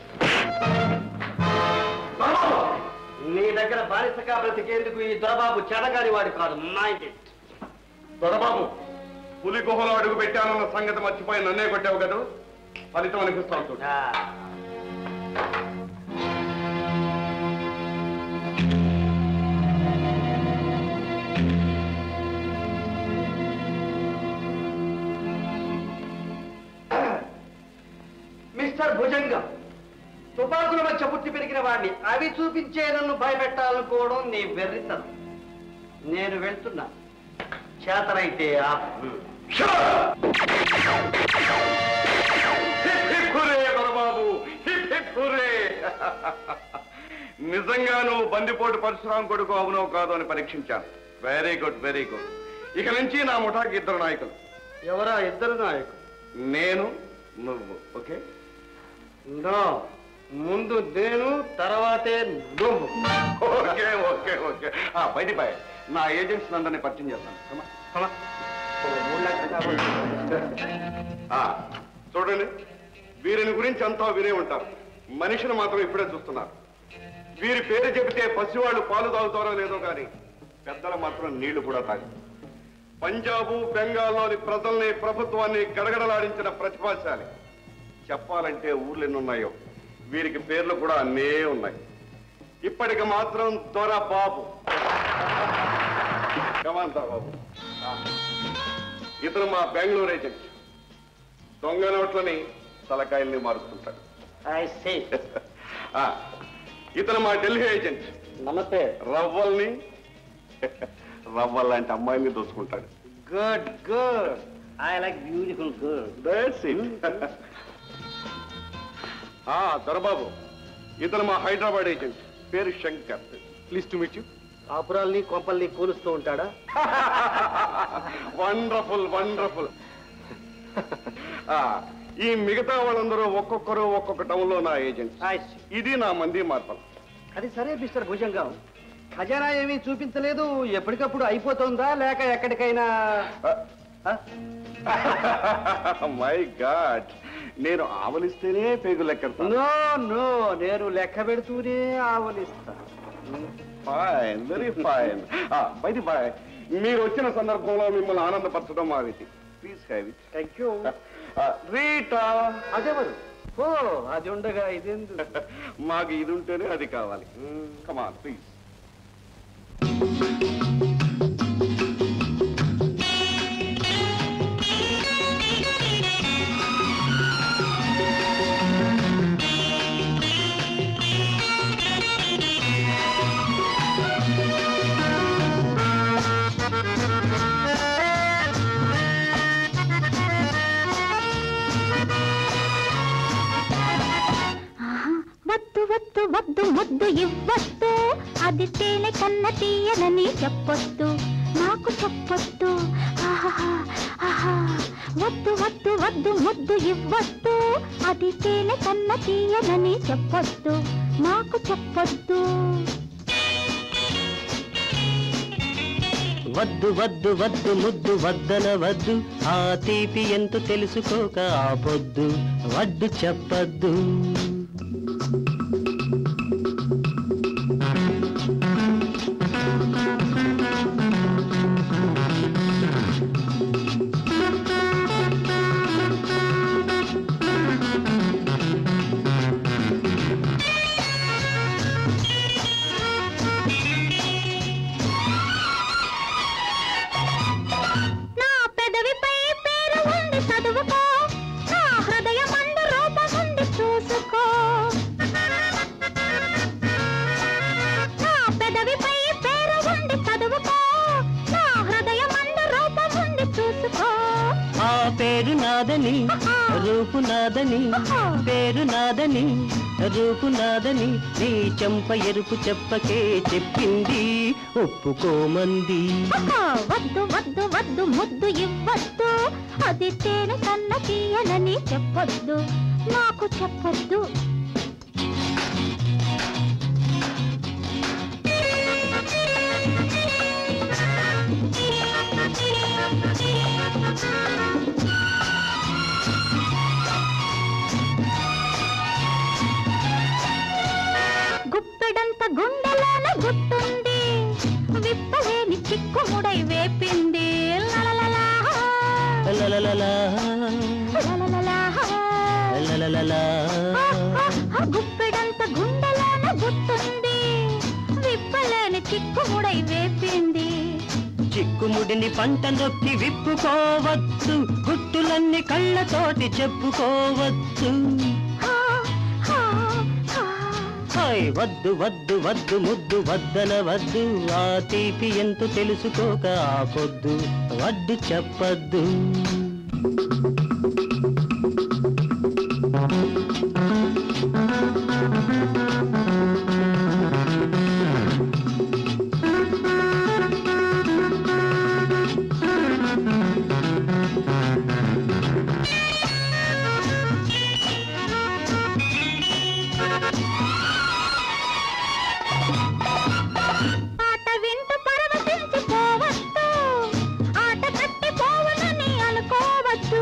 Speaker 3: నీ దగ్గర బానిసగా బ్రతికేందుకు ఈ దొరబాబు చెడగాని వాడు కాదు మైండ్ ఇట్
Speaker 11: దొరబాబు పులి గుహలో అడుగు పెట్టానన్న సంగతి మర్చిపోయి నన్నే కొట్టావు కదా ఫలితం అనిపిస్తావు చూడు
Speaker 3: మిస్టర్ భుజంగం తుపాకుల మధ్య పుట్టి పెరిగిన వాడిని అవి చూపించే నన్ను భయపెట్టాలనుకోవడం నీ వెర్రితనం నేను వెళ్తున్నా చేతనైతే ఆపు.
Speaker 11: Hip hip hooray Dorababu hip hip hooray నిజంగా నువ్వు బందిపోటు పరశురాం కొడుకు అవునో కాదో అని పరీక్షించాను వెరీ గుడ్ వెరీ గుడ్ ఇక నుంచి నా ముఠాకి ఇద్దరు నాయకులు
Speaker 3: ఎవరా ఇద్దరు నాయకులు
Speaker 11: నేను నువ్వు ఓకే
Speaker 3: నో ముందు నేను తర్వాతే నువ్వు
Speaker 11: ఓకే ఓకే ఓకే బయట బాయ్ నా ఏజెంట్స్ అందరినీ పరిచయం చేస్తాను Come on, come on. ఆ, చూడండి వీరిని గురించి అంతా వినే ఉంటారు మనిషిని మాత్రం ఇప్పుడే చూస్తున్నారు వీరి పేరు చెబితే పసివాళ్ళు పాలు తాగుతారో లేదో కానీ పెద్దలు మాత్రం నీళ్లు కూడా తాగి పంజాబు బెంగాల్లోని ప్రజల్ని ప్రభుత్వాన్ని గడగడలాడించిన ప్రతిభాశాలి చెప్పాలంటే ఊర్లు ఎన్ని ఉన్నాయో వీరికి పేర్లు కూడా అన్నే ఉన్నాయి ఇప్పటికి మాత్రం దొర బాబు కమాంతా బాబు ఇతను మా బెంగళూరు ఏజెంట్ దొంగ నోట్లని తలకాయల్ని మారుస్తుంటాడు
Speaker 3: ఐ సే
Speaker 11: ఆ, ఇతను మా ఢిల్లీ ఏజెంట్
Speaker 3: నమస్తే
Speaker 11: రవ్వల్ని రవ్వల్ లాంటి అమ్మాయిని దోచుకుంటాడు
Speaker 3: good good I like beautiful good
Speaker 11: That's it. ఆ, దొరబాబు ఇతను మా హైదరాబాద్ ఏజెంట్ పేరు Shankar please to meet you
Speaker 3: కాపురాల్ని కొంపల్ని కూలుస్తూ ఉంటాడా
Speaker 11: వండర్ఫుల్ వండర్ఫుల్ ఈ మిగతా వాళ్ళందరూ ఒక్కొక్కరు ఒక్కొక్క టౌన్ లో నా ఏజెంట్ ఇది నా మంది మార్పల
Speaker 3: అది సరే మిస్టర్ భుజంగం ఖజానా ఏమీ చూపించలేదు ఎప్పటికప్పుడు అయిపోతుందా లేక ఎక్కడికైనా
Speaker 11: మై గాడ్ నేను ఆవలిస్తేనే పేగు లెక్కెడతాను
Speaker 3: నో నో నేను లెక్క పెడుతూనే ఆవలిస్తా
Speaker 11: fine very fine by the way మీరు వచ్చిన సందర్భంలో మిమ్మల్ని ఆనందపరచడం మా విధి please have it
Speaker 3: thank you
Speaker 11: Rita
Speaker 3: అదేవరు ఓ అది ఉండగా ఇదెందు
Speaker 11: మాకు ఇది ఉంటేనే అది కావాలి కమాన్ ప్లీజ్
Speaker 5: వద్దు వద్దు వద్దు ముద్దు ఇవ్వద్దు అది తేనె కన్న తీయనని చెప్పొద్దు నాకు చెప్పొద్దు ఆ ఆహాహా, ఆహా. వద్దు వద్దు వద్దు ముద్దు ఇవ్వద్దు అది తేనె కన్న తీయనని చెప్పొద్దు నాకు చెప్పొద్దు
Speaker 6: వద్దు వద్దు వద్దు ముద్దు వద్దన వద్దు ఆ తీపి ఎంత తెలుసుకోక ఆపొద్దు వడ్డు చెప్పద్దు
Speaker 5: నా పెదవిపై పేరు ఉంది చదువుకో నా హృదయం అందు రూపం ఉంది చూసుకో నా పెదవిపై పేరు ఉంది చదువుకో నా హృదయం అందు రూపం ఉంది చూసుకో
Speaker 6: ఆ పేరు నాదని రూపు నాదని పేరు నాదని రూపు నాదని నీ చెంప ఎరుపు చెప్పకే చెప్పింది ఒప్పుకోమంది
Speaker 5: ఆహా, వద్దు వద్దు వద్దు ముద్దు ఇవ్వద్దు అది తేనె కన్న తీయనని చెప్పొద్దు నాకు చెప్పొద్దు గుప్పెడంత గుండెలోన గుట్టుంది విప్పలేని చిక్కుముడై వేపింది లలలలా,
Speaker 6: లలలలా,
Speaker 5: లలలలా.
Speaker 6: లలలలా.
Speaker 5: ఆ గుప్పెడంత గుండెలోన గుట్టుంది విప్పలేని చిక్కుముడై వేపింది
Speaker 6: చిక్కుముడిని పంట నొక్కి విప్పుకోవచ్చు గుట్టులన్నీ కళ్ళతోటి చెప్పుకోవచ్చు హాయ్ వద్దు వద్దు వద్దు ముద్దు వద్దన వద్దు ఆ తీపి ఎంత తెలుసుకోక ఆపొద్దు వడ్డు చెప్పద్దు
Speaker 5: ఆట వింటూ పరవశించి పోవద్దు ఆట కట్టి పోవనని అనుకోవద్దు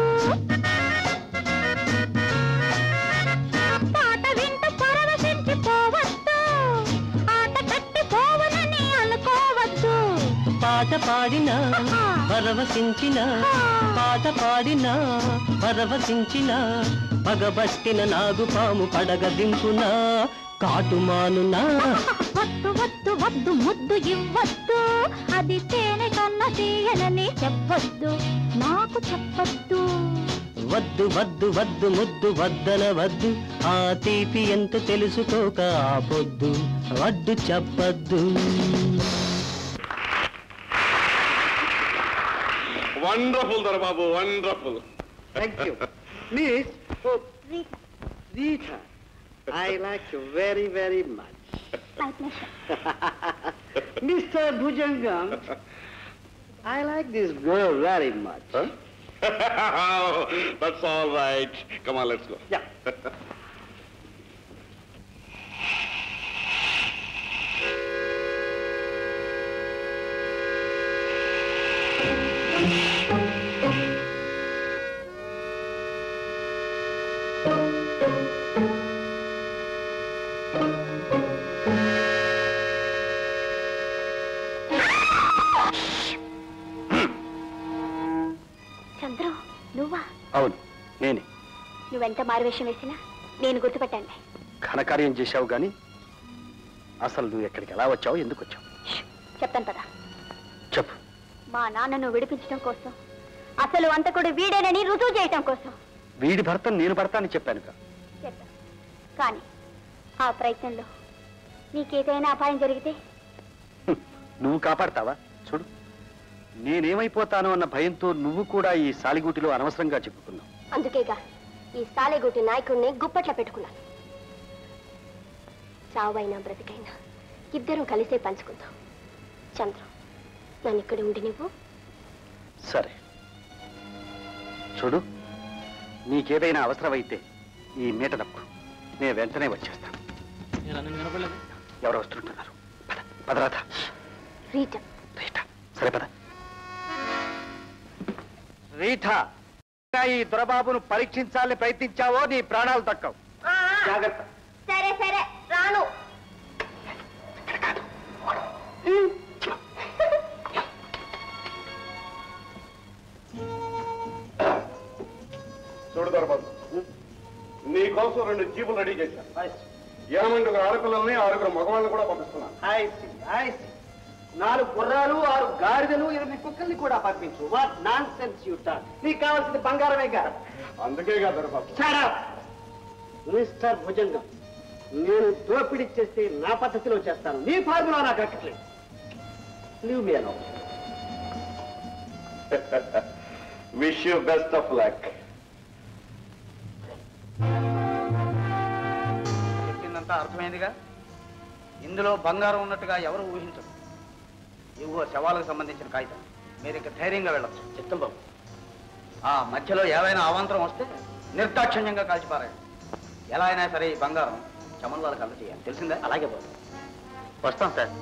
Speaker 5: పాట వింటూ పరవశించి పోవద్దు ఆట కట్టి పోవనని అనుకోవద్దు
Speaker 6: పాట పాడినా పరవశించిన పాట పాడినా పరవశించిన పగబట్టిన నాగుపాము పడగ దింపునా కాటుమానునా
Speaker 5: వద్దు వద్దు వద్దు ముద్దు ఇవ్వద్దు అది తేనె కన్న తీయనని చెప్పొద్దు నాకు చెప్పొద్దు
Speaker 6: వద్దు వద్దు వద్దు ముద్దు వద్దన వద్దు ఆ తీపి ఎంత తెలుసుకోక ఆపొద్దు వడ్డు చెప్పద్దు
Speaker 11: wonderful Dorababu wonderful
Speaker 3: Thank you. Miss, oh, Rita, I like you very, very much.
Speaker 5: My pleasure.
Speaker 3: Mr. Bhujangam, I like this girl very much.
Speaker 11: That's all right. Come on, let's go.
Speaker 3: Yeah.
Speaker 2: Chandru నువ్వా
Speaker 3: అవును నేనే
Speaker 2: నువ్వెంత మారువేషం వేసినా నేను గుర్తుపట్టాను
Speaker 3: ఘనకార్యం చేశావు గాని అసలు నువ్వు ఎక్కడికి ఎలా వచ్చావు ఎందుకు వచ్చావు
Speaker 2: చెప్తాను పదా
Speaker 3: చెప్పు
Speaker 2: మా నాన్నను విడిపించడం కోసం అసలు అంతకుడు వీడేనని రుజువు చేయటం కోసం
Speaker 3: వీడి భర్త నేను భర్త అని చెప్పాను
Speaker 2: చెప్పా కానీ ఆ ప్రయత్నంలో నీకేదైనా అపాయం జరిగితే
Speaker 3: నువ్వు కాపాడతావా చూడు నేనేమైపోతానో అన్న భయంతో నువ్వు కూడా ఈ సాలిగూటిలో అనవసరంగా చెప్పుకున్నావు
Speaker 2: అందుకేగా ఈ సాలెగుటి నాయకుడిని గుప్పట్ల పెట్టుకున్నాను చావైనా బ్రతికైనా ఇద్దరం కలిసే పంచుకుందాం చంద్రు నన్ను ఇక్కడ ఉండి నువ్వు
Speaker 3: సరే చూడు నీకేదైనా అవసరమైతే ఈ మీట తప్పు నేను వెంటనే వచ్చేస్తాను
Speaker 15: నేను అన్న వినపడలేదు
Speaker 3: ఎవరు వస్తుంటున్నారు పద పదరాధ
Speaker 2: రీట
Speaker 3: సరే పద రీఠా ఇంకా ఈ దొరబాబును పరీక్షించాలని ప్రయత్నించావో నీ ప్రాణాలు దక్కవు జాగ్రత్త
Speaker 2: సరే సరే రాను
Speaker 11: చూడు దొరబాబు నీ కోసం రెండు జీపులు రెడీ చేశాను ఎనమండుగురు ఆడపిల్లల్ని ఆరుగురు మగవాళ్ళని కూడా పంపిస్తున్నాను
Speaker 3: నాలుగు గుర్రాలు ఆరు గాడిదలు ఇరవై కుక్కల్ని కూడా పంపించు what nonsense you talk నీకు కావాల్సింది బంగారమే కాదు
Speaker 11: అందుకే కాదు దొరబాబు
Speaker 3: మిస్టర్ భుజంగం నేను దోపిడీ చేస్తే నా పద్ధతిలో చేస్తాను నీ ఫార్ములా నాకు అక్కట్లేదు leave me allow
Speaker 11: wish you best of luck
Speaker 3: చెప్పిందంతా అర్థమైందిగా ఇందులో బంగారం ఉన్నట్టుగా ఎవరు ఊహించరు ఇవో శవాలకు సంబంధించిన కాగితం మీరు ఇక ధైర్యంగా వెళ్ళొచ్చు చిత్తం బాబు ఆ మధ్యలో ఏవైనా అవాంతరం వస్తే నిర్దాక్షిణ్యంగా కాల్చిపారాయండి ఎలా అయినా సరే ఈ బంగారం చమన్ వాళ్ళకి అందజేయాలి తెలిసిందా అలాగే బాబు వస్తాం sir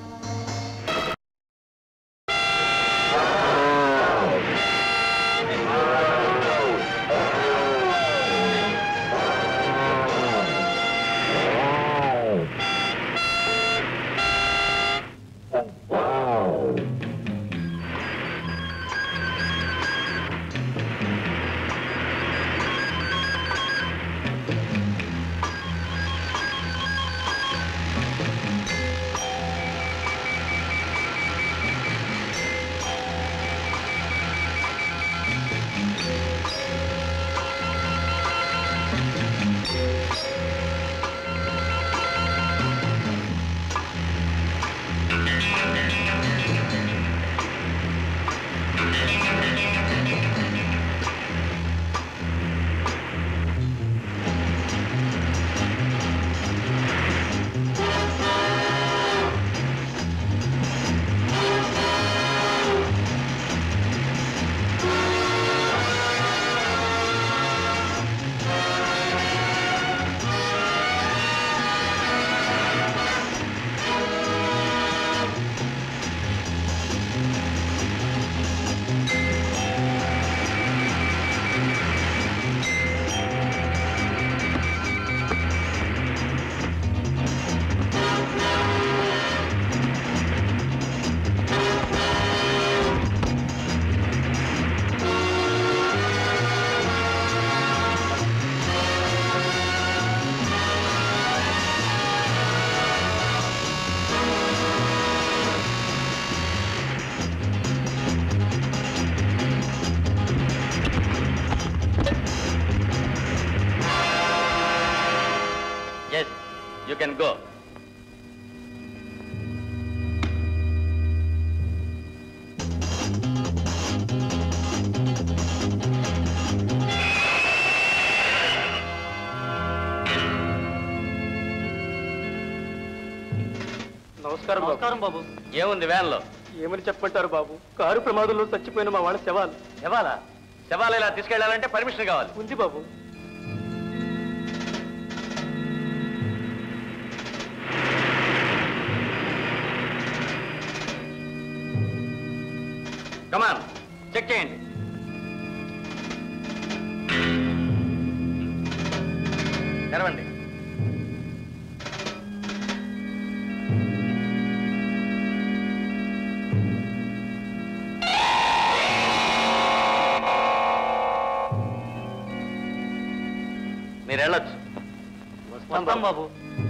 Speaker 8: yes you can go
Speaker 15: నమస్కారం నమస్కారం బాబు
Speaker 8: ఏముంది వ్యాన్లో
Speaker 15: ఏమని చెప్పమంటారు బాబు కారు ప్రమాదంలో చచ్చిపోయిన మా వాళ్ళ శవాలు
Speaker 8: శవాలా శవాలు ఇలా తీసుకెళ్లాలంటే పర్మిషన్ కావాలి
Speaker 15: ఉంది బాబు
Speaker 8: కమాన్ చెక్ చేయండి తెరవండి మీరు వెళ్ళొచ్చు
Speaker 15: వస్తాం బాబు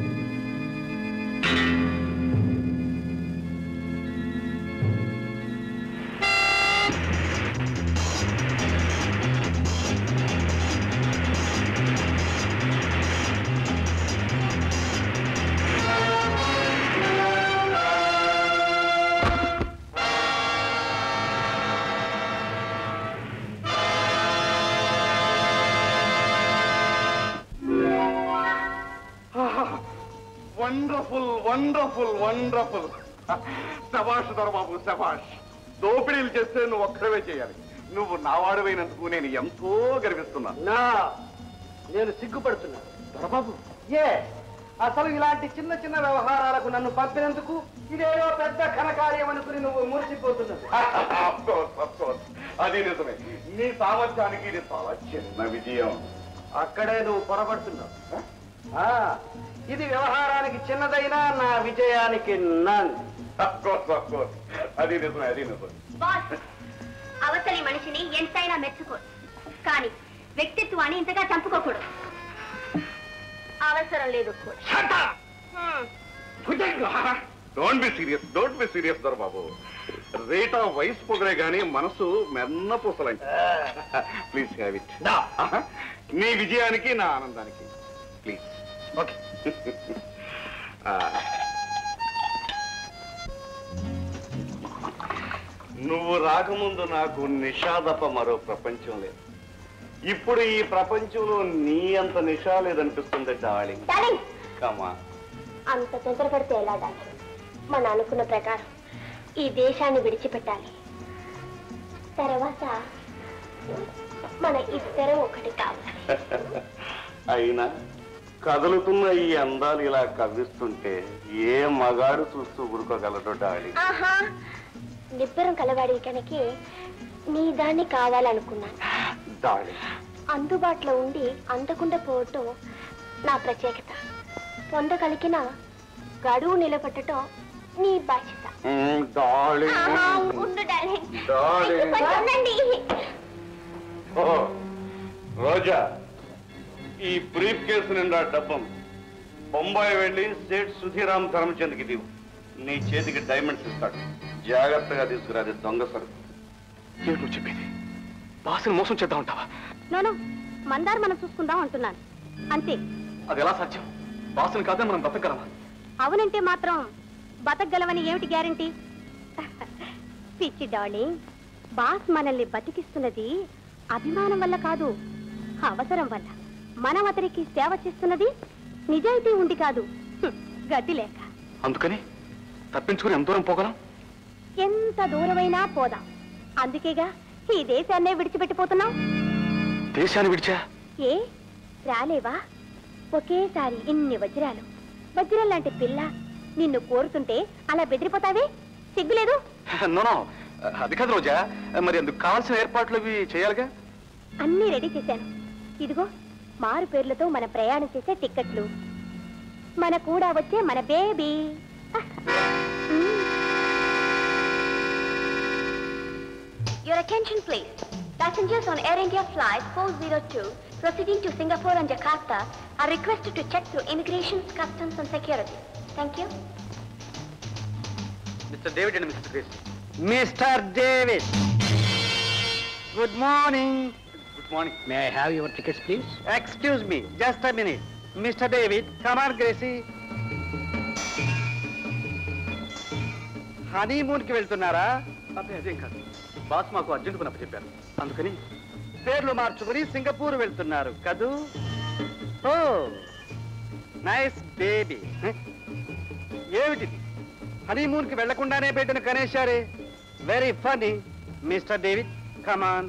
Speaker 11: వండర్ఫుల్ వండర్ఫుల్ వండర్ఫుల్ శభాష్ దొరబాబు శభాష్ దోపిడీలు చేస్తే నువ్వు ఒక్కడవే చేయాలి నువ్వు నా వాడవైనందుకు నేను ఎంతో గర్విస్తున్నాను
Speaker 3: నా నేను సిగ్గుపడుతున్నా దొరబాబు ఏ అసలు ఇలాంటి చిన్న చిన్న వ్యవహారాలకు నన్ను పంపినందుకు ఇదేదో పెద్ద ఘనకార్యం అనుకుని నువ్వు మురిసిపోతున్నావు
Speaker 11: Of course, of course. అది నిజమే నీ సామర్థ్యానికి ఇది చాలా చిన్న విజయం
Speaker 3: అక్కడే నువ్వు పొరపడుతున్నావు ఆ, ఇది వ్యవహారానికి చిన్నదైనా నా విజయానికి నన్
Speaker 11: Of course, of course. అది నిజమే అది నిజమే
Speaker 2: బాస్ అవతలి మనిషిని ఎంతైనా మెచ్చుకో కానీ వ్యక్తిత్వాన్ని ఇంతగా చంపుకోకూడదు అవసరం లేదు కూడా hmm.
Speaker 11: Don't be serious don't be serious Dorababu rate of వయసు పొగరే గానీ మనసు మెన్న పూసలంట ప్లీజ్ హ్యావ్ ఇట్ నీ విజయానికి నా ఆనందానికి ప్లీజ్ ఓకే నువ్వు రాకముందు నాకు నిషాదప మరో ప్రపంచం లేదు ఇప్పుడు ఈ ప్రపంచంలో నీ అంత నిషా లేదనిపిస్తుంది డార్లింగ్
Speaker 2: డార్లింగ్
Speaker 11: కమా
Speaker 2: అంత తొందరపడితే ఎలా డార్లింగ్ మన అనుకున్న ప్రకారం ఈ దేశాన్ని విడిచిపెట్టాలి తర్వాత మన ఇద్దరం ఒకటి కావాలి
Speaker 11: అయినా కదులుతున్న ఈ అందాలు ఇలా కవ్విస్తుంటే ఏ మగాడు చూస్తూ ఊరుకోగలడో డాడీ
Speaker 2: ఆహా నిబ్బరం కలవాడి కనుక నీ దాన్ని కావాలనుకున్నాను
Speaker 11: డాడీ
Speaker 2: అందుబాటులో ఉండి అందకుండా పోవటం నా ప్రత్యేకత పొందగలిగిన గడువు నిలబెట్టడం నీ బాధ్యత
Speaker 11: డాడీ
Speaker 2: ఆహా, ఉండు డార్లింగ్.
Speaker 11: డార్లింగ్.
Speaker 2: కొంచెం ఉండండి.
Speaker 11: ఓ రోజా ఈ బ్రీఫ్ కేసు నిండా డబ్బం బొంబాయి వెళ్ళి సేట్ సుధీరామ్ ధర్మచంద్కి దివు నీ చేతికి డైమండ్స్ ఇస్తాడు జాగ్రత్తగా తీసుకురాది దొంగ సరుకు
Speaker 7: ఏమిటి నువ్వు చెప్పేది బాసుని మోసం చేద్దాం ఉంటావా
Speaker 2: నోను మందారు మనం చూసుకుందాం అంటున్నాను అంతే
Speaker 7: అది ఎలా సాధ్యం బాసుని కాదని మనం బతకగలమా
Speaker 2: అవునంటే మాత్రం బతకగలవని ఏమిటి గ్యారంటీ పిచ్చి డార్లింగ్ బాస్ మనల్ని బతికిస్తున్నది అభిమానం వల్ల కాదు అవసరం వల్ల మనం అతనికి సేవ చేస్తున్నది నిజాయితీ ఉండి కాదు హ్మ్, గతి లేక
Speaker 7: అందుకని తప్పించుకుని ఎంత దూరం పోగలం
Speaker 2: ఎంత దూరమైనా పోదాం అందుకేగా ఈ దేశాన్నే విడిచిపెట్టిపోతున్నాం
Speaker 7: దేశాన్ని విడిచా
Speaker 2: ఏ రాలేవా ఒకేసారి ఇన్ని వజ్రాలు వజ్రం లాంటి పిల్ల నిన్ను కోరుతుంటే అలా బెదిరిపోతావే సిగ్గులేదు
Speaker 7: నో నో అది కాదు రోజా మరి అందుకు కావాల్సిన ఏర్పాట్లు ఇవి చేయాలిగా
Speaker 2: అన్నీ రెడీ చేశాను ఇదిగో మారు పేర్లతో మన ప్రయాణం చేసే టిక్కెట్లు మన కూడా వచ్చే మన baby Your attention please. Passengers on Air India flight 402 proceeding to Singapore and Jakarta are requested to check through immigration, customs and security. Thank you.
Speaker 3: Mister David and mister Grace mister David good morning
Speaker 7: good morning
Speaker 3: may I have your tickets please excuse me just a minute mister David come on Gracie honeymoon కి వెళ్తున్నారా
Speaker 7: అదే అదేం కాదు boss మాకు urgent పని చెప్పారు అందుకని
Speaker 3: పేర్లు మార్చుకుని సింగపూర్ వెళ్తున్నారు కదూ ఓ నైస్ బేబీ ఏమిటిది హనీమూన్ కి వెళ్లకుండానే బిడ్డను కనేశారే very funny mister David come on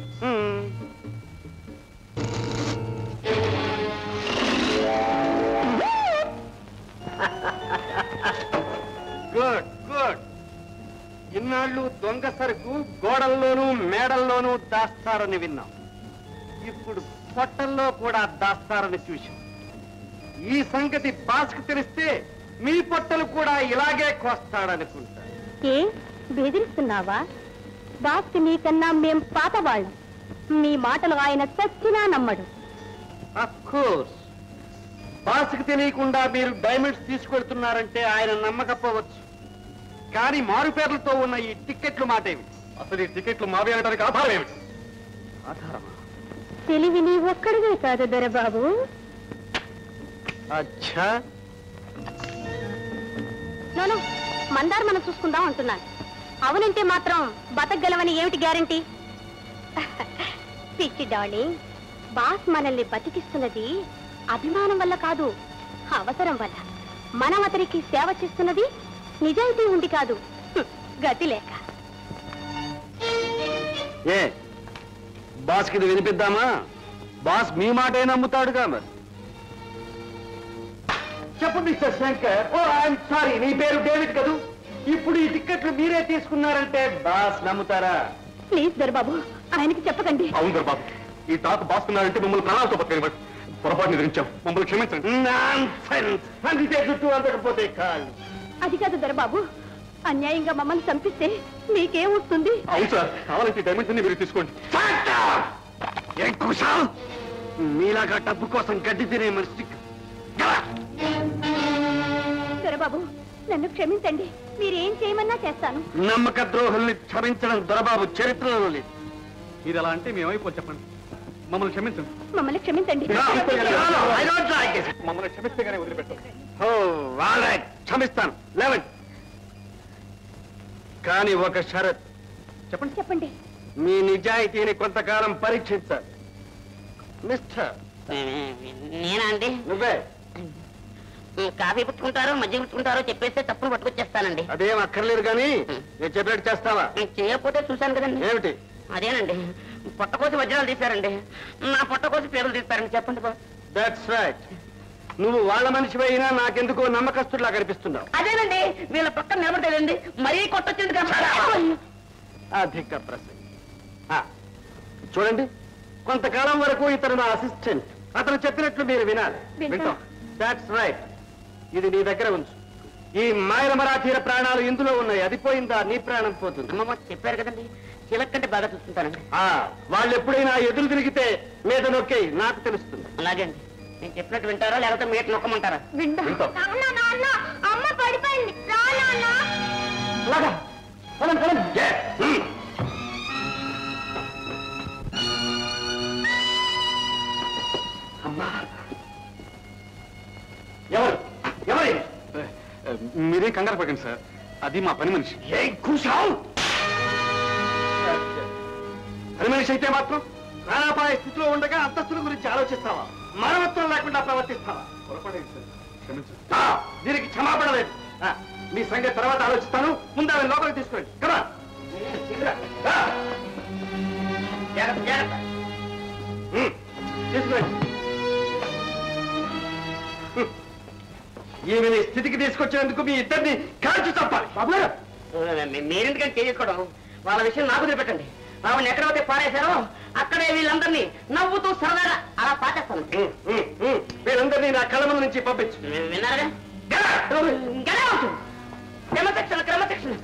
Speaker 3: good good ఇన్నాళ్ళు దొంగ సరుకు గోడల్లోనూ మేడల్లోనూ దాస్తారని విన్నాం ఇప్పుడు పొట్టల్లో కూడా దాస్తారని చూశాం ఈ సంగతి బాస్కు తెలిస్తే మీ పొట్టలు కూడా ఇలాగే కోస్తాడనుకుంటా
Speaker 2: ఏ బెదిరిస్తున్నావా బాస్కి నీకన్నా మేం పాతవాళ్ళం మీ మాటలు ఆయన చచ్చినా నమ్మడు
Speaker 3: అఫ్ కోర్స్ బాస్కి తెలియకుండా మీరు డైమండ్స్ తీసుకెళ్తున్నారంటే ఆయన నమ్మకపోవచ్చు కానీ మారుపేర్లతో ఉన్న ఈ టిక్కెట్లు మాటేవి
Speaker 7: అసలు ఈ టికెట్లు మావి అనడానికి ఆధారం ఏమిటి
Speaker 3: ఆధారమా
Speaker 2: తెలివి నీ ఒక్కడివే కాదు దొరబాబు
Speaker 3: అచ్చా
Speaker 2: నోను మందారు మనం చూసుకుందాం అంటున్నాను అవునంటే మాత్రం బతకగలవని ఏమిటి గ్యారంటీ పిచ్చి డార్లింగ్ బాస్ మనల్ని బతికిస్తున్నది అభిమానం వల్ల కాదు అవసరం వల్ల మనం అతనికి సేవ చేస్తున్నది నిజాయితీ ఉండి కాదు హ్మ్, గతి లేక
Speaker 3: ఏ బాస్కి ఇది వినిపిద్దామా బాస్ మీ మాటే నమ్ముతాడుగా మరి చెప్పు mister Shankar oh I'm sorry నీ పేరు డేవిడ్ కదూ ఇప్పుడు ఈ టిక్కెట్లు మీరే తీసుకున్నారంటే బాస్ నమ్ముతారా
Speaker 13: ప్లీజ్ దొరబాబు ఆయనకి చెప్పకండి
Speaker 7: అవును గారు బాబు ఈ తాత బాస్తున్నారంటే మిమ్మల్ని ప్రాణాలతో పక్కనివ్వండి పొరపాటు ఎదిరించాం మమ్మల్ని క్షమించండి
Speaker 3: నాన్సెన్స్. అందితే చుట్టూ అందకపోతే కాళ్ళు
Speaker 13: అది కాదు దొరబాబు అన్యాయంగా మమ్మల్ని చంపిస్తే మీకేం వస్తుంది
Speaker 7: అవును సార్ కావాలంటే ఈ డైమండ్స్ అన్ని మీరు తీసుకోండి
Speaker 3: ఎక్కువ సార్ మీలాగా డబ్బు కోసం గడ్డి తినే మనిషి
Speaker 13: దొరబాబు నన్ను క్షమించండి మీరేం చేయమన్నా చేస్తాను
Speaker 3: నమ్మక ద్రోహుల్ని క్షమించడం దొరబాబు చరిత్రలో లేదు
Speaker 7: మీరు అలా అంటే మేమైపో చెప్పండి మమ్మల్ని క్షమించండి
Speaker 13: మమ్మల్ని క్షమించండి
Speaker 3: I don't like it.
Speaker 7: మమ్మల్ని క్షమిస్తే కానీ వదిలిపెట్టాం
Speaker 3: ఓ వాళ్ళ క్షమిస్తాను లేవండి కానీ ఒక షరత్
Speaker 7: చెప్పండి
Speaker 13: చెప్పండి
Speaker 3: మీ నిజాయితీని కొంతకాలం పరీక్షించాలి మిస్టర్
Speaker 4: నేనా అండి
Speaker 3: నువ్వే
Speaker 4: కాఫీ పుచ్చుకుంటారో మజ్జిగ పుచ్చుకుంటారో చెప్పేస్తే తప్పును పట్టుకొచ్చేస్తానండి
Speaker 3: అదేం అక్కర్లేదు కానీ నేను చెప్పినట్టు చేస్తావా
Speaker 4: చేయకపోతే చూశాను కదండి
Speaker 3: ఏమిటి
Speaker 4: అదేనండి పొట్ట కోసి వజ్రాలు తీశారండి నా పొట్ట కోసి పేరులు తీస్తారండి చెప్పండి బాబు
Speaker 3: దట్స్ రైట్ నువ్వు వాళ్ళ మనిషి అయినా నాకెందుకో నమ్మకస్తుడిలా కనిపిస్తున్నావు
Speaker 4: అదేనండి వీళ్ళ పక్కన నిలబడలేదండి మరీ కొట్టొచ్చింది కాబట్టి
Speaker 3: అధిక ప్రసంగి ఆ, చూడండి కొంతకాలం వరకు ఇతను నా అసిస్టెంట్ అతను చెప్పినట్లు మీరు వినాలి
Speaker 13: వింటాం.
Speaker 3: దాట్స్ రైట్ ఇది నీ దగ్గర ఉంచు ఈ మాయల మరాఠీల ప్రాణాలు ఇందులో ఉన్నాయి అది పోయిందా నీ ప్రాణం పోతుంది
Speaker 4: అమ్మమ్మ చెప్పారు కదండి చిలక్కంటే బాగా చూసుకుంటానండి
Speaker 3: ఆ, వాళ్ళు ఎప్పుడైనా ఎదురు తిరిగితే మీద నొక్కేయి నాకు తెలుస్తుంది
Speaker 4: అలాగే అండి నేను చెప్పినట్టు వింటారా లేకపోతే మీట నొక్కమంటారా
Speaker 13: వింటా
Speaker 3: వింటాం.
Speaker 2: నాన్న నాన్న అమ్మ పడిపోయింది రా నాన్న
Speaker 3: అలాగా పదండి, పదండి. Yes. Hmm. అమ్మా ఎవరు ఎవరు
Speaker 7: మీరేం కంగారు పడకండి సార్ అది మా పని మనిషి
Speaker 3: ఏం కూసావు పని మనిషి అయితే మాత్రం ప్రాణాపాయ స్థితిలో ఉండగా అంతస్తుల గురించి ఆలోచిస్తావా మానవత్వం లేకుండా ప్రవర్తిస్తావా
Speaker 7: పొరపాటైంది సార్ క్షమించండి
Speaker 3: ఆ, దీనికి క్షమాపణ లేదు ఆ, మీ సంగతి తర్వాత ఆలోచిస్తాను ముందు ఆమె లోపలికి తీసుకురండి కదా
Speaker 4: జాగ్రత్త జాగ్రత్త
Speaker 3: తీసుకురండి హ్మ్. ఈమెని స్థితికి తీసుకొచ్చినందుకు మీ ఇద్దరిని కాల్చి చంపాలి బాబు గారు
Speaker 4: మీ- మీరెందుకంటే చేసుకోవడం వాళ్ళ విషయం నాకు వదిలిపెట్టండి ఆవిడ ఎక్కడైతే పారేశారో అక్కడే వీళ్ళందరినీ నవ్వుతూ సరదాగా అలా పాటేస్తాను
Speaker 3: హ్మ్, హ్మ్, హ్మ్. వీళ్ళందరినీ నా కళ్ళ ముందు నుంచి పంపించు
Speaker 4: వి- విన్నారుగా గడే ఉంటుంది క్రమశిక్షణ క్రమశిక్షణ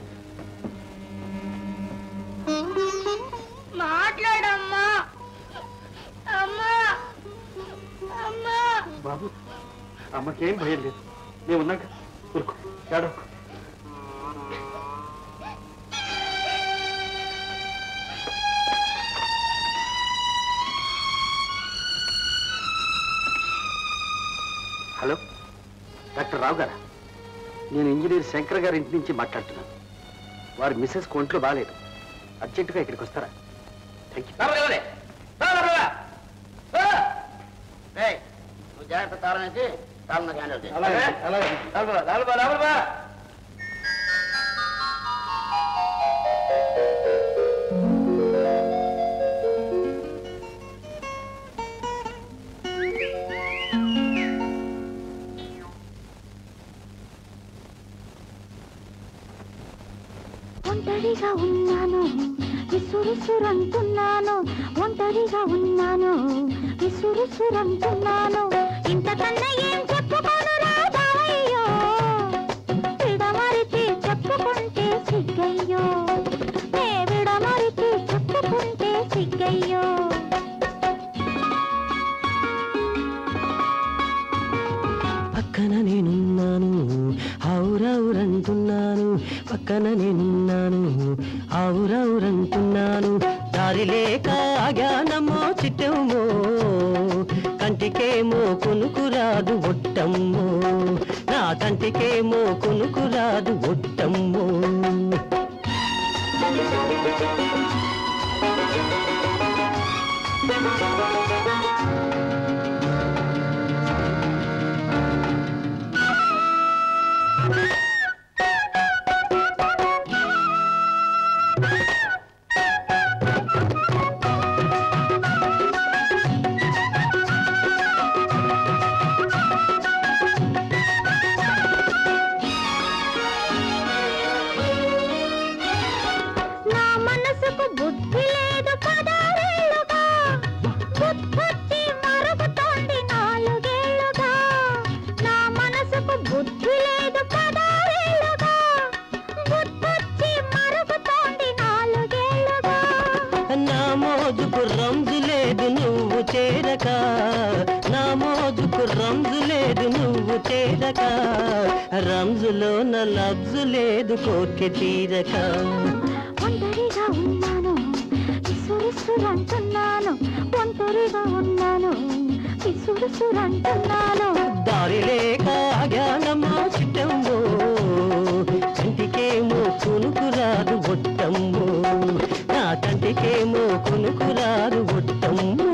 Speaker 2: మాట్లాడమ్మా అమ్మా అమ్మా
Speaker 3: బాబు అమ్మకేం భయం లేదు నేను ఉన్నాక ఊరుకో ఏడవకు. హలో డాక్టర్ రావు గారా నేను ఇంజనీర్ శంకర్ గారి ఇంటి నుంచి మాట్లాడుతున్నాను వారి మిస్సెస్ ఒంట్లో బాగాలేదు అర్జెంటుగా ఇక్కడికి వస్తారా థ్యాంక్ యూ
Speaker 4: నువ్వు జాగ్రత్త తాళం వేసి తాళం నాకు హ్యాండ్ అవుతుంది
Speaker 3: అలాగే అలాగే లోపల, లోపల, లోపల.
Speaker 5: ఒంటరిగా ఉన్నాను విసురుసురంటున్నాను ఒంటరిగా ఉన్నాను విసురుసురంటున్నాను ఇంతకన్నా ఏం చెప్పుకోను రాదయ్యో విడమరిచి చెప్పుకుంటే సిగ్గయ్యో నే విడమరిచి చెప్పుకుంటే సిగ్గయ్యో
Speaker 6: పక్కన నేనున్నాను ఆవురావురంటున్నాను పక్కన నేనున్నాను ఆవురావురంటున్నాను దారి లేక ఆగానమ్మో చిట్టమ్మో కంటికేమో కొనుకురాదు ఒట్టమ్మో నా కంటికేమో కొనుకురాదు ఒట్టమ్మో రంజులోన లబ్జు లేదు కోర్కె తీరక
Speaker 5: ఒంటరిగా ఉన్నాను ఇసురుసురంటున్నాను ఒంటరిగా ఉన్నాను ఇసురుసురంటున్నాను
Speaker 6: దారి లేక అజ్ఞానమో చిట్టమ్మో కంటికేమో కునుకు రాదు ఒట్టమ్మో నా కంటికేమో కునుకు రాదు ఒట్టమ్మో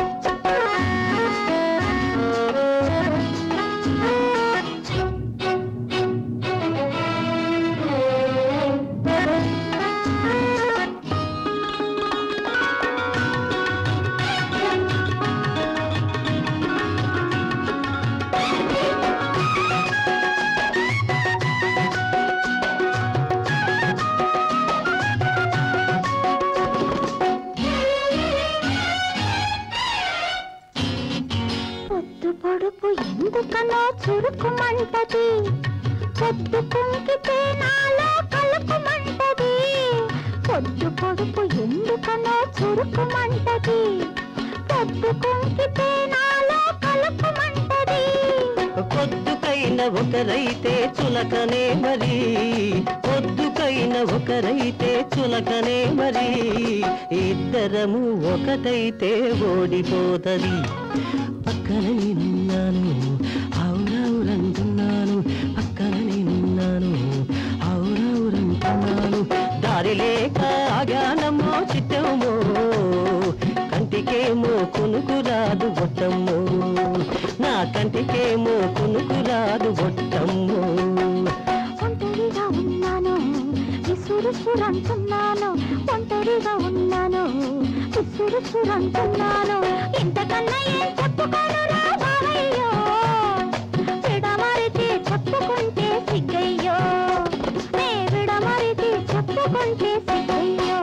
Speaker 5: పొద్దు పొడుపు ఎందుకనో చురుకుమంటది పొద్దు కుంకితే నాలో కలుపుమంటది పొద్దు పొడుపు ఎందుకనో చురుకుమంటది పొద్దు కుంకితే నాలో కలుపుమంటది
Speaker 6: పొద్దుకైన ఒకరైతే చులకనే మరి పొద్దుకైన ఒకరైతే చులకనే మరి ఇద్దరము ఒకటైతే ఓడిపోతది పక్కన నేనున్నాను ఔరౌరంటున్నాను పక్కన నేనున్నాను ఔరౌరంటున్నాను దారి లేక అగానమో చిట్టమో కంటికేమో కునుకు రాదు బొట్టమ్మో నా కంటికేమో కునుకు రాదు బొట్టమ్మో
Speaker 5: ఒంటరిగా ఉన్నాను విసురుసురంటున్నాను ఒంటరిగా ఉన్నాను విసురుసురంటున్నాను ఇంతకన్నా ఏం చెప్పుకోను రా బావయ్యో విడమరిచి చెప్పుకుంటే సిగ్గయ్యో నే విడమరిచి చెప్పుకుంటే సిగ్గయ్యో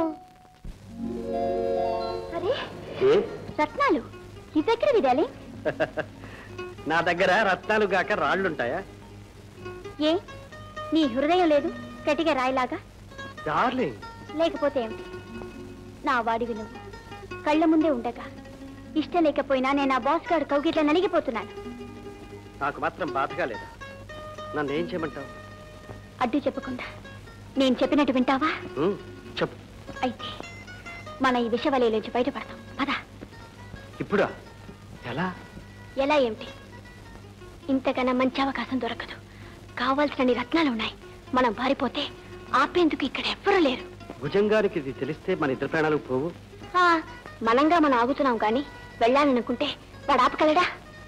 Speaker 5: అరే రత్నాలు ఈ దగ్గర విదాలి
Speaker 3: నా దగ్గర రత్నాలు గాక రాళ్ళుంటాయా
Speaker 2: ఏ నీ హృదయం లేదు గట్టిగా రాయిలాగా
Speaker 3: డార్లింగ్
Speaker 2: లేకపోతే ఏమిటి నా వాడివి నువ్వు కళ్ళ ముందే ఉండగా ఇష్టం లేకపోయినా నేను ఆ బాస్ గారు కౌగిట్ల నలిగిపోతున్నాను
Speaker 3: నాకు మాత్రం బాధగా లేదా నన్ను ఏం చేయమంటావు
Speaker 2: అడ్డు చెప్పకుండా నేను చెప్పినట్టు వింటావా
Speaker 3: ఉమ్, చెప్పు
Speaker 2: అయితే మన ఈ విషవలయంలోంచి బయటపడతాం పద
Speaker 3: ఇప్పుడా ఎలా
Speaker 2: ఎలా ఏమిటి ఇంతకన్నా మంచి అవకాశం దొరకదు కావాల్సిన రత్నాలు ఉన్నాయి మనం పారిపోతే ఆపేందుకు ఇక్కడ ఎవ్వరూ లేరు
Speaker 3: భుజంగానికి ఇది తెలిస్తే మన ఇద్దరు ప్రాణాలు పోవు
Speaker 2: ఆ, మనంగా మనం ఆగుతున్నాం కానీ వెళ్ళాలనుకుంటే వాడు ఆపగలడా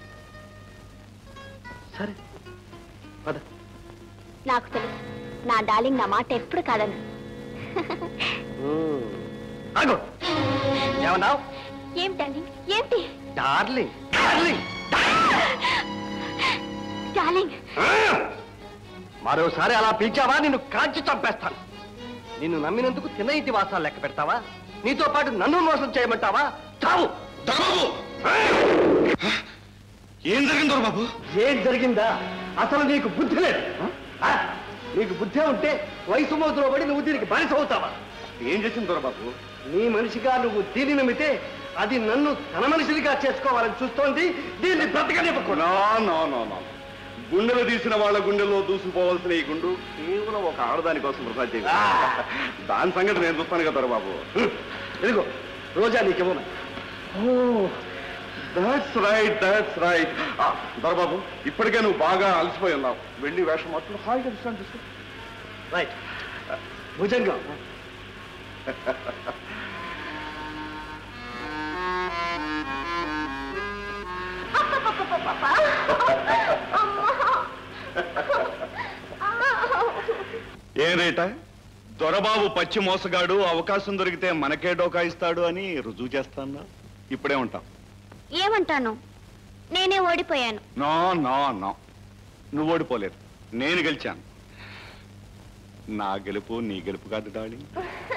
Speaker 3: సరే పద
Speaker 2: నాకు తెలుసు నా డార్లింగ్ నా మాట ఎప్పుడు కాదను
Speaker 3: ఉమ్. ఆగు ఏమన్నావు
Speaker 2: ఏం డార్లింగ్ ఏంటి
Speaker 3: డార్లింగ్ డార్లింగ్
Speaker 2: డార్లింగ్
Speaker 3: మరోసారి అలా పిలిచావా నిన్ను కాల్చి చంపేస్తాను నిన్ను నమ్మినందుకు తిన్న ఇంటి వాసాలు లెక్క పెడతావా నీతో పాటు నన్ను మోసం చేయమంటావా చావు
Speaker 11: ఏం జరిగిందో బాబు
Speaker 3: ఏం జరిగిందా అసలు నీకు బుద్ధి లేదు ఆ? నీకు బుద్ధి ఉంటే వయసు మోతులో పడి నువ్వు దీనికి బానిస అవుతావా
Speaker 11: ఏం చేసింది దొరబాబు
Speaker 3: నీ మనిషిగా నువ్వు దీన్ని నమ్మితే అది నన్ను తన మనిషిగా చేసుకోవాలని చూస్తోంది దీన్ని బ్రతకనివ్వకుండా
Speaker 11: నో నో నో గుండెలు తీసిన వాళ్ళ గుండెల్లో దూసుకుపోవాల్సిన ఈ గుండు కేవలం ఒక ఆడదాని కోసం వృధా చేయ దాని సంగతి నేను చూస్తాను కదా దొరబాబు
Speaker 3: ఇదిగో రోజా నీకేమో
Speaker 11: that's right that's right Dorababu ఇప్పటికే నువ్వు బాగా అలసిపోయి ఉన్నావు వెళ్ళి వేషం మాత్రం హాయిగా విశ్రాంతి తీసుకో
Speaker 3: రైట్ భుజంగా
Speaker 11: ఏం రేట దొరబాబు పచ్చి మోసగాడు అవకాశం దొరికితే మనకే డోకా ఇస్తాడు అని రుజువు చేస్తానా ఇప్పుడే ఉంటాం
Speaker 2: ఏమంటాను నేనే ఓడిపోయాను
Speaker 11: నో నో నో నువ్వు ఓడిపోలేదు నేను గెలిచాను నా గెలుపు నీ గెలుపు కాదు డార్లింగ్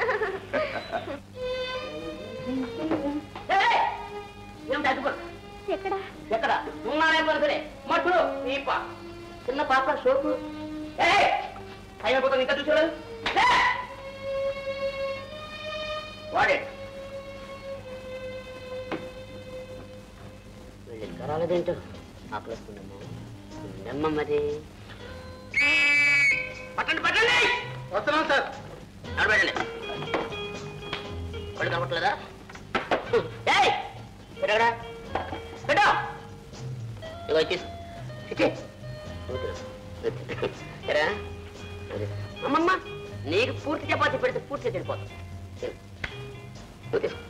Speaker 4: ఏమిటి అడ్డుకో
Speaker 2: ఎక్కడ
Speaker 4: ఎక్కడ ఉన్నానే పడుతుంది మట్టుడు దీప చిన్న పాప షోకు అయిపోతుంది ఇంకా చూసాడు వాడే
Speaker 16: ఇంకా రాలేదేంటో ఆకలిస్తుందమ్మా ఉండమ్మా మరి
Speaker 4: ఎరా అదే. అమ్మమ్మ నీకు పూర్తి చపాతి పెడితే పూర్తి తిరిగిపోతుంది నువ్వు తీసుకో.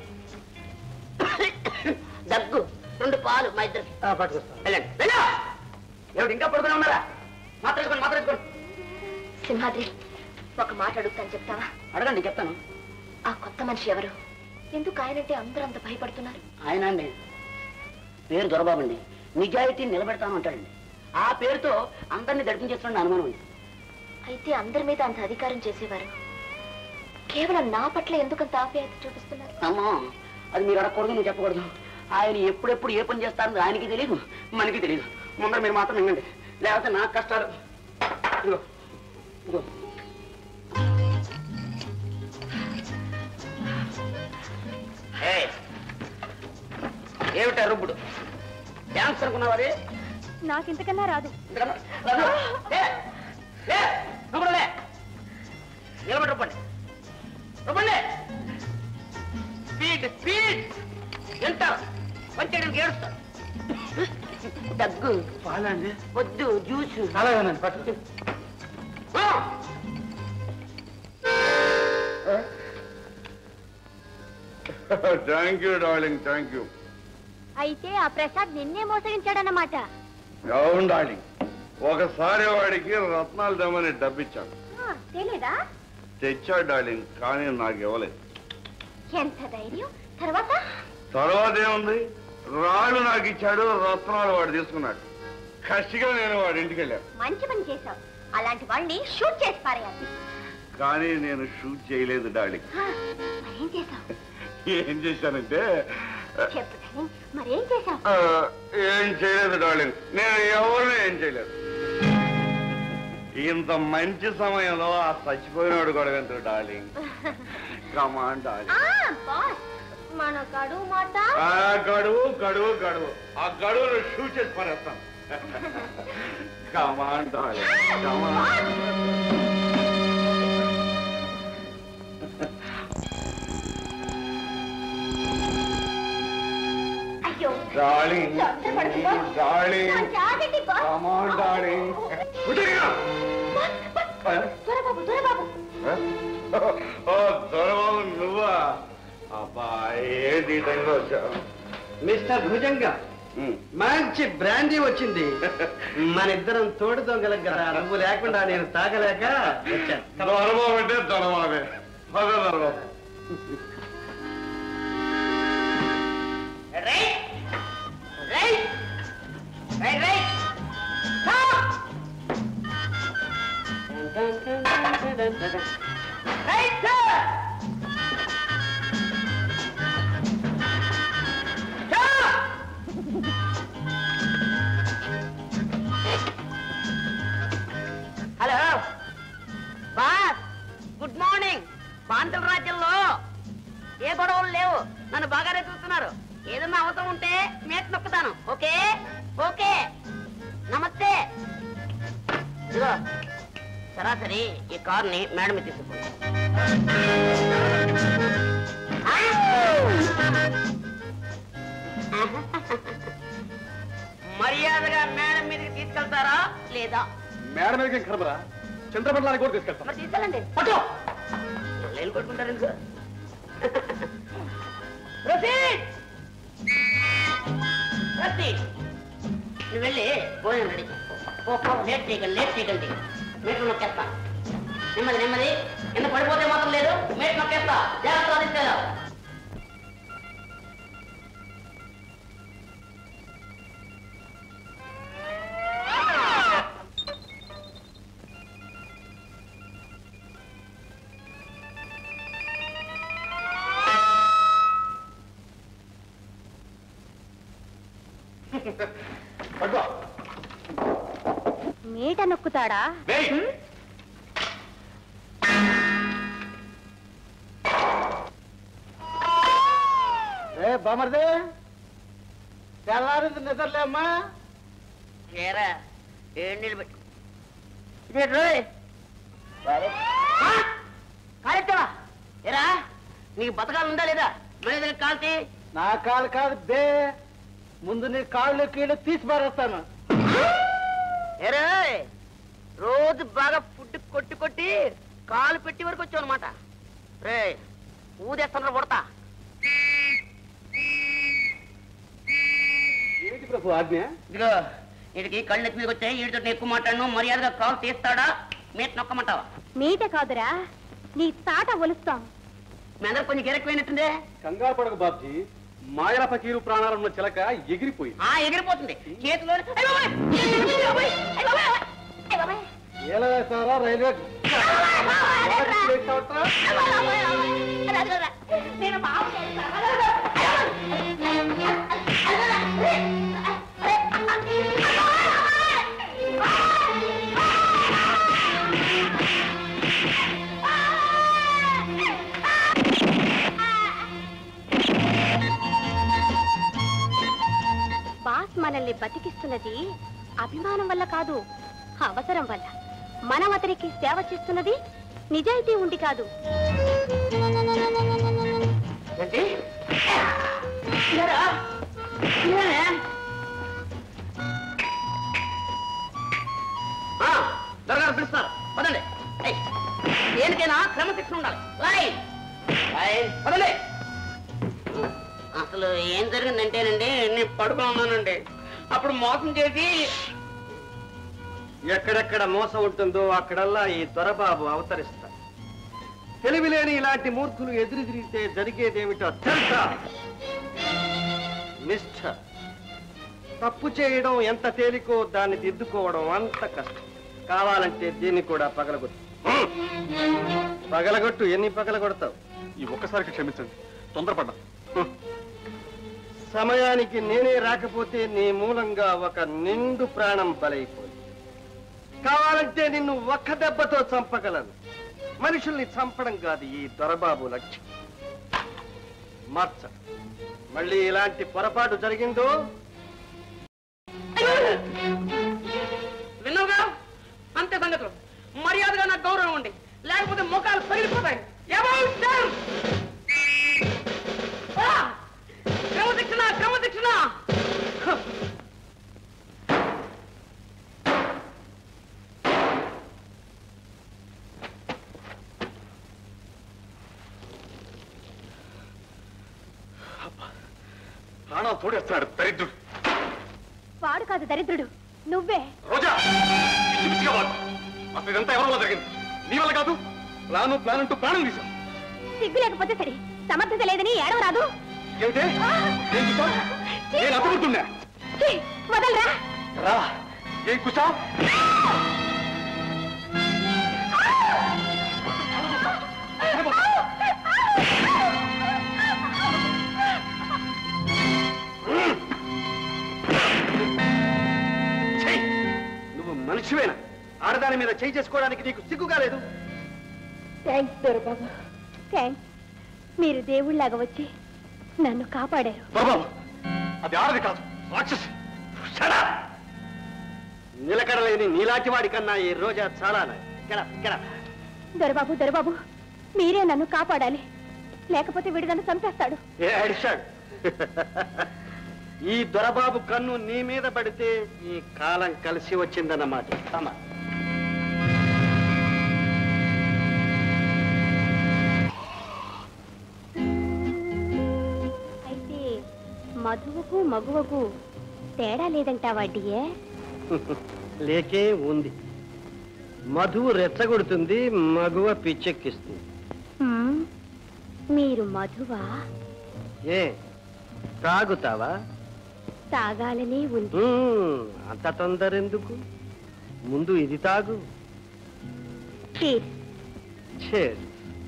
Speaker 4: దగ్గు రెండు పాలు మా ఇద్దరికి
Speaker 3: పట్టుకొస్తాను
Speaker 4: వెళ్ళండి వెళ్ళు ఎవరు ఇంకా పడుకుని ఉన్నారా మాత్రం వేసుకోండి మాత్రం వేసుకోండి
Speaker 13: సింహాద్రి ఒక మాట అడుగుతాను చెప్తావా
Speaker 4: అడగండి చెప్తాను
Speaker 13: ఆ కొత్త మనిషి ఎవరు ఎందుకు ఆయనంటే అందరూ అంత భయపడుతున్నారు
Speaker 4: ఆయన అండి పేరు దొరబాబండి నిజాయితీ నిలబెడతాను అంటాడండి ఆ పేరుతో అందరినీ దడిపించేస్తున్నాడు అనుమానం ఉంది
Speaker 13: అయితే అందరి మీద అంత అధికారం చేసేవారు కేవలం నా పట్ల ఎందుకంత ఆప్యాయత చూపిస్తున్నారు
Speaker 4: అమ్మా అది మీరు అడగకూడదు నువ్వు చెప్పకూడదు ఆయన ఎప్పుడెప్పుడు ఏ పని చేస్తారో ఆయనకి తెలియదు మనకి తెలియదు ముందర మీరు మాత్రం వినండి లేకపోతే నాకు కష్టాలు ఇదిగో ఇదిగో ఏయ్, ఏమిటా రుబ్బుడు డ్యాన్స్ అనుకున్నావు అది
Speaker 2: నాకింతకన్నా రాదు
Speaker 4: ఇంతకన్నా రాదు. లే, లే, నువ్వు కూడా లే. నిలబడి రుబ్బండి రుబ్బండి స్పీడ్ స్పీడ్ ఎంత పంచేయడానికి ఏడుస్తా దగ్గు
Speaker 3: పాలండి
Speaker 4: వద్దు జ్యూస్
Speaker 3: అలాగేనండి పట్టు
Speaker 12: thank you darling thank you
Speaker 2: అయితే ఆ ప్రసాద్ నిన్నే మోసగించాడన్నమాట
Speaker 12: అవును డార్లింగ్ ఒకసారి వాడికి రత్నాలు తెమ్మని డబ్బిచ్చాను
Speaker 2: ఆ, తెలీదా
Speaker 12: తెచ్చాడు డార్లింగ్ కానీ నాకు ఇవ్వలేదు
Speaker 2: ఎంత ధైర్యం తర్వాత
Speaker 12: తర్వాత ఏముంది రాళ్ళు నాకు ఇచ్చాడు రత్నాలు వాడు తీసుకున్నాడు కసిగా నేను వాడి ఇంటికి వెళ్ళాను
Speaker 2: మంచి పని చేశావు అలాంటి వాళ్ళని షూట్ చేసి పారేయాలి
Speaker 12: కానీ నేను షూట్ చేయలేదు డార్లింగ్
Speaker 2: ఆ, మరేం చేశావు
Speaker 12: ఏం చేశానంటే
Speaker 2: చెప్పు కానీ మరేం చేశావు
Speaker 12: ఆ, ఏం చేయలేదు డార్లింగ్ నేను ఎవరిని ఏం చేయలేదు ఇంత మంచి సమయంలో ఆ చచ్చిపోయినవాడు కూడా వెళ్తాడు డార్లింగ్ కమాన్ డార్లింగ్
Speaker 2: ఆ, బాస్ మన గడువు మాట
Speaker 12: ఆ గడువు గడువు గడువు ఆ గడువును షూట్ చేసి పారేస్తాను కమాన్ డార్లింగ్ కమాన్
Speaker 2: అయ్యో
Speaker 12: డార్లింగ్
Speaker 2: తొందరపడకు, బాస్.
Speaker 12: డార్లింగ్
Speaker 2: కొంచెం ఆగండి, boss.
Speaker 12: Come on darling
Speaker 2: Dorababu Dorababu
Speaker 12: ఓ దొరబాబు నువ్వా అబ్బా ఏంటి ఈ టైంలో వచ్చావు
Speaker 3: మిస్టర్ భుజంగా మంచి బ్రాండీ వచ్చింది మన ఇద్దరం తోడు దొంగలం కదా నువ్వు లేకుండా నేను తాగలేక వచ్చాను
Speaker 12: దొరబాబు అంటే దొరబాబే పద Dorababu
Speaker 4: right right right right right hello boss good morning బాంతల రాజ్యంలో ఏ గొడవలు లేవు నన్ను బాగానే చూస్తున్నారు ఏదన్నా అవసరం ఉంటే మేట నొక్కుతాను ఓకే ఓకే నమస్తే ఇదిగో సరాసరి ఈ కార్ని మేడం మీద తీసుకుపోయి మర్యాదగా మేడం మీదకి తీసుకెళ్తారా లేదా
Speaker 7: మేడం మీదకి కర్మరా చంద్రపట్లానికి కూడా తీసుకెళ్తాం
Speaker 4: మరి తీసుకెళ్ళండి పట్టు లేలు కొట్టుకుంటారు ఎందుకు Proceed! Proceed! నువ్వు వెళ్ళి భోజనం రెడీ ఓ పో లేట్ చేయకండి లేట్ చేయకండి మేట్లు నొక్కేస్తా నెమ్మది నెమ్మది కింద పడిపోతే మాత్రం లేదు మేట్ నొక్కేస్తా జాగ్రత్త తీసుకెళ్ళా
Speaker 2: మీట నొక్కుతాడా
Speaker 3: ఏ బామర్దే తెల్లారింది నిద్రలేమ్మా
Speaker 4: ఏరా ఏడు నీళ్ళు పెట్టు ఇదే రోయ్ కాలెత్తావా ఏరా నీకు బతకాలు లేదా మీద కాల్తి
Speaker 3: నా కాలు కాదు బే ముందు నీ కాళ్ళు కీళ్ళు తీసి పారేస్తాను
Speaker 4: ఏరే రోజు బాగా ఫుడ్ కొట్టి కొట్టి కాలు పెట్టి వరకు వచ్చావు అనమాట రే ఊదేస్తాను కొడతా
Speaker 7: ఏమిటి ప్రభు ఆజ్ఞ
Speaker 4: ఇదిగో వీడికి కళ్ళు ఎత్తి మీదకి వచ్చాయి వీడితో ఎక్కువ మాట్లాడను మర్యాదగా కాలు తీస్తాడా మీట నొక్కమంటావా
Speaker 2: మీట కాదురా నీ తాట ఒలుస్తాం
Speaker 4: మీ అందరు కొంచెం గిరక్కుపోయినట్టుందే
Speaker 7: కంగారు పడక బాబ్జీ మాయల ఫకీరు ప్రాణాలున్న చిలక ఎగిరిపోయింది
Speaker 4: ఆ ఎగిరిపోతుంది చేతిలో అయ్ బాబోయ్! అయ్ బాబోయ్! అయ్ బాబోయ్! అయ్ బాబోయ్!
Speaker 7: ఎలా వేస్తారా రైల్వే
Speaker 2: నేను బాస్ మనల్ని బతికిస్తున్నది అభిమానం వల్ల కాదు అవసరం వల్ల మనం అతనికి సేవ చేస్తున్నది నిజాయితీ ఉండి కాదు
Speaker 4: ఏంటి ఇలారా? ఇలారా? ఆ, దొరగారు పిలుస్తారు పదండి ఏయ్, దేనికైనా క్రమశిక్షణ ఉండాలి లైన్ లైన్ పదండి అసలు ఏం జరిగిందంటేనండి నేను పడుకుని ఉన్నానండి అప్పుడు మోసం చేసి
Speaker 3: ఎక్కడెక్కడ మోసం ఉంటుందో అక్కడల్లా ఈ దొరబాబు అవతరిస్తా తెలివిలేని ఇలాంటి మూర్ఖులు ఎదురు తిరిగితే జరిగేదేమిటో తెలుసా మిస్టర్ తప్పు చేయడం ఎంత తేలికో దాన్ని దిద్దుకోవడం అంత కష్టం కావాలంటే దీన్ని కూడా పగలగొట్టు పగలగొట్టు ఎన్ని పగలగొడతావు
Speaker 7: ఈ ఒక్కసారికి క్షమించండి తొందరపడ్డా
Speaker 3: సమయానికి నేనే రాకపోతే నీ మూలంగా ఒక నిండు ప్రాణం బలైపోయి కావాలంటే నిన్ను ఒక్క దెబ్బతో చంపగలను మనుషుల్ని చంపడం కాదు ఈ దొరబాబు లక్ష్యం మార్చ మళ్ళీ ఇలాంటి పొరపాటు జరిగిందో
Speaker 4: విన్నావుగా అంతే సంగతులు మర్యాదగా నాకు గౌరవం ఉంది లేకపోతే ముఖాలు పగిలిపోతాయి About them! ఆ! క్రమశిక్షణ క్రమశిక్షణ హ!
Speaker 7: ప్రాణాలు తోడేస్తున్నాడు దరిద్రుడు
Speaker 2: వాడు కాదు దరిద్రుడు నువ్వే
Speaker 7: రోజా పిచ్చి పిచ్చిగా వాడు అసలు ఇదంతా ఎవరి వల్ల జరిగింది నీ వల్ల కాదు ప్లాను ప్లాన్ అంటూ ప్రాణం తీశాం
Speaker 2: సిగ్గు లేకపోతే సరే సమర్థత లేదని ఏడవ రాదు
Speaker 7: ఏమిటే ఏం చూసావు నేను అతుకుతున్నా
Speaker 2: ఛీ, వదలరా
Speaker 7: రా ఏం కూర్చావు
Speaker 3: ఛీ! నువ్వు మనిషివేనా ఆడదాని మీద చేయి చేసుకోవడానికి నీకు సిగ్గుగా లేదు
Speaker 2: థ్యాంక్స్ దొరబాబు థ్యాంక్స్ మీరు దేవుళ్ళలాగా వచ్చి నన్ను కాపాడారు
Speaker 7: బాబా అది ఆడది కాదు రాక్షసి
Speaker 3: నిలకడలేని నీలాంటి వాడి కన్నా ఈ రోజా చాలా
Speaker 2: దొరబాబు దొరబాబు మీరే నన్ను కాపాడాలి లేకపోతే వీడు నన్ను చంపేస్తాడు
Speaker 3: ఏ అడిశాడు ఈ దొరబాబు కన్ను నీ మీద పడితే ఈ కాలం కలిసి వచ్చిందన్నమాట సమా
Speaker 2: అయితే మధువుకు మగువకు తేడా లేదంటావా డియే
Speaker 3: లేకే ఉంది మధువు రెచ్చగొడుతుంది మగువ పిచ్చెక్కిస్తుంది
Speaker 2: హ్మ్, మీరు మధువా
Speaker 3: ఏ తాగుతావా
Speaker 2: తాగాలనే ఉంది
Speaker 3: హ్మ్, అంత తొందర ఎందుకు ముందు ఇది తాగు
Speaker 2: Cheers.
Speaker 3: Cheers.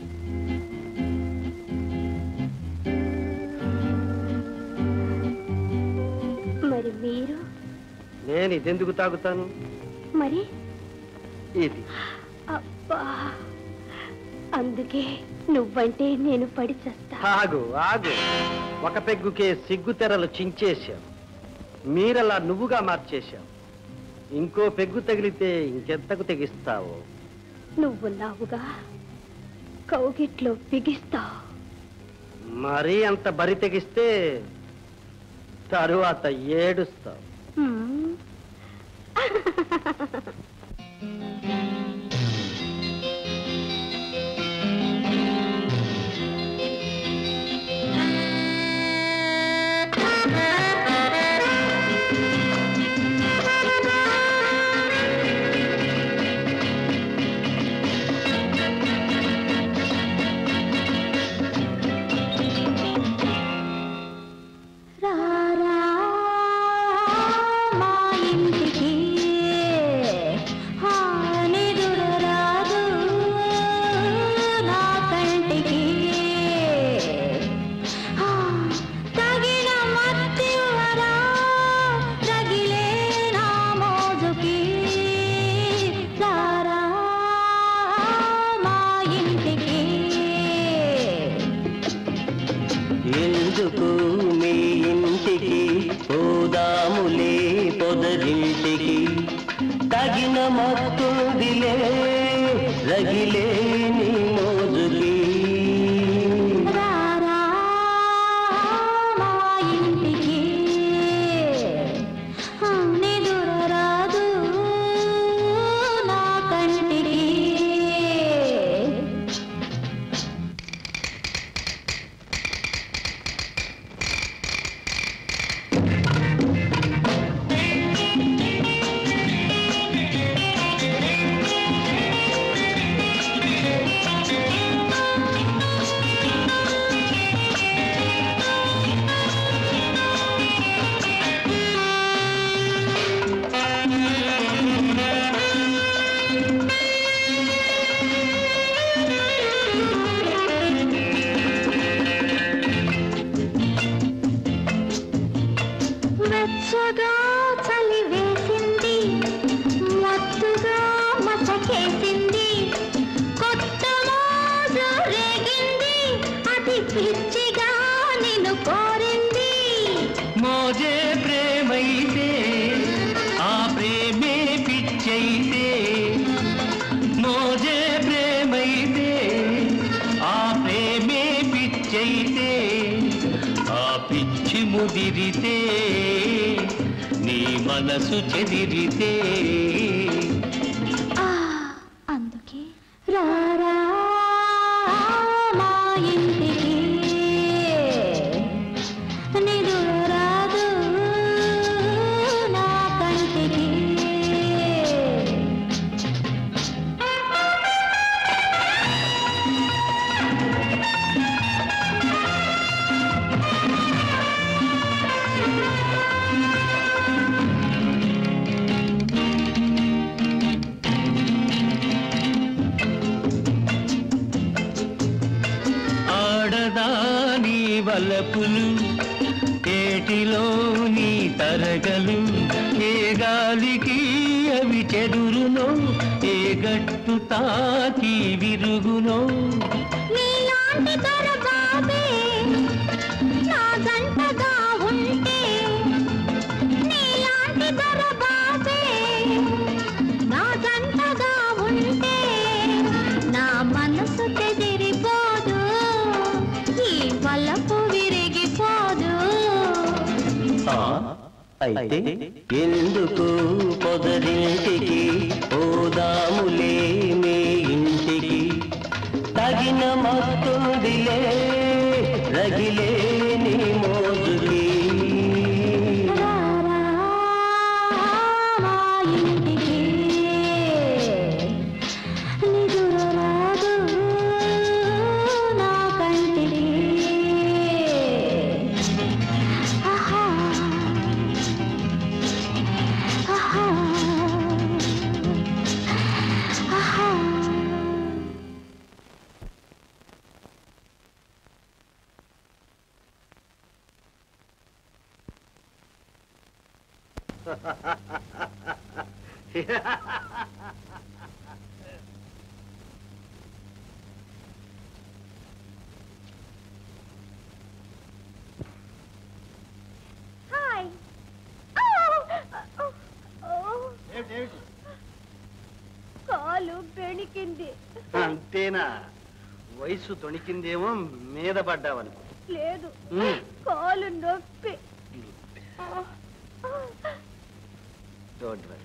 Speaker 2: మరి మీరు
Speaker 3: నేను ఇదెందుకు తాగుతాను
Speaker 2: మరి
Speaker 3: ఇది
Speaker 2: అబ్బా అందుకే నువ్వంటే నేను పడి చస్తా
Speaker 3: ఆగు ఆగు ఒక పెగ్గుకే సిగ్గు తెరలు చించేశావు మీరలా నువ్వుగా మార్చేశావు ఇంకో పెగ్గు తగిలితే ఇంకెంతకు తెగిస్తావు
Speaker 2: నువ్వున్నావుగా కౌగిట్లో బిగిస్తావు
Speaker 3: మరీ అంత బరి తెగిస్తే తరువాత ఏడుస్తావు
Speaker 2: హ్మ్.
Speaker 6: తగిన మత్తుందిలే రగిలే నీ మోజుకి
Speaker 5: రారా మా ఇంటికి నిదురరాదు నా కంటికి వెచ్చగా చలి వేసింది మత్తుగా మసకేసింది కొత్త మోజు రేగింది అది పిచ్చిగా నిన్ను కోరింది
Speaker 6: మోజే ప్రేమైతే ఆ ప్రేమే పిచ్చైతే మోజే ప్రేమైతే ఆ ప్రేమే పిచ్చైతే ఆ పిచ్చి ముదిరితే నీ మనసు చెదిరితే
Speaker 5: ఆ, అందుకే రారా మా ఇంటికి నిదురాదు నా కంటికి
Speaker 6: ఆడదాని వలపులు ఏటిలో నీ తరగలు ఏ గాలికి అవి చెదురునో ఏ గట్టు తాకి విరుగునో
Speaker 5: నీలాంటి దొరబాబే నా జంటగా ఉంటే నీలాంటి దొరబాబే నా జంటగా ఉంటే నా మనసు చెదిరిపోదు ఈ వలపు విరిగిపోదు
Speaker 6: ఆ, అయితే ఎందుకు పొదరింటికి పోదాములే మీ ఇంటికి తగిన మత్తుందిలే రగిలే నీ మోజుకి
Speaker 5: రారా మా ఇంటికి నిదురరాదు నా కంటికి ఆహా ఆహా ఆహా హాయ్ కాలు బెణికింది
Speaker 3: అంతేనా వయసు తొణికిందేమో మీద పడ్డావనుకో
Speaker 5: లేదు
Speaker 3: మ్.
Speaker 5: కాలు నొప్పి
Speaker 3: డోంట్ వరీ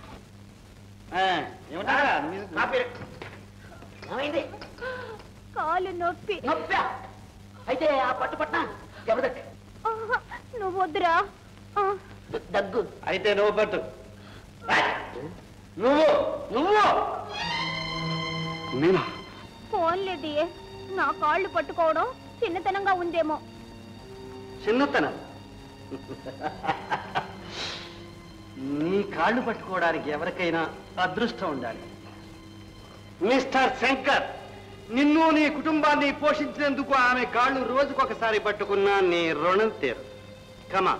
Speaker 3: ఏమంటారా కాపీ
Speaker 4: ఏమైంది
Speaker 5: కాలు నొప్పి
Speaker 4: నొప్పా అయితే ఆ పట్టు పట్న ఎవరికి
Speaker 5: ఆహా, నువ్వు వద్దురా ఆ,
Speaker 4: దగ్గు
Speaker 3: అయితే నువ్వు పట్టు నువ్వు నువ్వు
Speaker 7: నేనా
Speaker 5: ఫోన్లేది నా కాళ్ళు పట్టుకోవడం చిన్నతనంగా ఉందేమో
Speaker 3: చిన్నతనం నీ కాళ్ళు పట్టుకోవడానికి ఎవరికైనా అదృష్టం ఉండాలి మిస్టర్ శంకర్ నిన్ను నీ కుటుంబాన్ని పోషించినందుకు ఆమె కాళ్ళు రోజుకొకసారి పట్టుకున్నా నీ రుణం తీరు కమా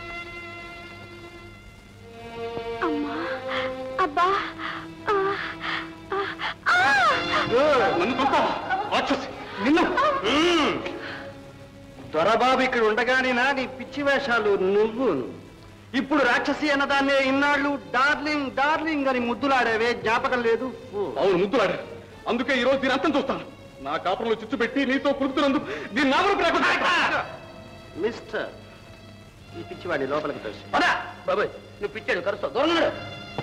Speaker 5: అమ్మా అబ్బా ఆ,
Speaker 7: నన్ను చూస్తావా రాక్షసి నిన్ను
Speaker 3: దొరబాబు ఇక్కడ ఉండగానే నా నీ పిచ్చి వేషాలు నువ్వును ఇప్పుడు రాక్షసి అన్నదాన్నే ఇన్నాళ్ళు డార్లింగ్ డార్లింగ్ అని ముద్దులాడేవే జ్ఞాపకం లేదు
Speaker 7: అవును ముద్దులాడా అందుకే ఈ రోజు దీని అంతం చూస్తాను నా కాపురంలో చిచ్చు పెట్టి నీతో కుడుతున్నందుకు దీన్ని నామరూపు లేకుండా
Speaker 3: మిస్టర్ ఈ పిచ్చివాడిని లోపలికి తెలుసు
Speaker 4: బాబాయ్ నువ్వు పిచ్చాడు కరుస్తావు దూరం నడు.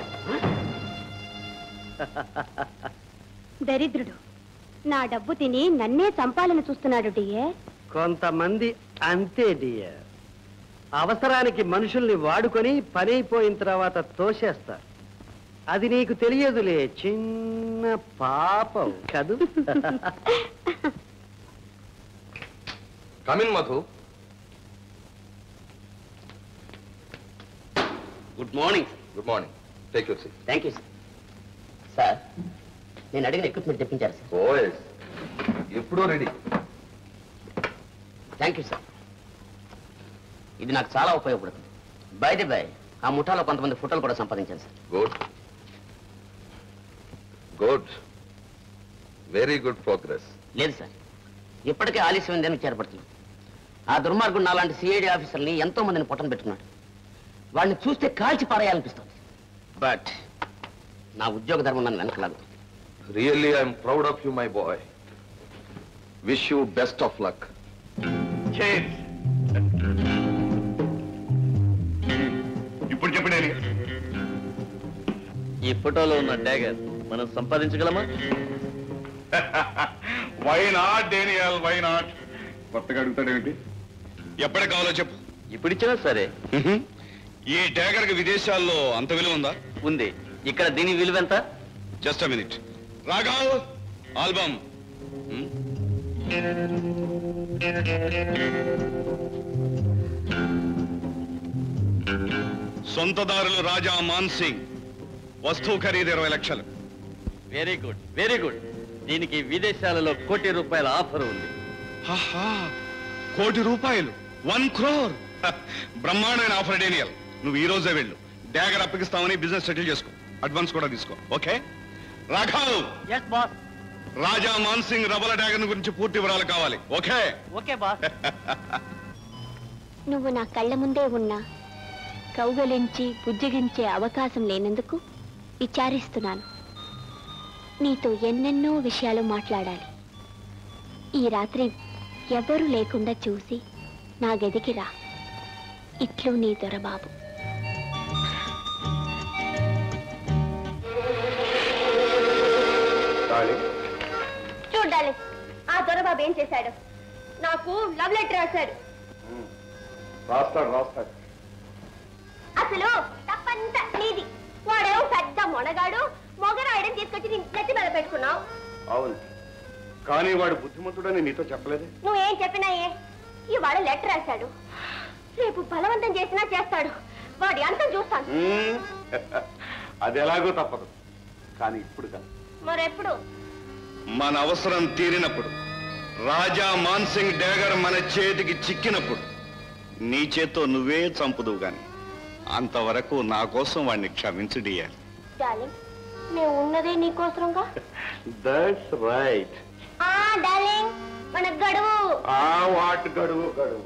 Speaker 2: దరిద్రుడు నా డబ్బు తిని నన్నే చంపాలని చూస్తున్నాడు డియే
Speaker 3: కొంతమంది అంతే డియర్ అవసరానికి మనుషుల్ని వాడుకొని పని అయిపోయిన తర్వాత తోసేస్తారు అది నీకు తెలియదులే చిన్న పాపం కదూ
Speaker 9: come in Madhu
Speaker 4: good morning
Speaker 9: good morning take your seat
Speaker 4: thank you sir sir నేను అడిగిన ఎక్విప్మెంట్ తెప్పించారు సార్
Speaker 9: ఓఎస్ ఎప్పుడో రెడీ
Speaker 4: థ్యాంక్ యూ సార్ ఇది నాకు చాలా ఉపయోగపడుతుంది బై ది బై ఆ ముఠాలో కొంతమంది ఫోటోలు కూడా సంపాదించాను sir
Speaker 9: good good very good progress
Speaker 4: లేదు సార్ ఇప్పటికే ఆలస్యమైందని విచారపడుతున్నాను ఆ దుర్మార్గుడు నాలాంటి సిఐడి ఆఫీసర్ని ఎంతో మందిని పొట్టన పెట్టుకున్నాడు వాడిని చూస్తే కాల్చి పారేయాలనిపిస్తుంది బట్ నా ఉద్యోగ ధర్మం నన్ను వెనకలాగు
Speaker 9: really I'm proud of you my boy wish you best of luck
Speaker 11: ఇప్పుడు చెప్పండి
Speaker 14: ఈ ఫోటోలో ఉన్న డ్యాగర్ మనం సంపాదించగలమా
Speaker 11: why not Daniel why not కొత్తగా అడుగుతాడేమిటి ఎప్పటికి కావాలో చెప్పు
Speaker 14: ఇప్పుడు ఇచ్చినా సరే
Speaker 11: ఈ డ్యాగర్ కి విదేశాల్లో అంత విలువ ఉందా
Speaker 14: ఉంది ఇక్కడ దీని విలువ ఎంత
Speaker 11: just a minute Raghav album సొంతదారులు రాజా మాన్ సింగ్ వస్తువు ఖరీదు ఇరవై లక్షలు
Speaker 14: వెరీ గుడ్ వెరీ గుడ్ దీనికి విదేశాలలో కోటి రూపాయల ఆఫర్ ఉంది
Speaker 11: ఆహా, కోటి రూపాయలు వన్ క్రోర్ బ్రహ్మాండమైన ఆఫర్ డేనియల్ నువ్వు ఈ రోజే వెళ్ళు డ్యాగర్ అప్పగిస్తామని బిజినెస్ సెటిల్ చేసుకో అడ్వాన్స్ కూడా తీసుకో okay Raghav
Speaker 6: yes boss
Speaker 11: Raja Man Singh రబల డ్యాగర్ గురించి పూర్తి వివరాలు కావాలి ఓకే
Speaker 6: ఓకే బాస్
Speaker 2: నువ్వు నా కళ్ళ ముందే ఉన్నా కౌగలించి బుజ్జగించే అవకాశం లేనందుకు విచారిస్తున్నాను నీతో ఎన్నెన్నో విషయాలు మాట్లాడాలి ఈ రాత్రి ఎవరు లేకుండా చూసి నా గదికి రా ఇట్లు నీ దొరబాబు చూడాలి ఆ దొరబాబు ఏం చేశాడు నాకు లవ్ లెటర్ రాశాడు
Speaker 11: రాస్తాడు రాస్తాడు
Speaker 2: అసలు తప్పంతా నీది వాడేమో పెద్ద మొనగాడు మొగరాయడం తీసుకొచ్చి నీ నెత్తి మీద పెట్టుకున్నావు
Speaker 11: అవును కానీ వాడు బుద్ధిమంతుడని నీతో చెప్పలేదే
Speaker 2: నువ్వేం చెప్పినాయే ఇవాళ లెటర్ రాశాడు రేపు బలవంతం చేసినా చేస్తాడు వాడి అంతం చూస్తాను
Speaker 11: మ్మ్. అది ఎలాగో తప్పదు కానీ ఇప్పుడు కాదు
Speaker 2: మరెప్పుడు
Speaker 11: మన అవసరం తీరినప్పుడు రాజా మాన్సింగ్ డ్యాగర్ మన చేతికి చిక్కినప్పుడు నీ చేత్తో నువ్వే చంపుదువు గాని అంతవరకు నా కోసం వాడిని క్షమించడియాలి
Speaker 2: డార్లింగ్ మేము ఉన్నదే నీకోసరంగా
Speaker 11: దట్స్ రైట్
Speaker 2: ఆ డార్లింగ్ మన గడువు
Speaker 11: ఆ వాట్ గడువు గడువు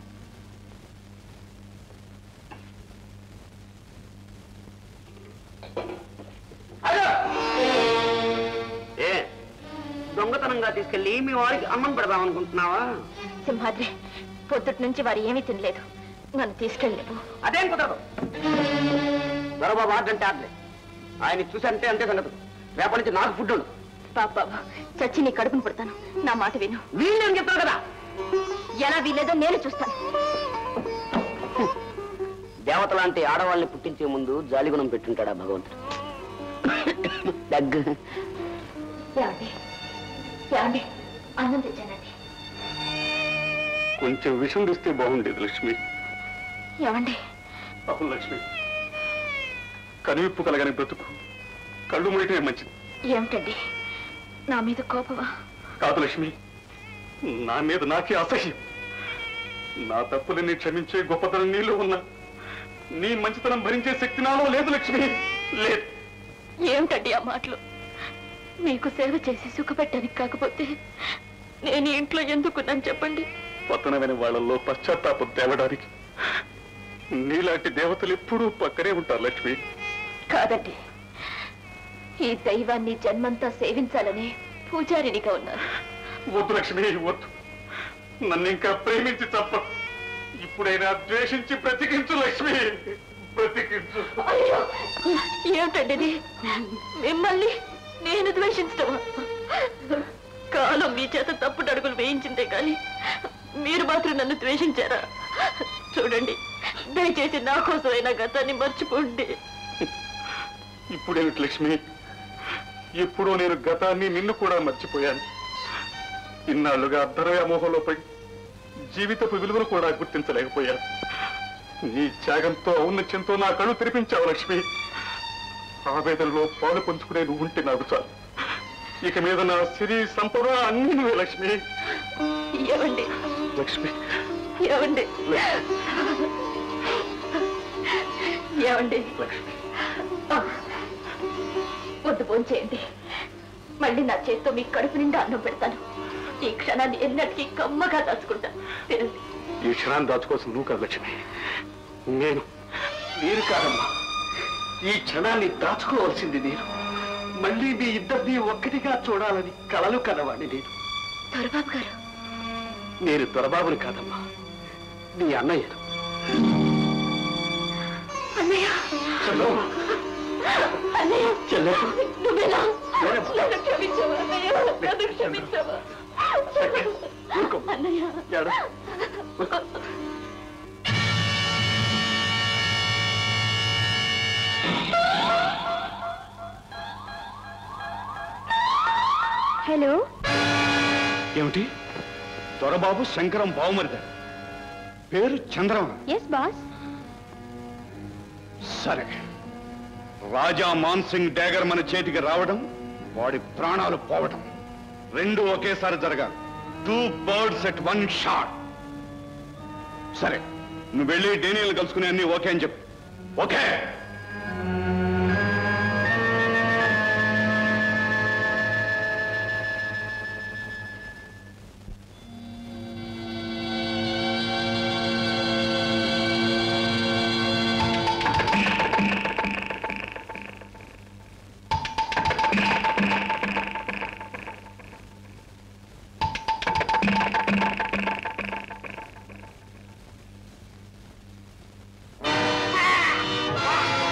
Speaker 4: ఏ దొంగతనంగా తీసుకెళ్ళి మీ వాడికి అన్నం పెడదాం అనుకుంటున్నావా
Speaker 13: సింహాద్రి పొద్దుటి నుంచి వారు ఏమీ తినలేదు నన్ను తీసుకెళ్ళలేవు
Speaker 4: అదేం కుదరదు దొరబాబు ఆడంటే ఆడలే ఆయన చూసంటే అంతే సంగతి రేపటి నుంచి నాకు ఫుడ్ ఉండదు
Speaker 13: బాబా చచ్చి నీ కడుపును పుడతాను నా మాట విను
Speaker 4: వీళ్ళేం చెప్తావు కదా
Speaker 13: ఎలా వీలేదో నేను చూస్తాను
Speaker 4: దేవత లాంటి ఆడవాళ్ళని పుట్టించే ముందు జాలిగుణం పెట్టుంటాడా భగవంతుడు దగ్గు
Speaker 13: ఏమండి ఏమండి అన్నం తెచ్చానండి
Speaker 7: కొంచెం విషం తెస్తే బాగుండేది లక్ష్మి
Speaker 13: ఏమండి
Speaker 7: అవును లక్ష్మి కనువిప్పు కలగని బ్రతుకు కళ్ళు మూయటమే మంచిది
Speaker 13: ఏమిటండి నా మీద కోపమా
Speaker 7: కాదు లక్ష్మి నా మీద నాకే అసహ్యం నా తప్పులని క్షమించే గొప్పతనం నీలో ఉన్నా నీ మంచితనం భరించే శక్తి నాలో లేదు లక్ష్మి లేదు
Speaker 13: ఏమిటండి ఆ మాటలు మీకు సేవ చేసి సుఖపెట్టడానికి కాకపోతే నేను ఈ ఇంట్లో ఎందుకున్నాను చెప్పండి
Speaker 7: పతనమైన వాళ్ళల్లో పశ్చాత్తాపం తేవడానికి నీలాంటి దేవతలు ఎప్పుడూ పక్కనే ఉంటారు లక్ష్మి
Speaker 13: కాదండి ఈ దైవాన్ని జన్మంతా సేవించాలని పూజారినిగా ఉన్నాను
Speaker 7: వద్దు లక్ష్మి వద్దు నన్ను ఇంకా ప్రేమించి తప్ప ఇప్పుడైనా ద్వేషించి బ్రతికించు లక్ష్మి బ్రతికించు
Speaker 13: అయ్యో ఏమిటండి ఇది మిమ్మల్ని నేను ద్వేషించటమా కాలం మీ చేత తప్పుడు అడుగులు వేయించిందే కానీ మీరు మాత్రం నన్ను ద్వేషించారా చూడండి దయచేసి నా కోసమైనా గతాన్ని మర్చిపోండి
Speaker 7: ఇప్పుడేమిటి లక్ష్మి ఎప్పుడో నేను గతాన్ని నిన్ను కూడా మర్చిపోయాను ఇన్నాళ్లుగా అర్ధరవ్యామోహంలో పడి జీవితపు విలువలు కూడా గుర్తించలేకపోయాను నీ త్యాగంతో ఔన్నత్యంతో నా కళ్ళు తెరిపించావు లక్ష్మి ఆవేదనలో పాలు పంచుకునే నువ్వు ఉంటే నాకు చాలు ఇక మీద నా సిరి సంపద అన్ని నువ్వే లక్ష్మి
Speaker 13: ఏమండి
Speaker 7: లక్ష్మి
Speaker 13: ఏమండి ఏమండి ఆ, వద్దు భోంచేయండి మళ్ళీ నా చేత్తో మీ కడుపు నిండా అన్నం పెడతాను ఈ క్షణాన్ని ఎన్నటికీ కమ్మగా దాచుకుంటా తినండి
Speaker 7: ఈ క్షణాన్ని దాచుకోవాల్సిన నువ్వు కాదు లక్ష్మి నేను
Speaker 3: మీరు కాదమ్మా ఈ క్షణాన్ని దాచుకోవాల్సింది నేను మళ్ళీ మీ ఇద్దరిని ఒక్కటిగా చూడాలని కలలు కలవాణ్ణి నేను
Speaker 13: దొరబాబు గారు
Speaker 3: నేను దొరబాబుని కాదమ్మా నీ అన్నయ్యను
Speaker 13: అన్నయ్య
Speaker 3: చెల్లో
Speaker 13: అన్నయ్య
Speaker 3: చెల్లె
Speaker 13: నువ్వేనా నన్ను క్షమించవా అన్నయ్య నన్ను క్షమించవా అన్నయ్య
Speaker 2: హలో
Speaker 1: ఏమిటి దొరబాబు శంకరం బావుమరిద పేరు చంద్రమ
Speaker 2: ఎస్ బాస్
Speaker 1: సరే రాజా మాన్సింగ్ డ్యాగర్ మన చేతికి రావడం వాడి ప్రాణాలు పోవడం రెండు ఒకేసారి జరగాలి two birds at one shot సరే నువ్వు వెళ్ళి డేనియల్ కలుసుకుని అన్ని ఓకే అని చెప్పు ఓకే
Speaker 12: ఆ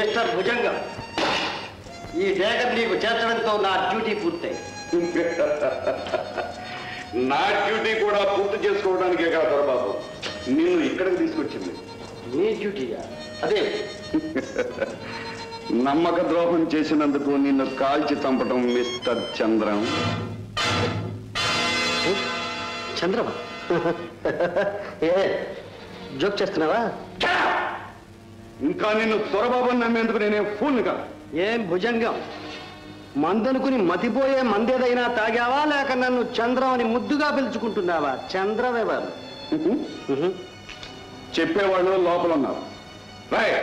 Speaker 3: మిస్టర్ భుజంగం ఈ డేగర్ నీకు చేర్చడంతో నా డ్యూటీ పూర్తయింది
Speaker 11: నా డ్యూటీ కూడా పూర్తి చేసుకోవడానికే కాదు దొరబాబు నిన్ను ఇక్కడికి తీసుకొచ్చింది
Speaker 3: నీ డ్యూటీయా అదే
Speaker 11: నమ్మక ద్రోహం చేసినందుకు నిన్ను కాల్చి చంపడం మిస్టర్ చంద్రం
Speaker 3: చంద్రమా ఏ జోక్ చేస్తున్నావా
Speaker 11: ఇంకా నిన్ను దొరబాబుని నమ్మేందుకు నేనేం ఫూల్ని కాదు
Speaker 3: ఏం భుజంగం మందనుకుని మతిపోయే మందేదైనా తాగావా లేక నన్ను చంద్రం అని ముద్దుగా పిలుచుకుంటున్నావా చంద్రవెవరు
Speaker 11: చెప్పేవాళ్ళు లోపల ఉన్నారు రైట్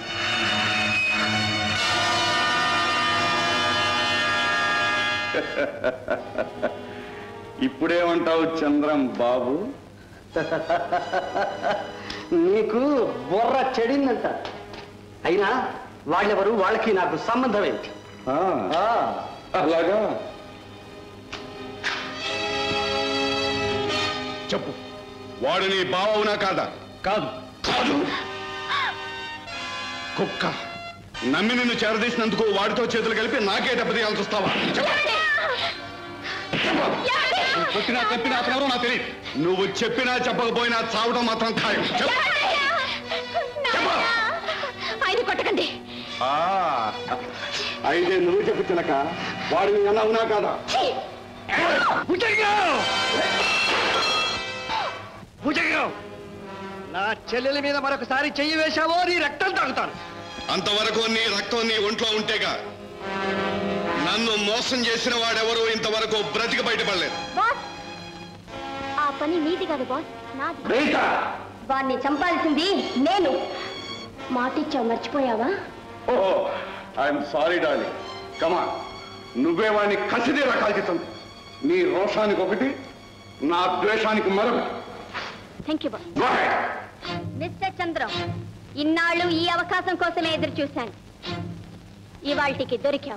Speaker 11: ఇప్పుడేమంటావు చంద్రం బాబు
Speaker 3: నీకు బుర్ర చెడిందంట అయినా వాళ్ళెవరు వాళ్ళకి నాకు సంబంధం ఏంటి
Speaker 11: ఆ, అలాగా చెప్పు వాడు నీ బావవునా కాదా కాదు కాదు కుక్క నమ్మి నిన్ను చేరదీసినందుకు వాడితో చేతులు కలిపి నాకే దెబ్బతీయాల్సి వస్తావా చెప్పు. చెప్పు. నువ్వు కొట్టినా చెప్పినా అతనెవరో నాకు తెలియదు నువ్వు చెప్పినా చెప్పకపోయినా చావడం మాత్రం ఖాయం చెప్పు.
Speaker 13: ఆయన కొట్టకండి
Speaker 11: ఆ, అయితే నువ్వు చెప్పు చిలక వాడు నీ అన్న అవునా కాదా
Speaker 3: భుజంగం నా చెల్లెల మీద మరొకసారి చెయ్యి వేశావో నీ రక్తం తాగుతాను
Speaker 11: అంతవరకు నీ రక్తం నీ ఒంట్లో ఉంటేగా నన్ను మోసం చేసిన వాడెవరూ ఇంతవరకు బ్రతికి బయటపడలేదు
Speaker 2: బాస్ ఆ పని నీది కాదు బాస్ నాది వాణ్ణి చంపాల్సింది నేను మాటిచ్చావు మర్చిపోయావా
Speaker 11: ఓహో ఐఎమ్ సారీ డాలి కమా నువ్వే వాడిని కసిదేలా కాల్చితం నీ రోషానికి ఒకటి నా ద్వేషానికి మరొకటి
Speaker 2: thank you boss
Speaker 11: Go ahead.
Speaker 2: Mister Chandram ఇన్నాళ్ళు ఈ అవకాశం కోసమే ఎదురు చూశాను ఇవాల్టికి దొరికావు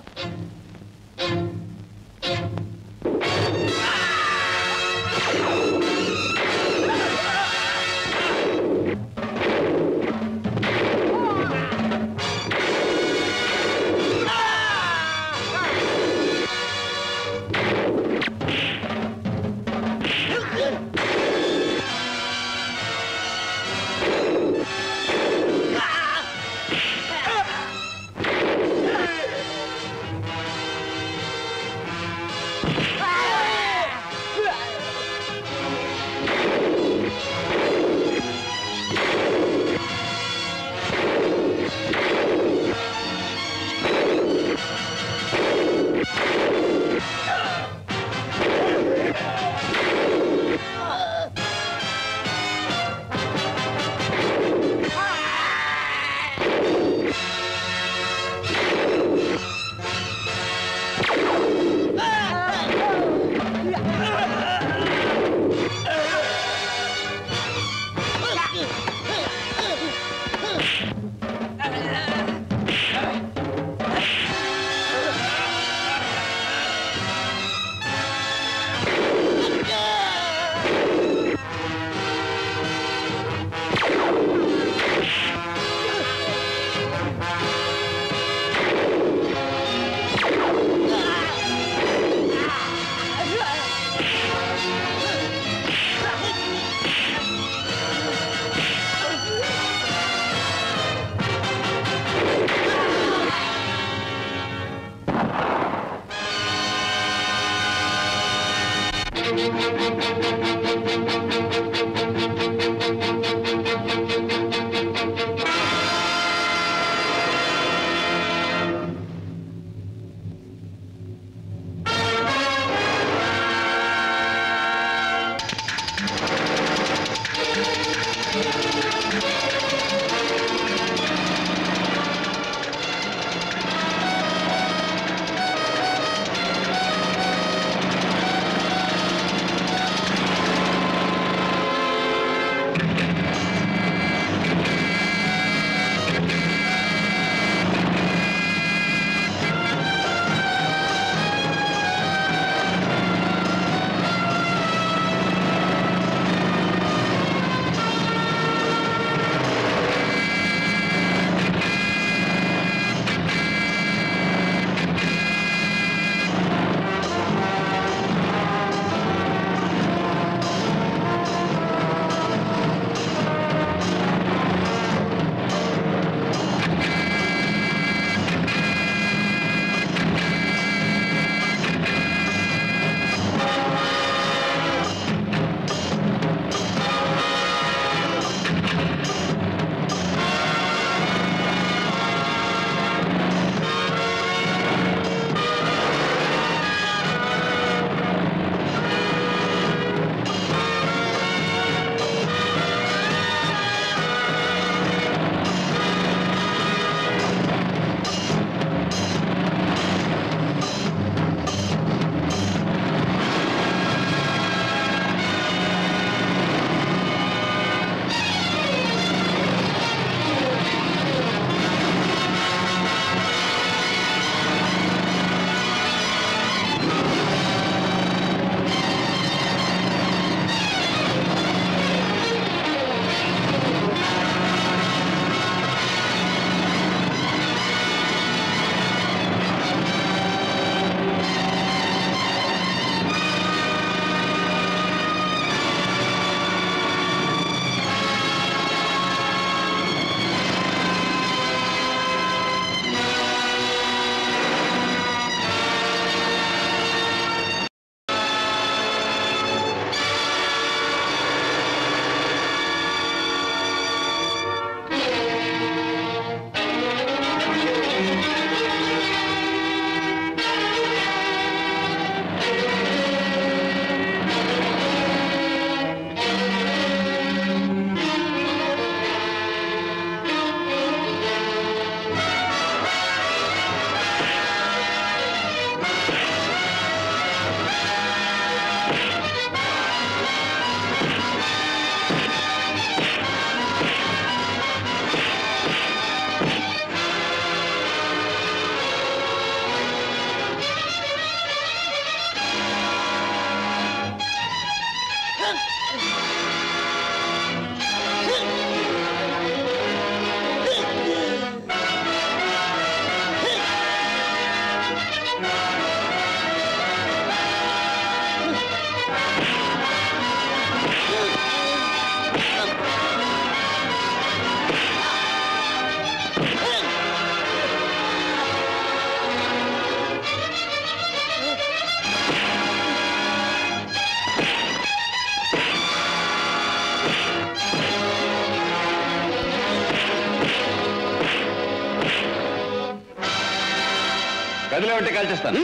Speaker 8: ఉంటే కాల్చేస్తాను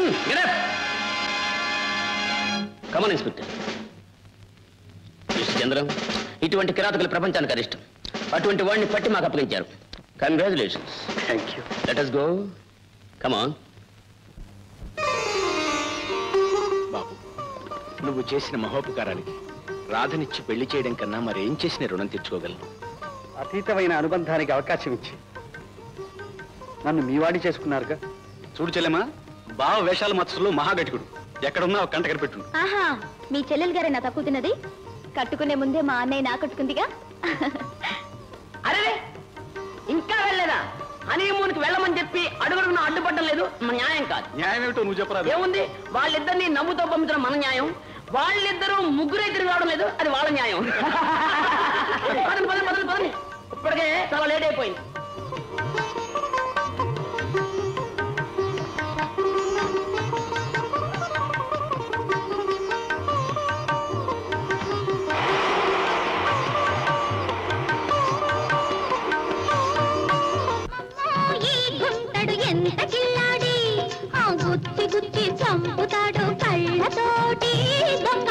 Speaker 4: కమన్ ఇన్స్పెక్టర్ మిస్టర్ చంద్రం ఇటువంటి కిరాతకులు ప్రపంచానికి అరిష్టం అటువంటి వాడిని పట్టి మాకు అప్పగించారు congratulations
Speaker 3: thank you
Speaker 4: let us go come on
Speaker 9: బాబు నువ్వు చేసిన మహోపకారానికి రాధనిచ్చి పెళ్లి చేయడం కన్నా మరేం చేసిన రుణం తెచ్చుకోగలను
Speaker 3: అతీతమైన అనుబంధానికి అవకాశం ఇచ్చి నన్ను మీ వాడి చేసుకున్నారుగా
Speaker 7: చూడు చెల్లెమా బావ వేషాల మత్సలు మహాగటికుడు ఎక్కడున్నా ఒక కంట కనిపెట్టు
Speaker 2: ఆహా మీ చెల్లెలు గారే నా తక్కువ తిన్నది కట్టుకునే ముందే మా అన్నయ్య నా కట్టుకుందిగా
Speaker 4: అరే ఇంకా వెళ్ళలేదా హనీమూన్కి వెళ్ళమని చెప్పి అడుగుడుగున అడ్డుపడడం లేదు మన న్యాయం కాదు
Speaker 7: న్యాయం ఏమిటో నువ్వు చెప్పరా
Speaker 4: ఏముంది వాళ్ళిద్దరిని నమ్ముతో పంపించడం మన న్యాయం వాళ్ళిద్దరూ ముగ్గురే తిరిగి రావడం లేదు అది వాళ్ళ న్యాయం పదండి పదండి పదండి పదండి ఇప్పటికే చాలా లేట్ అయిపోయింది
Speaker 5: ఈ గుంటడు ఎంత కిల్లాడి ఆ గుత్తి గుత్తి చంపుతాడు కళ్ళతోటి దొంగ